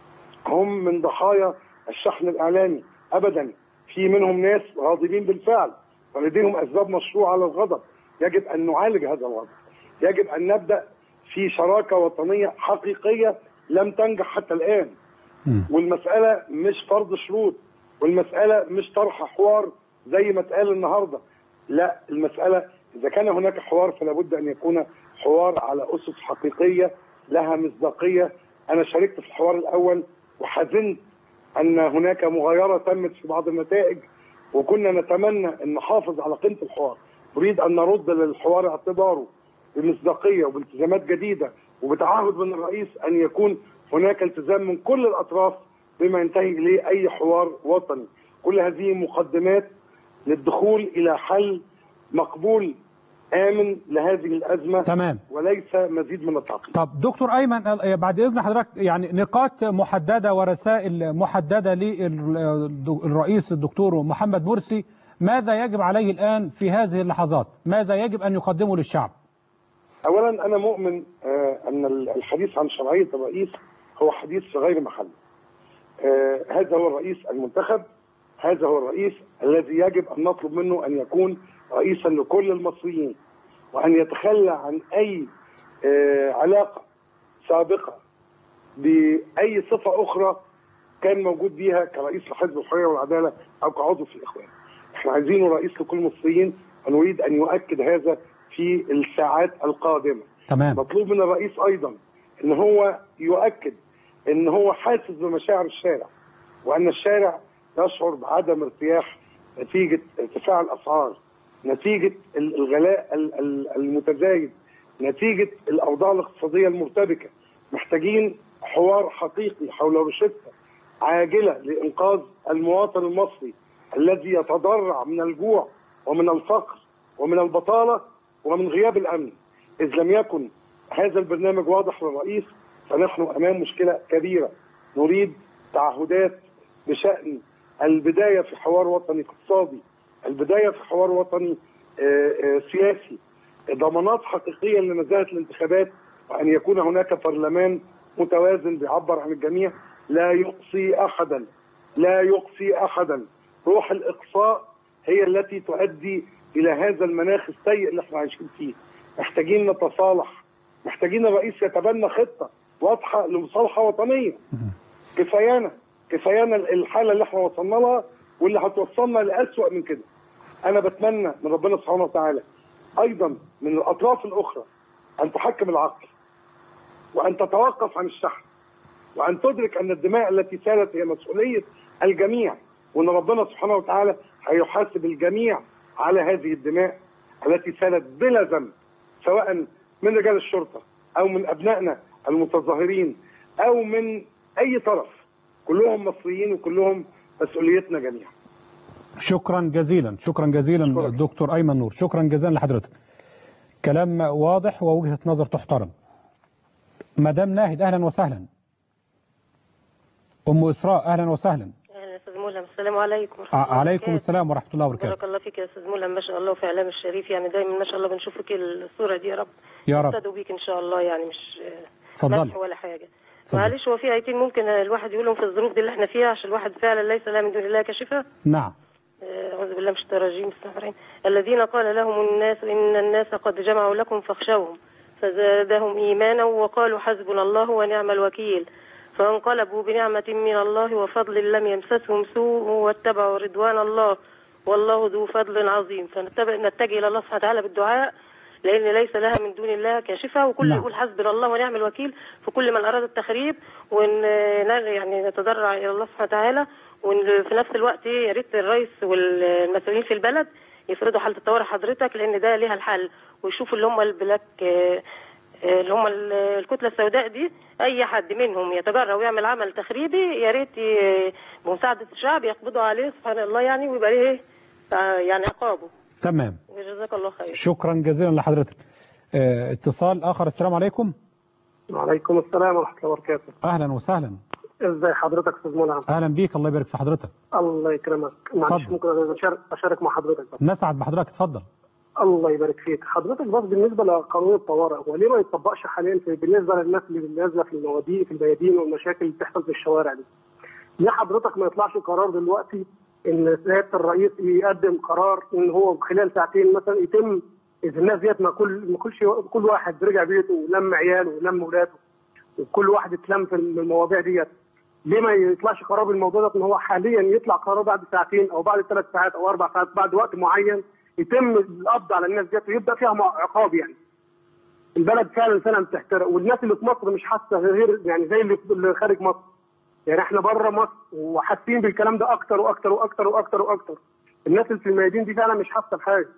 هم من ضحايا الشحن الاعلامي ابدا في منهم ناس غاضبين بالفعل ولديهم اسباب مشروعه للغضب يجب ان نعالج هذا الغضب يجب ان نبدا في شراكه وطنيه حقيقيه لم تنجح حتى الان والمساله مش فرض شروط والمساله مش طرح حوار زي ما اتقال النهارده لا المساله اذا كان هناك حوار فلا بد ان يكون حوار على اسس حقيقيه لها مصداقيه انا شاركت في الحوار الاول وحزنت ان هناك مغايره تمت في بعض النتائج وكنا نتمنى ان نحافظ على قيمه الحوار نريد ان نرد للحوار اعتباره بمصداقيه وبالتزامات جديده وبتعهد من الرئيس ان يكون هناك التزام من كل الاطراف بما ينتهي اليه اي حوار وطني كل هذه مقدمات للدخول الى حل مقبول امن لهذه الازمه تمام وليس مزيد من التعقيد طب دكتور ايمن آه، بعد اذن حضرتك يعني نقاط محدده ورسائل محدده للرئيس الدكتور محمد مرسي ماذا يجب عليه الان في هذه اللحظات؟ ماذا يجب ان يقدمه للشعب؟ اولا انا مؤمن آه، ان الحديث عن شرعيه الرئيس هو حديث في غير محله آه، هذا هو الرئيس المنتخب هذا هو الرئيس الذي يجب ان نطلب منه ان يكون رئيسا لكل المصريين وان يتخلى عن اي آه، علاقه سابقه باي صفه اخرى كان موجود بيها كرئيس لحزب الحريه والعداله او كعضو في الاخوان. احنا عايزينه رئيس لكل المصريين ونريد ان يؤكد هذا في الساعات القادمه. تمام مطلوب من الرئيس ايضا ان هو يؤكد ان هو حاسس بمشاعر الشارع وان الشارع يشعر بعدم ارتياح نتيجه ارتفاع الاسعار نتيجه ال- الغلاء ال- ال- المتزايد نتيجه الاوضاع الاقتصاديه المرتبكه محتاجين حوار حقيقي حول روشته عاجله لانقاذ المواطن المصري الذي يتضرع من الجوع ومن الفقر ومن البطاله ومن غياب الامن اذ لم يكن هذا البرنامج واضح للرئيس فنحن امام مشكله كبيره نريد تعهدات بشان البدايه في حوار وطني اقتصادي البدايه في حوار وطني آه، آه، سياسي ضمانات حقيقيه لنزاهه الانتخابات وان يكون هناك برلمان متوازن بيعبر عن الجميع لا يقصي احدا لا يقصي احدا روح الاقصاء هي التي تؤدي الى هذا المناخ السيء اللي احنا عايشين فيه محتاجين نتصالح محتاجين الرئيس يتبنى خطه واضحه لمصالحه وطنيه كفايانا كفايانا الحاله اللي احنا وصلنا لها واللي هتوصلنا لاسوأ من كده انا بتمنى من ربنا سبحانه وتعالى ايضا من الاطراف الاخرى ان تحكم العقل وان تتوقف عن الشحن وان تدرك ان الدماء التي سالت هي مسؤوليه الجميع وان ربنا سبحانه وتعالى هيحاسب الجميع على هذه الدماء التي سالت بلا ذنب سواء من رجال الشرطه او من ابنائنا المتظاهرين او من اي طرف كلهم مصريين وكلهم مسؤوليتنا جميعا شكرا جزيلا شكرا جزيلا دكتور ايمن نور شكرا جزيلا لحضرتك كلام واضح ووجهه نظر تحترم مدام ناهد اهلا وسهلا ام اسراء اهلا وسهلا اهلا يا استاذ ملهم السلام عليكم ورحمه الله عليكم وبركاته. السلام ورحمه الله وبركاته بارك الله فيك يا استاذ ملهم ما شاء الله في اعلام الشريف يعني دايما ما شاء الله بنشوف فيك الصوره دي يا رب يا رب. نقتدوا بيك ان شاء الله يعني مش اتفضلي. مدح ولا حاجه معلش هو في ايتين ممكن الواحد يقولهم في الظروف دي اللي احنا فيها عشان الواحد فعلا ليس لها من دون الله كاشفه نعم آه، أعوذ بالله من الشيطان الرجيم بسم الله الرحمن الرحيم الذين قال لهم الناس إن الناس قد جمعوا لكم فاخشوهم فزادهم إيمانا وقالوا حسبنا الله ونعم الوكيل فانقلبوا بنعمة من الله وفضل لم يمسسهم سوء واتبعوا رضوان الله والله ذو فضل عظيم فنتبع نتجه إلى الله سبحانه وتعالى بالدعاء لأن ليس لها من دون الله كاشفة وكل نعم. يقول حسبنا الله ونعم الوكيل في كل من أراد التخريب وإن يعني نتضرع إلى الله سبحانه وتعالى وإن في نفس الوقت يا ريت الرئيس والمسؤولين في البلد يفرضوا حالة الطوارئ حضرتك لأن ده ليها الحل ويشوفوا اللي هم البلاك آه، آه، اللي هم ال- الكتلة السوداء دي أي حد منهم يتجرأ ويعمل عمل تخريبي يا ريت ي- بمساعدة الشعب يقبضوا عليه سبحان الله يعني ويبقى ليه إيه؟ آه، يعني عقابه تمام وجزاك الله خير شكرا جزيلا لحضرتك اه اتصال اخر السلام عليكم وعليكم السلام ورحمة الله وبركاته اهلا وسهلا ازي حضرتك استاذ منعم اهلا بيك الله يبارك في حضرتك الله يكرمك معلش اتفضل. ممكن أشارك, اشارك مع حضرتك بس نسعد بحضرتك اتفضل الله يبارك فيك حضرتك بس بالنسبه لقانون الطوارئ هو ليه ما يتطبقش حاليا في بالنسبه للناس اللي نازله في الموادين في الميادين والمشاكل اللي بتحصل في الشوارع دي ليه حضرتك ما يطلعش قرار دلوقتي ان سياده الرئيس يقدم قرار ان هو خلال ساعتين مثلا يتم اذا الناس ديت ما كل ما كلش كل واحد رجع بيته ولم عياله ولم ولاده وكل واحد اتلم في المواضيع ديت ليه ما يطلعش قرار بالموضوع ده ان هو حاليا يطلع قرار بعد ساعتين او بعد ثلاث ساعات او اربع ساعات بعد وقت معين يتم القبض على الناس ديت ويبدا فيها مع- عقاب يعني. البلد فعلا فعلا بتحترق والناس اللي في مصر مش حاسه غير يعني زي اللي اللي خارج مصر. يعني احنا بره مصر وحاسين بالكلام ده اكتر واكتر واكتر واكتر واكتر. الناس اللي في الميادين دي فعلا مش حاسه بحاجه.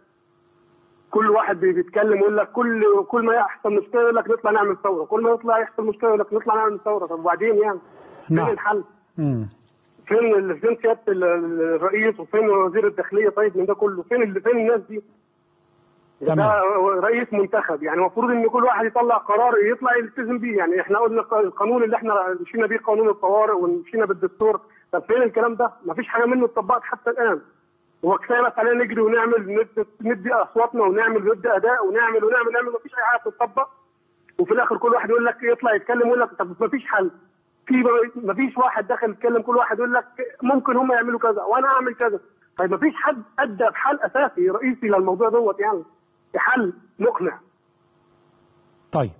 كل واحد بي- بيتكلم يقول لك كل كل ما يحصل مشكله يقول لك نطلع نعمل ثوره، كل ما يطلع يحصل مشكله يقول لك نطلع نعمل ثوره، طب وبعدين يعني؟ فين نعم. الحل؟ مم. فين ال- فين سياده ال- ال- الرئيس وفين وزير الداخليه طيب من ده كله فين اللي فين الناس دي؟ ده رئيس منتخب يعني المفروض ان كل واحد يطلع قرار يطلع يلتزم بيه يعني احنا قلنا الق- القانون اللي احنا مشينا بيه قانون الطوارئ ومشينا بالدستور طب فين الكلام ده؟ مفيش حاجه منه اتطبقت حتى الان هو كفايه بس علينا نجري ونعمل ند- ندي اصواتنا ونعمل ندي اداء ونعمل ونعمل نعمل مفيش اي حاجه بتطبق وفي الاخر كل واحد يقول لك يطلع يتكلم يقول لك طب مفيش حل في مفيش واحد دخل يتكلم كل واحد يقول لك ممكن هم يعملوا كذا وانا اعمل كذا طيب مفيش حد ادى بحل اساسي رئيسي للموضوع دوت يعني حل مقنع طيب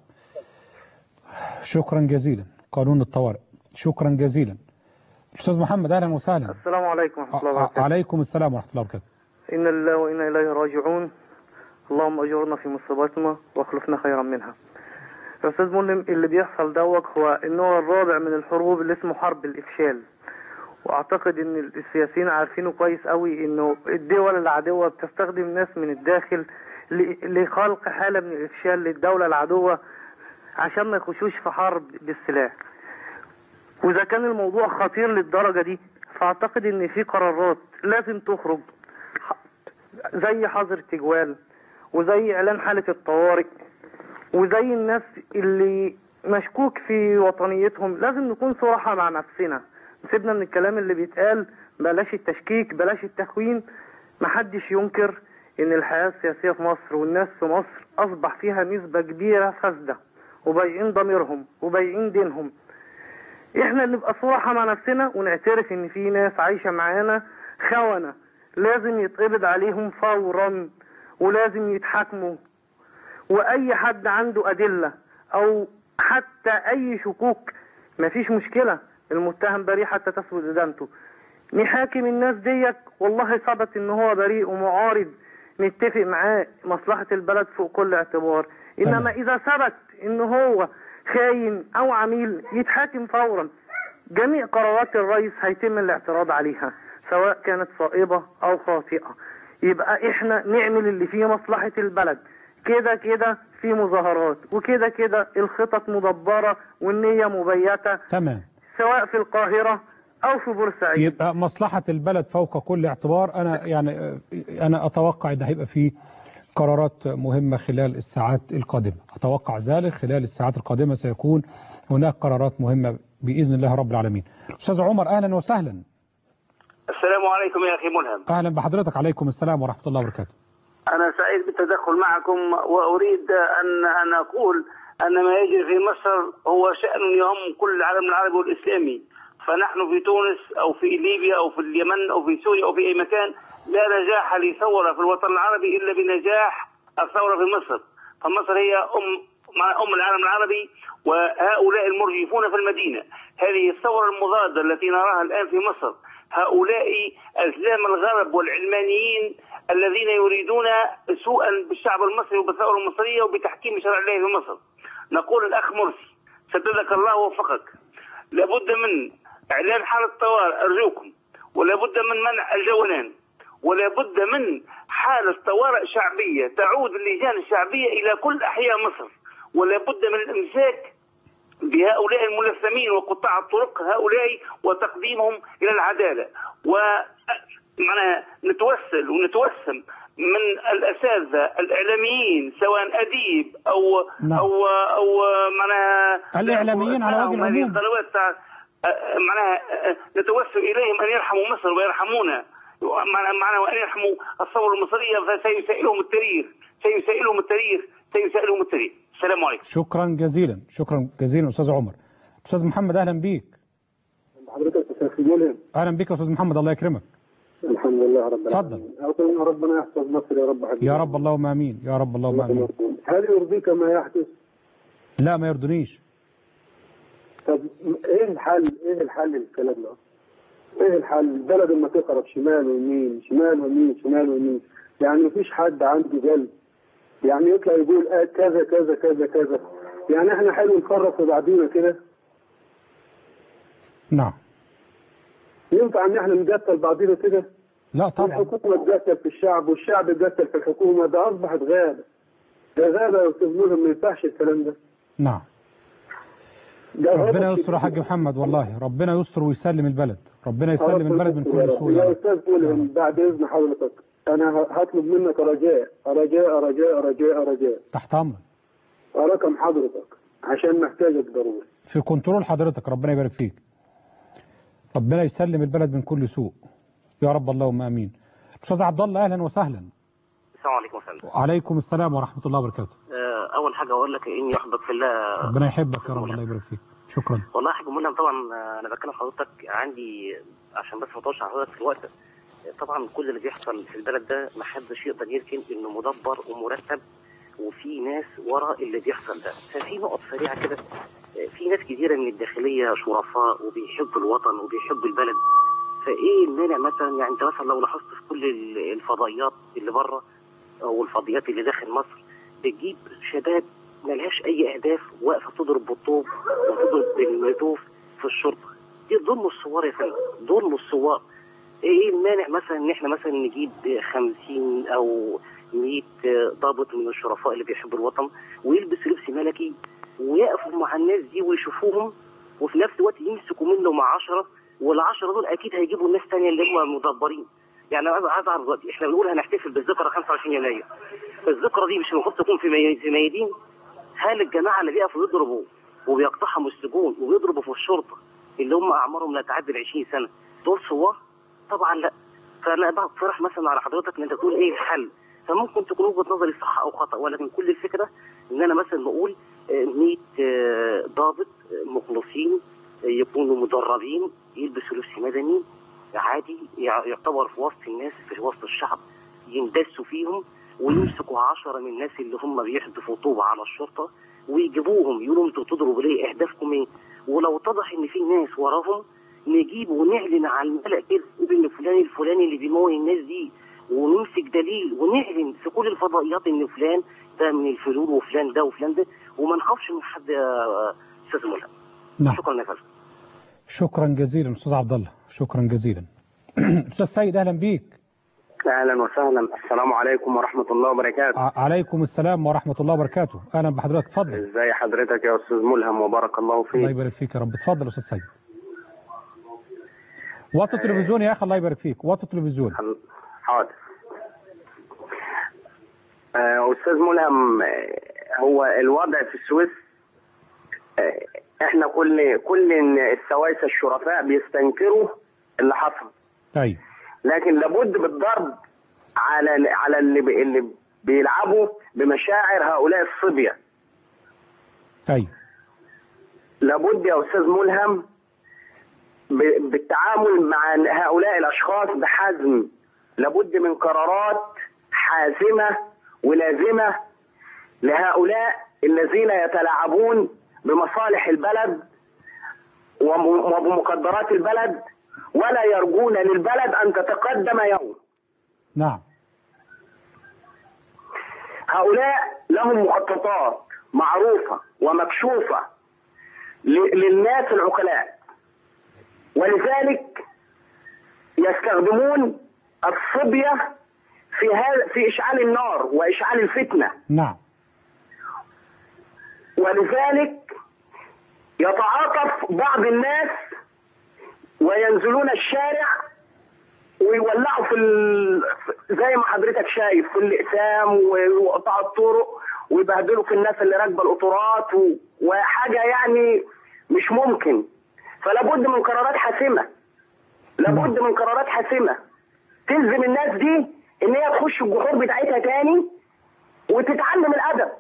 شكرا جزيلا قانون الطوارئ شكرا جزيلا استاذ محمد اهلا وسهلا السلام عليكم ورحمة الله وبركاته عليكم السلام ورحمه الله وبركاته إن الله وإنا إليه راجعون اللهم أجرنا في مصيبتنا واخلفنا خيرا منها يا أستاذ ملم اللي بيحصل دوت هو النوع الرابع من الحروب اللي اسمه حرب الإفشال وأعتقد إن السياسيين عارفينه كويس قوي إنه الدول العدوة بتستخدم ناس من الداخل ل- لخلق حالة من الإفشال للدولة العدوة عشان ما يخشوش في حرب بالسلاح وإذا كان الموضوع خطير للدرجة دي فأعتقد إن في قرارات لازم تخرج زي حظر تجوال وزي اعلان حالة الطوارئ وزي الناس اللي مشكوك في وطنيتهم لازم نكون صراحة مع نفسنا سيبنا من الكلام اللي بيتقال بلاش التشكيك بلاش التخوين محدش ينكر ان الحياة السياسية في مصر والناس في مصر اصبح فيها نسبة كبيرة فاسدة وبايعين ضميرهم وبايعين دينهم احنا نبقى صراحة مع نفسنا ونعترف ان في ناس عايشة معانا خونة لازم يتقبض عليهم فورا ولازم يتحاكموا واي حد عنده ادلة او حتى اي شكوك مفيش مشكلة المتهم بريء حتى تثبت ادانته نحاكم الناس ديت والله ثبت ان هو بريء ومعارض نتفق معاه مصلحة البلد فوق كل اعتبار انما اذا ثبت ان هو خاين او عميل يتحاكم فورا جميع قرارات الرئيس هيتم الاعتراض عليها سواء كانت صائبة او خاطئة يبقى احنا نعمل اللي فيه مصلحة البلد كده كده في مظاهرات وكده كده الخطط مدبرة والنية مبيتة تمام سواء في القاهرة أو في بورسعيد يبقى مصلحة البلد فوق كل اعتبار أنا يعني آه، أنا أتوقع إن هيبقى فيه قرارات مهمة خلال الساعات القادمة أتوقع ذلك خلال الساعات القادمة سيكون هناك قرارات مهمة بإذن الله رب العالمين أستاذ عمر أهلا وسهلا السلام عليكم يا أخي ملهم أهلا بحضرتك عليكم السلام ورحمة الله وبركاته أنا سعيد بالتدخل معكم وأريد أن أن أقول أن ما يجري في مصر هو شأن يهم كل العالم العربي والإسلامي فنحن في تونس أو في ليبيا أو في اليمن أو في سوريا أو في أي مكان لا نجاح لثورة في الوطن العربي إلا بنجاح الثورة في مصر فمصر هي أم مع أم العالم العربي وهؤلاء المرجفون في المدينة هذه الثورة المضادة التي نراها الآن في مصر هؤلاء أزلام الغرب والعلمانيين الذين يريدون سوءا بالشعب المصري وبالثورة المصرية وبتحكيم شرع الله في مصر نقول الأخ مرسي سددك الله ووفقك لابد من إعلان حالة طوارئ أرجوكم ولابد من منع الجولان ولابد من حالة طوارئ شعبية تعود اللجان الشعبية إلى كل أحياء مصر ولابد من الإمساك بهؤلاء الملثمين وقطاع الطرق هؤلاء وتقديمهم إلى العدالة و معناها نتوسل ونتوسم من الاساتذه الاعلاميين سواء اديب او نعم. او او معناها الإعلاميين على وجه هذه العموم. القنوات تاع- معناها نتوسل اليهم ان يرحموا مصر ويرحمونا معناها معناها وان يرحموا الثوره المصريه فسيسائلهم التاريخ سيسائلهم التاريخ سيسائلهم التاريخ السلام عليكم شكرا جزيلا شكرا جزيلا أستاذ عمر أستاذ محمد أهلا بيك حضرتك استاذ ملهم أهلا بك يا أستاذ محمد الله يكرمك الحمد لله رب اتفضل. العالمين اولا ربنا يحفظ مصر يا رب حبيبي يا رب اللهم آمين يا رب اللهم آمين هل يرضيك ما يحدث؟ لا ما يرضنيش طب ايه الحل؟ ايه الحل للكلام ده؟ ايه الحل؟ البلد لما تقرب شمال ويمين شمال ويمين شمال ويمين يعني مفيش حد عنده قلب يعني يطلع يقول آه كذا كذا كذا كذا يعني احنا حلو نقرب في بعضينا كده نعم ينفع ان احنا نقتل بعضينا كده؟ لا طبعا الحكومه تقتل في الشعب والشعب يقتل في الحكومه ده اصبحت غابه ده غابه يا استاذ ملهم ما ينفعش الكلام ده نعم ده غابة ربنا يستر يا كبيرة. حاج محمد والله ربنا يستر ويسلم البلد ربنا يسلم البلد من كل سوء يا يا رب. استاذ ملهم بعد اذن حضرتك انا هطلب منك رجاء رجاء رجاء رجاء رجاء تحت امرك رقم حضرتك عشان محتاجك ضروري في كنترول حضرتك ربنا يبارك فيك ربنا يسلم البلد من كل سوء يا رب اللهم امين استاذ عبد الله اهلا وسهلا السلام عليكم وسلم وعليكم السلام ورحمه الله وبركاته آه، اول حاجه اقول لك اني احبك في الله ربنا يحبك يا رب الله يبارك فيك شكرا والله يا حاج ملهم طبعا آه، انا بتكلم حضرتك عندي عشان بس ما اطولش على حضرتك في الوقت آه، طبعا كل اللي بيحصل في البلد ده ما حدش يقدر يركن انه مدبر ومرتب وفي ناس ورا اللي بيحصل ده ففي نقط سريعه كده آه، في ناس كتيره من الداخليه شرفاء وبيحبوا الوطن وبيحبوا البلد فايه المانع مثلا يعني انت مثلا لو لاحظت في كل ال- الفضائيات اللي بره او الفضائيات اللي داخل مصر بتجيب شباب ملهاش اي اهداف واقفه تضرب بالطوب وتضرب بالميتوف في الشرطه دي ظلم الثوار يا فندم ظلم الثوار ايه المانع مثلا ان احنا مثلا نجيب 50 او 100 ضابط من الشرفاء اللي بيحبوا الوطن ويلبس لبس ملكي ويقفوا مع الناس دي ويشوفوهم وفي نفس الوقت يمسكوا منه مع 10 والعشرة دول اكيد هيجيبوا ناس تانية اللي هم مدبرين يعني انا عايز اعرف دلوقتي احنا بنقول هنحتفل بالذكرى 25 يناير الذكرى دي مش المفروض تكون في مي- في ميادين هل الجماعه اللي بيقفوا يضربوا وبيقتحموا السجون وبيضربوا في الشرطه اللي هم اعمارهم لا تعدي ال 20 سنه دول ثوار؟ طبعا لا فانا بقترح مثلا على حضرتك ان انت تقول ايه الحل فممكن تكون وجهه نظري صح او خطا ولكن كل الفكره ان انا مثلا بقول آه، 100 آه، ضابط آه، مخلصين آه، يكونوا مدربين يلبسوا لبس مدني عادي يع- يعتبر في وسط الناس في وسط الشعب يندسوا فيهم ويمسكوا عشرة من الناس اللي هم بيحدفوا طوبة على الشرطة ويجيبوهم يقولوا انتوا بتضربوا ليه اهدافكم ايه ولو اتضح ان في ناس وراهم نجيب ونعلن على الملأ كده نقول ان فلان الفلاني اللي بيمول الناس دي ونمسك دليل ونعلن في كل الفضائيات ان فلان ده من الفلول وفلان ده وفلان ده وما نخافش من حد يا استاذ ملهم نعم شكرا يا فندم شكرا جزيلا استاذ عبد الله شكرا جزيلا استاذ سيد اهلا بيك اهلا وسهلا السلام عليكم ورحمه الله وبركاته ع- عليكم السلام ورحمة الله وبركاته أهلا بحضرتك اتفضل ازي حضرتك يا استاذ ملهم وبارك الله الله فيك يبارك فيك يا رب اتفضل يا أستاذ سيد وطي التلفزيون يا أخي الله يبارك فيك وطي التلفزيون حاضر آه، استاذ ملهم آه، هو الوضع في السويس آه، احنا كل كل السويس الشرفاء بيستنكروا اللي حصل أيوة لكن لابد بالضرب على على اللي بي- اللي بيلعبوا بمشاعر هؤلاء الصبيه أيوة لابد يا استاذ ملهم ب- بالتعامل مع هؤلاء الاشخاص بحزم لابد من قرارات حازمه ولازمه لهؤلاء الذين يتلاعبون بمصالح البلد وم- وبمقدرات البلد ولا يرجون للبلد ان تتقدم يوم نعم هؤلاء لهم مخططات معروفه ومكشوفه ل- للناس العقلاء ولذلك يستخدمون الصبية في هذا في إشعال النار وإشعال الفتنة نعم ولذلك يتعاطف بعض الناس وينزلون الشارع ويولعوا في ال... زي ما حضرتك شايف في الاقسام وقطاع الطرق ويبهدلوا في الناس اللي راكبه القطارات و... وحاجه يعني مش ممكن فلا بد من قرارات حاسمه لابد من قرارات حاسمه تلزم الناس دي ان هي تخش الجحور بتاعتها تاني وتتعلم الادب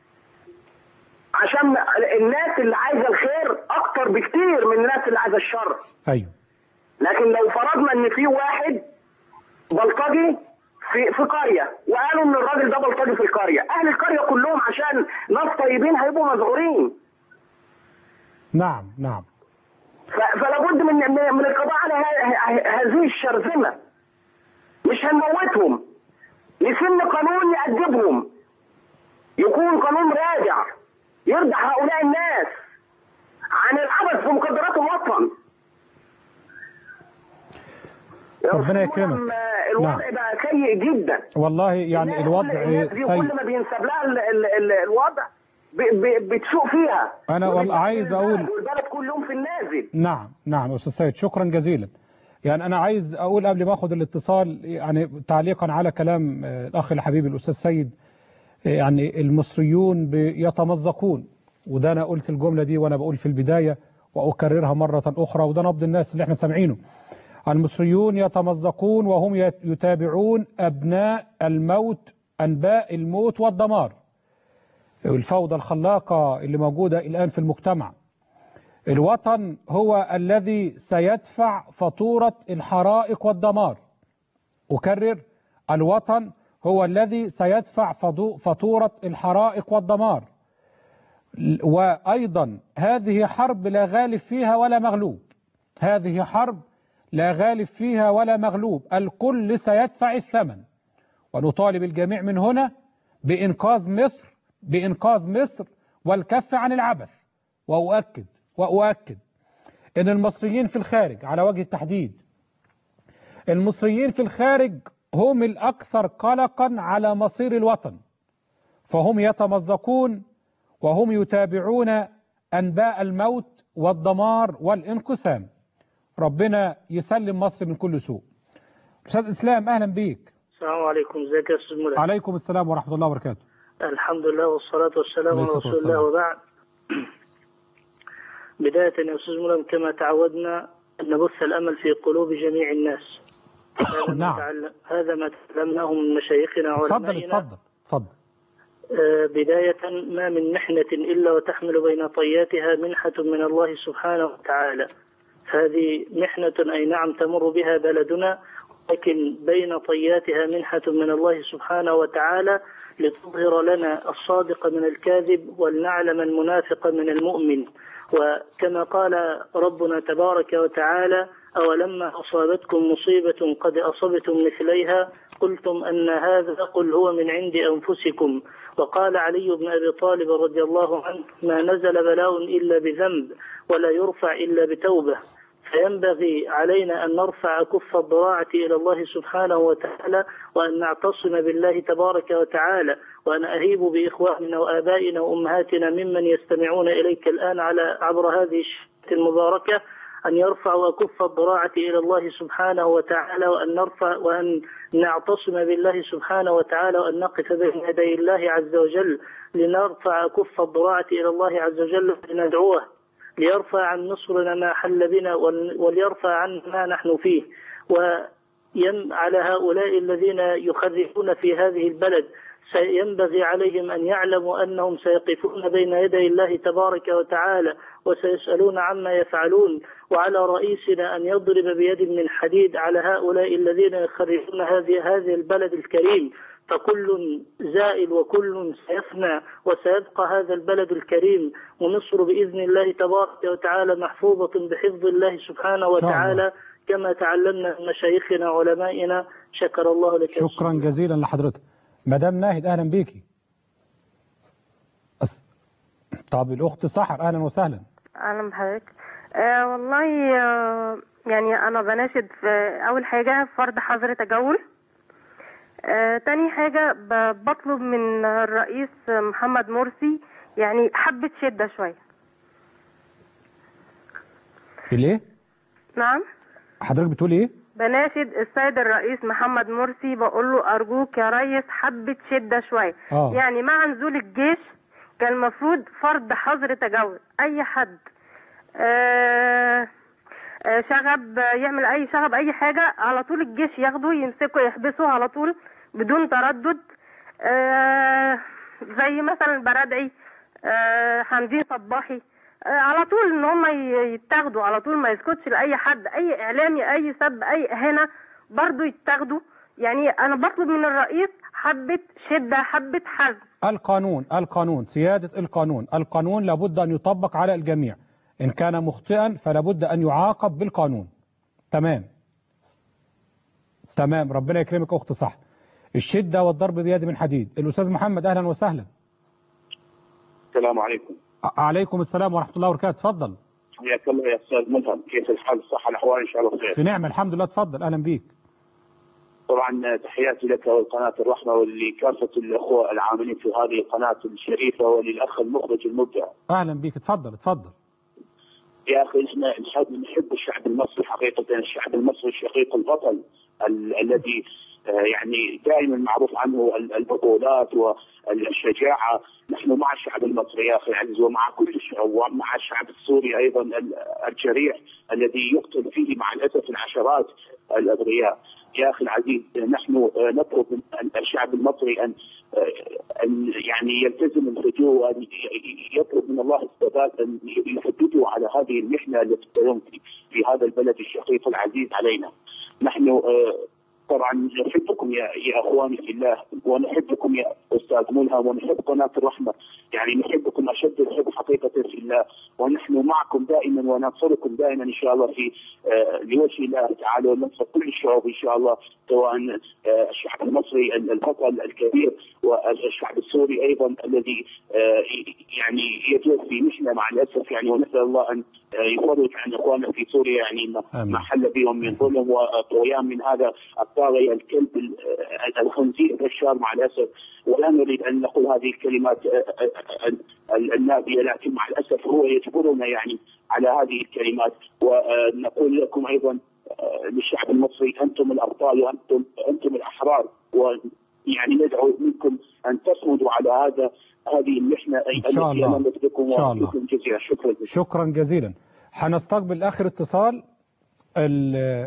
عشان الناس اللي عايزه الخير اكتر بكتير من الناس اللي عايزه الشر أيوة لكن لو فرضنا ان في واحد بلطجي في في قريه وقالوا ان الراجل ده بلطجي في القريه اهل القريه كلهم عشان ناس طيبين هيبقوا مذعورين نعم نعم ف- فلا بد من من من القضاء على ه- ه- هذه الشرذمه مش هنموتهم نسن قانون يأدبهم يكون قانون راجع يرجع هؤلاء الناس عن العبث في مقدرات الوطن ربنا يكرمك آه، الوضع نعم. بقى سيء جدا والله يعني الوضع الناس دي سيء كل ما بينسب لها ال- ال- ال- الوضع ب- ب- بتسوق فيها أنا والله عايز أقول والبلد كل يوم في النازل نعم نعم أستاذ سيد شكرا جزيلا يعني أنا عايز أقول قبل ما أخذ الاتصال يعني تعليقا على كلام آه، الأخ الحبيب الأستاذ سيد آه، يعني المصريون بيتمزقون وده أنا قلت الجملة دي وأنا بقول في البداية وأكررها مرة أخرى وده نبض الناس اللي احنا سامعينه المصريون يتمزقون وهم يت- يتابعون أبناء الموت أنباء الموت والدمار الفوضى الخلاقة اللي موجودة الآن في المجتمع الوطن هو الذي سيدفع فاتورة الحرائق والدمار أكرر الوطن هو الذي سيدفع فضو- فاتورة الحرائق والدمار ل- وأيضا هذه حرب لا غالب فيها ولا مغلوب هذه حرب لا غالب فيها ولا مغلوب الكل سيدفع الثمن ونطالب الجميع من هنا بإنقاذ مصر بإنقاذ مصر والكف عن العبث وأؤكد وأؤكد أن المصريين في الخارج على وجه التحديد المصريين في الخارج هم الأكثر قلقا على مصير الوطن فهم يتمزقون وهم يتابعون أنباء الموت والدمار والانقسام ربنا يسلم مصر من كل سوء أستاذ إسلام أهلا بيك السلام عليكم ازيك يا استاذ ملك عليكم السلام ورحمة الله وبركاته الحمد لله والصلاة والسلام عليه على الصلاة رسول والسلام. الله وبعد بداية يا أستاذ ملهم كما تعودنا أن نبث الأمل في قلوب جميع الناس هذا ما نعم. تعلم- هذا ما تعلمناه من مشايخنا اتفضل وعلمائنا اتفضل اتفضل آه، بداية ما من محنة إلا وتحمل بين طياتها منحة من الله سبحانه وتعالى هذه محنة أي نعم تمر بها بلدنا لكن بين طياتها منحة من الله سبحانه وتعالى لتظهر لنا الصادق من الكاذب ولنعلم المنافق من المؤمن وكما قال ربنا تبارك وتعالى أولما أصابتكم مصيبة قد أصبتم مثليها قلتم أن هذا قل هو من عند أنفسكم وقال علي بن أبي طالب رضي الله عنه ما نزل بلاء إلا بذنب ولا يرفع إلا بتوبة فينبغي علينا أن نرفع كف الضراعة إلى الله سبحانه وتعالى وأن نعتصم بالله تبارك وتعالى وأن أهيب بإخواننا وآبائنا وأمهاتنا ممن يستمعون إليك الآن على عبر هذه الشاشة المباركة أن يرفعوا كف الضراعة إلى الله سبحانه وتعالى وأن نرفع وأن نعتصم بالله سبحانه وتعالى وأن نقف بين يدي الله عز وجل لنرفع كف الضراعة إلى الله عز وجل لندعوه ليرفع عن نصرنا ما حل بنا وليرفع عنا ما نحن فيه وين على هؤلاء الذين يخرفون في هذه البلد سينبغي عليهم أن يعلموا أنهم سيقفون بين يدي الله تبارك وتعالى وسيسألون عما يفعلون وعلى رئيسنا أن يضرب بيد من حديد على هؤلاء الذين يخرجون هذه هذه البلد الكريم فكل زائل وكل سيفنى وسيبقى هذا البلد الكريم ومصر بإذن الله تبارك وتعالى محفوظة بحفظ الله سبحانه وتعالى كما تعلمنا من مشايخنا وعلمائنا شكر الله لك شكرا جزيلا لحضرتك مدام ناهد أهلا بيكي أس... طب الأخت سحر أهلا وسهلا اهلا بحضرتك آه والله آه يعني انا بناشد في اول حاجه فرض حظر تجول آه تاني حاجه ب- بطلب من الرئيس محمد مرسي يعني حبه شده شويه ليه نعم حضرتك بتقولي ايه بناشد السيد الرئيس محمد مرسي بقول له ارجوك يا ريس حبه شده شويه آه. يعني مع نزول الجيش كان المفروض فرض حظر تجول اي حد آه آه، شغب يعمل اي شغب اي حاجه على طول الجيش ياخده يمسكه يحبسه على طول بدون تردد آه زي مثلا البرادعي آه حمدين صباحي آه على طول ان هم ي- يتاخدوا على طول ما يسكتش لاي حد اي اعلامي اي سب اي اهانه برضه يتاخدوا يعني انا بطلب من الرئيس حبه شده حبه حزم القانون القانون سيادة القانون القانون لابد أن يطبق على الجميع إن كان مخطئا فلابد أن يعاقب بالقانون تمام تمام ربنا يكرمك أخت صح الشدة والضرب بيد من حديد الأستاذ محمد أهلا وسهلا السلام عليكم ع- عليكم السلام ورحمة الله وبركاته تفضل حياك الله يا استاذ ملهم كيف الحال الصحه الاحوال ان شاء الله في خير نعمة الحمد لله تفضل أهلا بيك طبعا تحياتي لك ولقناه الرحمه ولكافه الاخوه العاملين في هذه القناه الشريفه وللاخ المخرج المبدع أهلا بيك اتفضل اتفضل يا اخي احنا نحب نحب الشعب المصري حقيقه الشعب المصري شقيق البطل ال- الذي آه، يعني دائما معروف عنه ال- البطولات والشجاعه نحن مع الشعب المصري يا اخي العزيز ومع كل الشعوب ومع الشعب السوري ايضا ال- الجريح الذي يقتل فيه مع الاسف العشرات الابرياء يا اخي العزيز نحن آه، نطلب من الشعب المصري ان آه، ان يعني يلتزم الهدوء وان ي- ي- يطلب من الله الثبات ان يثبته على هذه المحنه التي تقوم في في هذا البلد الشقيق العزيز علينا. نحن آه، طبعا نحبكم يا يا اخواني في الله ونحبكم يا استاذ ملهم ونحب قناه الرحمه يعني نحبكم اشد الحب حقيقه في الله ونحن معكم دائما وننصركم دائما ان شاء الله في آه، لوجه الله تعالى وننصر كل الشعوب ان شاء الله سواء آه، الشعب المصري البطل الكبير والشعب السوري ايضا الذي آه، يعني يجوز في محنه مع الاسف يعني ونسال الله ان آه، يفرج عن اخواننا في سوريا يعني ما- ما حل بهم من ظلم وطغيان من هذا الطاغيه الكلب ال- آه، الخنزير بشار مع الاسف ولا نريد ان نقول هذه الكلمات آه، آه، آه، النابيه لكن مع الاسف هو يجبرنا يعني على هذه الكلمات ونقول لكم ايضا آه، للشعب المصري انتم الابطال وانتم انتم الاحرار ويعني ندعو منكم ان تصمدوا على هذا هذه المحنه إن شاء التي الله. امامت بكم إن شاء الله. وشكرا جزيلا شكرا شكرا جزيلا هنستقبل آخر اتصال ال-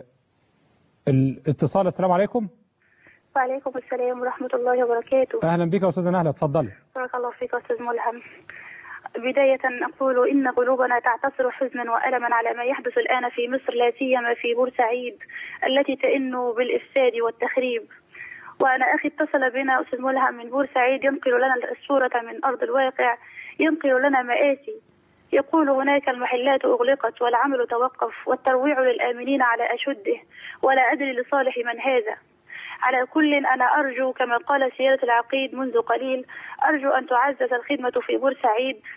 الاتصال السلام عليكم وعليكم السلام ورحمة الله وبركاته أهلا بك يا أستاذة نهلة اتفضلي بارك الله فيك أستاذ ملهم بداية أقول إن قلوبنا تعتصر حزنا وألما على ما يحدث الآن في مصر لا سيما في بورسعيد التي تئن بالإفساد والتخريب وأنا أخي اتصل بنا أستاذ ملهم من بورسعيد ينقل لنا الصورة من أرض الواقع ينقل لنا مآسي يقول هناك المحلات أغلقت والعمل توقف والترويع للآمنين على أشده ولا أدري لصالح من هذا على كل أنا أرجو كما قال سيادة العقيد منذ قليل أرجو أن تعزز الخدمة في بورسعيد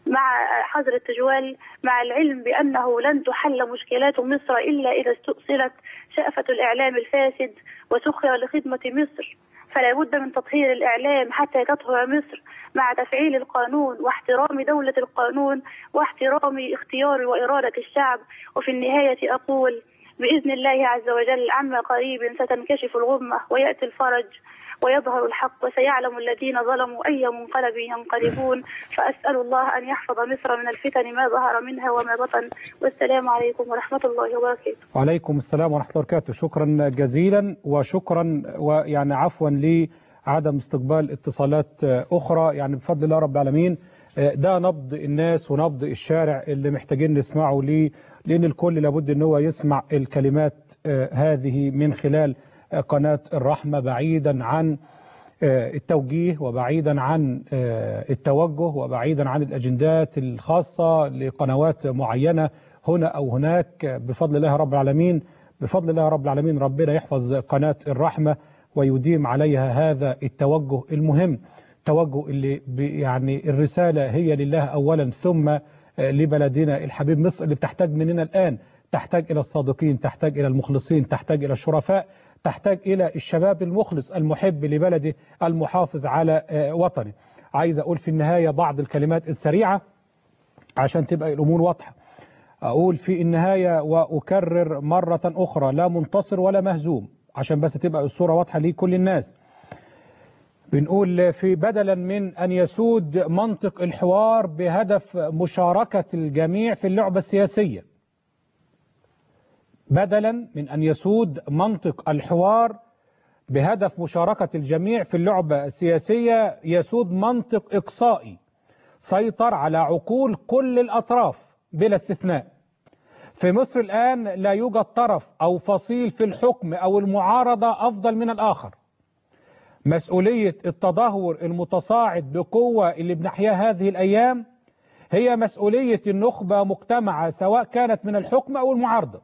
مع حظر التجوال مع العلم بأنه لن تحل مشكلات مصر إلا إذا استؤصلت شأفة الإعلام الفاسد وسخر لخدمة مصر فلا بد من تطهير الإعلام حتى تطهر مصر مع تفعيل القانون واحترام دولة القانون واحترام اختيار وإرادة الشعب وفي النهاية أقول بإذن الله عز وجل عما قريب ستنكشف الغمة ويأتي الفرج ويظهر الحق وسيعلم الذين ظلموا أي منقلب ينقلبون فأسأل الله أن يحفظ مصر من الفتن ما ظهر منها وما بطن والسلام عليكم ورحمة الله وبركاته وعليكم السلام ورحمة الله وبركاته شكرا جزيلا وشكرا ويعني عفوا لعدم استقبال اتصالات أخرى يعني بفضل الله رب العالمين ده نبض الناس ونبض الشارع اللي محتاجين نسمعه ليه لأن الكل لابد أن هو يسمع الكلمات هذه من خلال قناة الرحمة بعيدا عن التوجيه وبعيدا عن التوجه وبعيدا عن الأجندات الخاصة لقنوات معينة هنا أو هناك بفضل الله رب العالمين بفضل الله رب العالمين ربنا يحفظ قناة الرحمة ويديم عليها هذا التوجه المهم توجه اللي يعني الرسالة هي لله أولا ثم لبلدنا الحبيب مصر اللي بتحتاج مننا الآن تحتاج إلى الصادقين تحتاج إلى المخلصين تحتاج إلى الشرفاء تحتاج إلى الشباب المخلص المحب لبلده المحافظ على وطنه عايز أقول في النهاية بعض الكلمات السريعة عشان تبقى الأمور واضحة أقول في النهاية وأكرر مرة أخرى لا منتصر ولا مهزوم عشان بس تبقى الصورة واضحة لكل الناس بنقول في بدلا من أن يسود منطق الحوار بهدف مشاركة الجميع في اللعبة السياسية بدلا من أن يسود منطق الحوار بهدف مشاركة الجميع في اللعبة السياسية يسود منطق إقصائي سيطر على عقول كل الأطراف بلا استثناء في مصر الآن لا يوجد طرف أو فصيل في الحكم أو المعارضة أفضل من الآخر مسؤولية التدهور المتصاعد بقوة اللي بنحياها هذه الأيام هي مسؤولية النخبة مجتمعة سواء كانت من الحكم أو المعارضة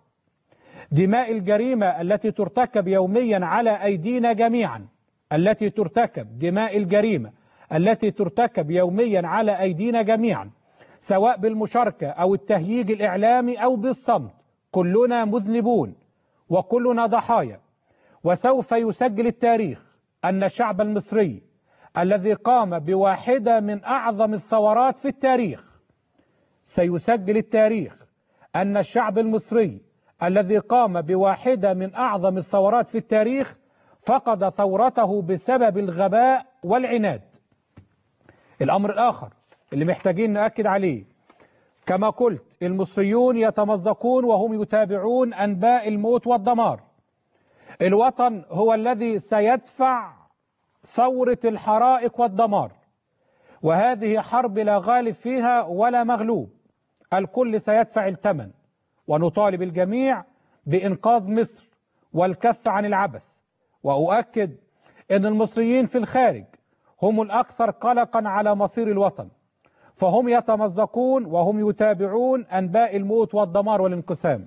دماء الجريمة التي ترتكب يوميا على أيدينا جميعا التي ترتكب دماء الجريمة التي ترتكب يوميا على أيدينا جميعا سواء بالمشاركة أو التهييج الإعلامي أو بالصمت كلنا مذنبون وكلنا ضحايا وسوف يسجل التاريخ أن الشعب المصري الذي قام بواحدة من أعظم الثورات في التاريخ سيسجل التاريخ أن الشعب المصري الذي قام بواحدة من أعظم الثورات في التاريخ فقد ثورته بسبب الغباء والعناد الأمر الآخر اللي محتاجين نأكد عليه كما قلت المصريون يتمزقون وهم يتابعون أنباء الموت والدمار الوطن هو الذي سيدفع ثورة الحرائق والدمار وهذه حرب لا غالب فيها ولا مغلوب الكل سيدفع الثمن ونطالب الجميع بإنقاذ مصر والكف عن العبث وأؤكد أن المصريين في الخارج هم الأكثر قلقا على مصير الوطن فهم يتمزقون وهم يتابعون أنباء الموت والدمار والانقسام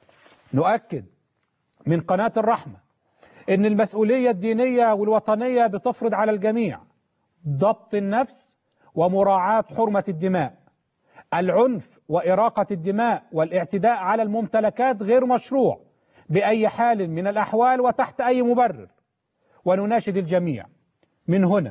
نؤكد من قناة الرحمة أن المسؤولية الدينية والوطنية بتفرض على الجميع ضبط النفس ومراعاة حرمة الدماء العنف وإراقة الدماء والاعتداء على الممتلكات غير مشروع بأي حال من الأحوال وتحت أي مبرر ونناشد الجميع من هنا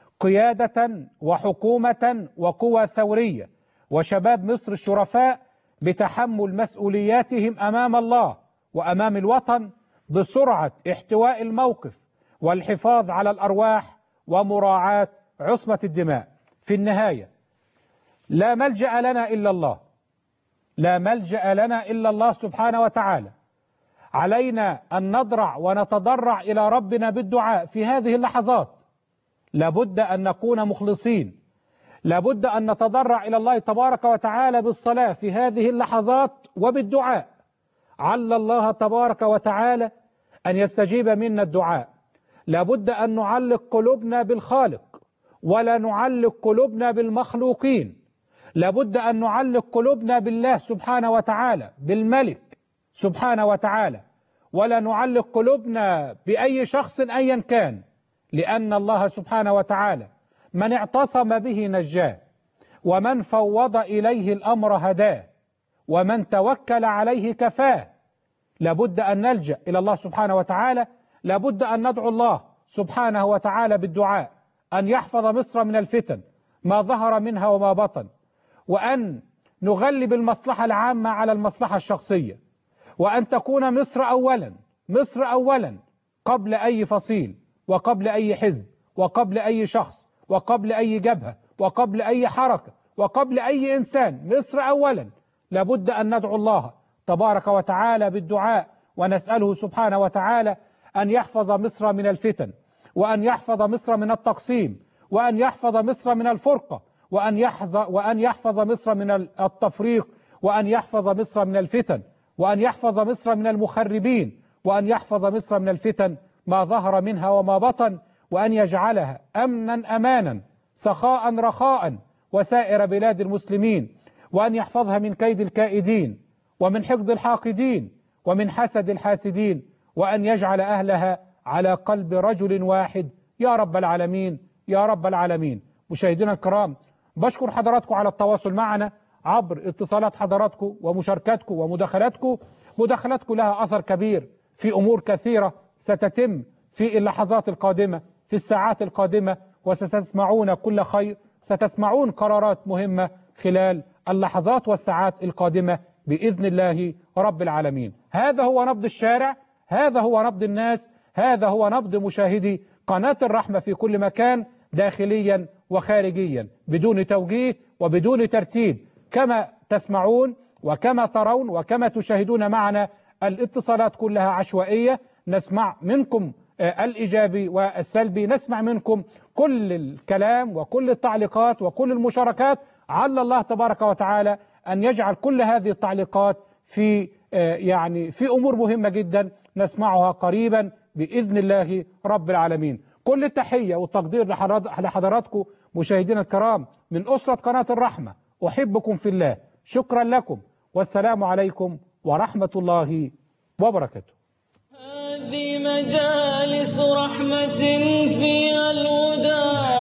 قيادة وحكومة وقوى ثورية وشباب مصر الشرفاء بتحمل مسؤولياتهم أمام الله وأمام الوطن بسرعة احتواء الموقف والحفاظ على الأرواح ومراعاة عصمة الدماء في النهاية لا ملجأ لنا إلا الله لا ملجأ لنا إلا الله سبحانه وتعالى علينا أن نضرع ونتضرع إلى ربنا بالدعاء في هذه اللحظات لابد أن نكون مخلصين لابد أن نتضرع إلى الله تبارك وتعالى بالصلاة في هذه اللحظات وبالدعاء عل الله تبارك وتعالى أن يستجيب منا الدعاء لابد أن نعلق قلوبنا بالخالق ولا نعلق قلوبنا بالمخلوقين لابد أن نعلق قلوبنا بالله سبحانه وتعالى بالملك سبحانه وتعالى ولا نعلق قلوبنا بأي شخص أيا كان لأن الله سبحانه وتعالى من اعتصم به نجاه ومن فوض إليه الأمر هداه ومن توكل عليه كفاه لابد أن نلجأ إلى الله سبحانه وتعالى لابد أن ندعو الله سبحانه وتعالى بالدعاء أن يحفظ مصر من الفتن ما ظهر منها وما بطن وأن نغلب المصلحة العامة على المصلحة الشخصية وأن تكون مصر أولا مصر أولا قبل أي فصيل وقبل أي حزب وقبل أي شخص وقبل أي جبهة وقبل أي حركة وقبل أي إنسان مصر أولا لابد أن ندعو الله تبارك وتعالى بالدعاء ونسأله سبحانه وتعالى أن يحفظ مصر من الفتن وأن يحفظ مصر من التقسيم وأن يحفظ مصر من الفرقة وأن يحفظ, وأن يحفظ مصر من التفريق وأن يحفظ مصر من الفتن وأن يحفظ مصر من المخربين وأن يحفظ مصر من الفتن ما ظهر منها وما بطن وأن يجعلها أمنا أمانا سخاء رخاء وسائر بلاد المسلمين وأن يحفظها من كيد الكائدين ومن حقد الحاقدين ومن حسد الحاسدين وأن يجعل أهلها على قلب رجل واحد يا رب العالمين يا رب العالمين مشاهدينا الكرام بشكر حضراتكم على التواصل معنا عبر اتصالات حضراتكم ومشاركاتكم ومداخلاتكم مداخلاتكم لها أثر كبير في أمور كثيرة ستتم في اللحظات القادمة في الساعات القادمة وستسمعون كل خير ستسمعون قرارات مهمة خلال اللحظات والساعات القادمة بإذن الله رب العالمين هذا هو نبض الشارع هذا هو نبض الناس هذا هو نبض مشاهدي قناة الرحمة في كل مكان داخليا وخارجيا بدون توجيه وبدون ترتيب كما تسمعون وكما ترون وكما تشاهدون معنا الاتصالات كلها عشوائية نسمع منكم الإيجابي والسلبي نسمع منكم كل الكلام وكل التعليقات وكل المشاركات على الله تبارك وتعالى أن يجعل كل هذه التعليقات في يعني في أمور مهمة جدا نسمعها قريبا بإذن الله رب العالمين كل التحية والتقدير لحضراتكم مشاهدينا الكرام من أسرة قناة الرحمة أحبكم في الله شكرا لكم والسلام عليكم ورحمة الله وبركاته هذه مجالس رحمة فيها الهدى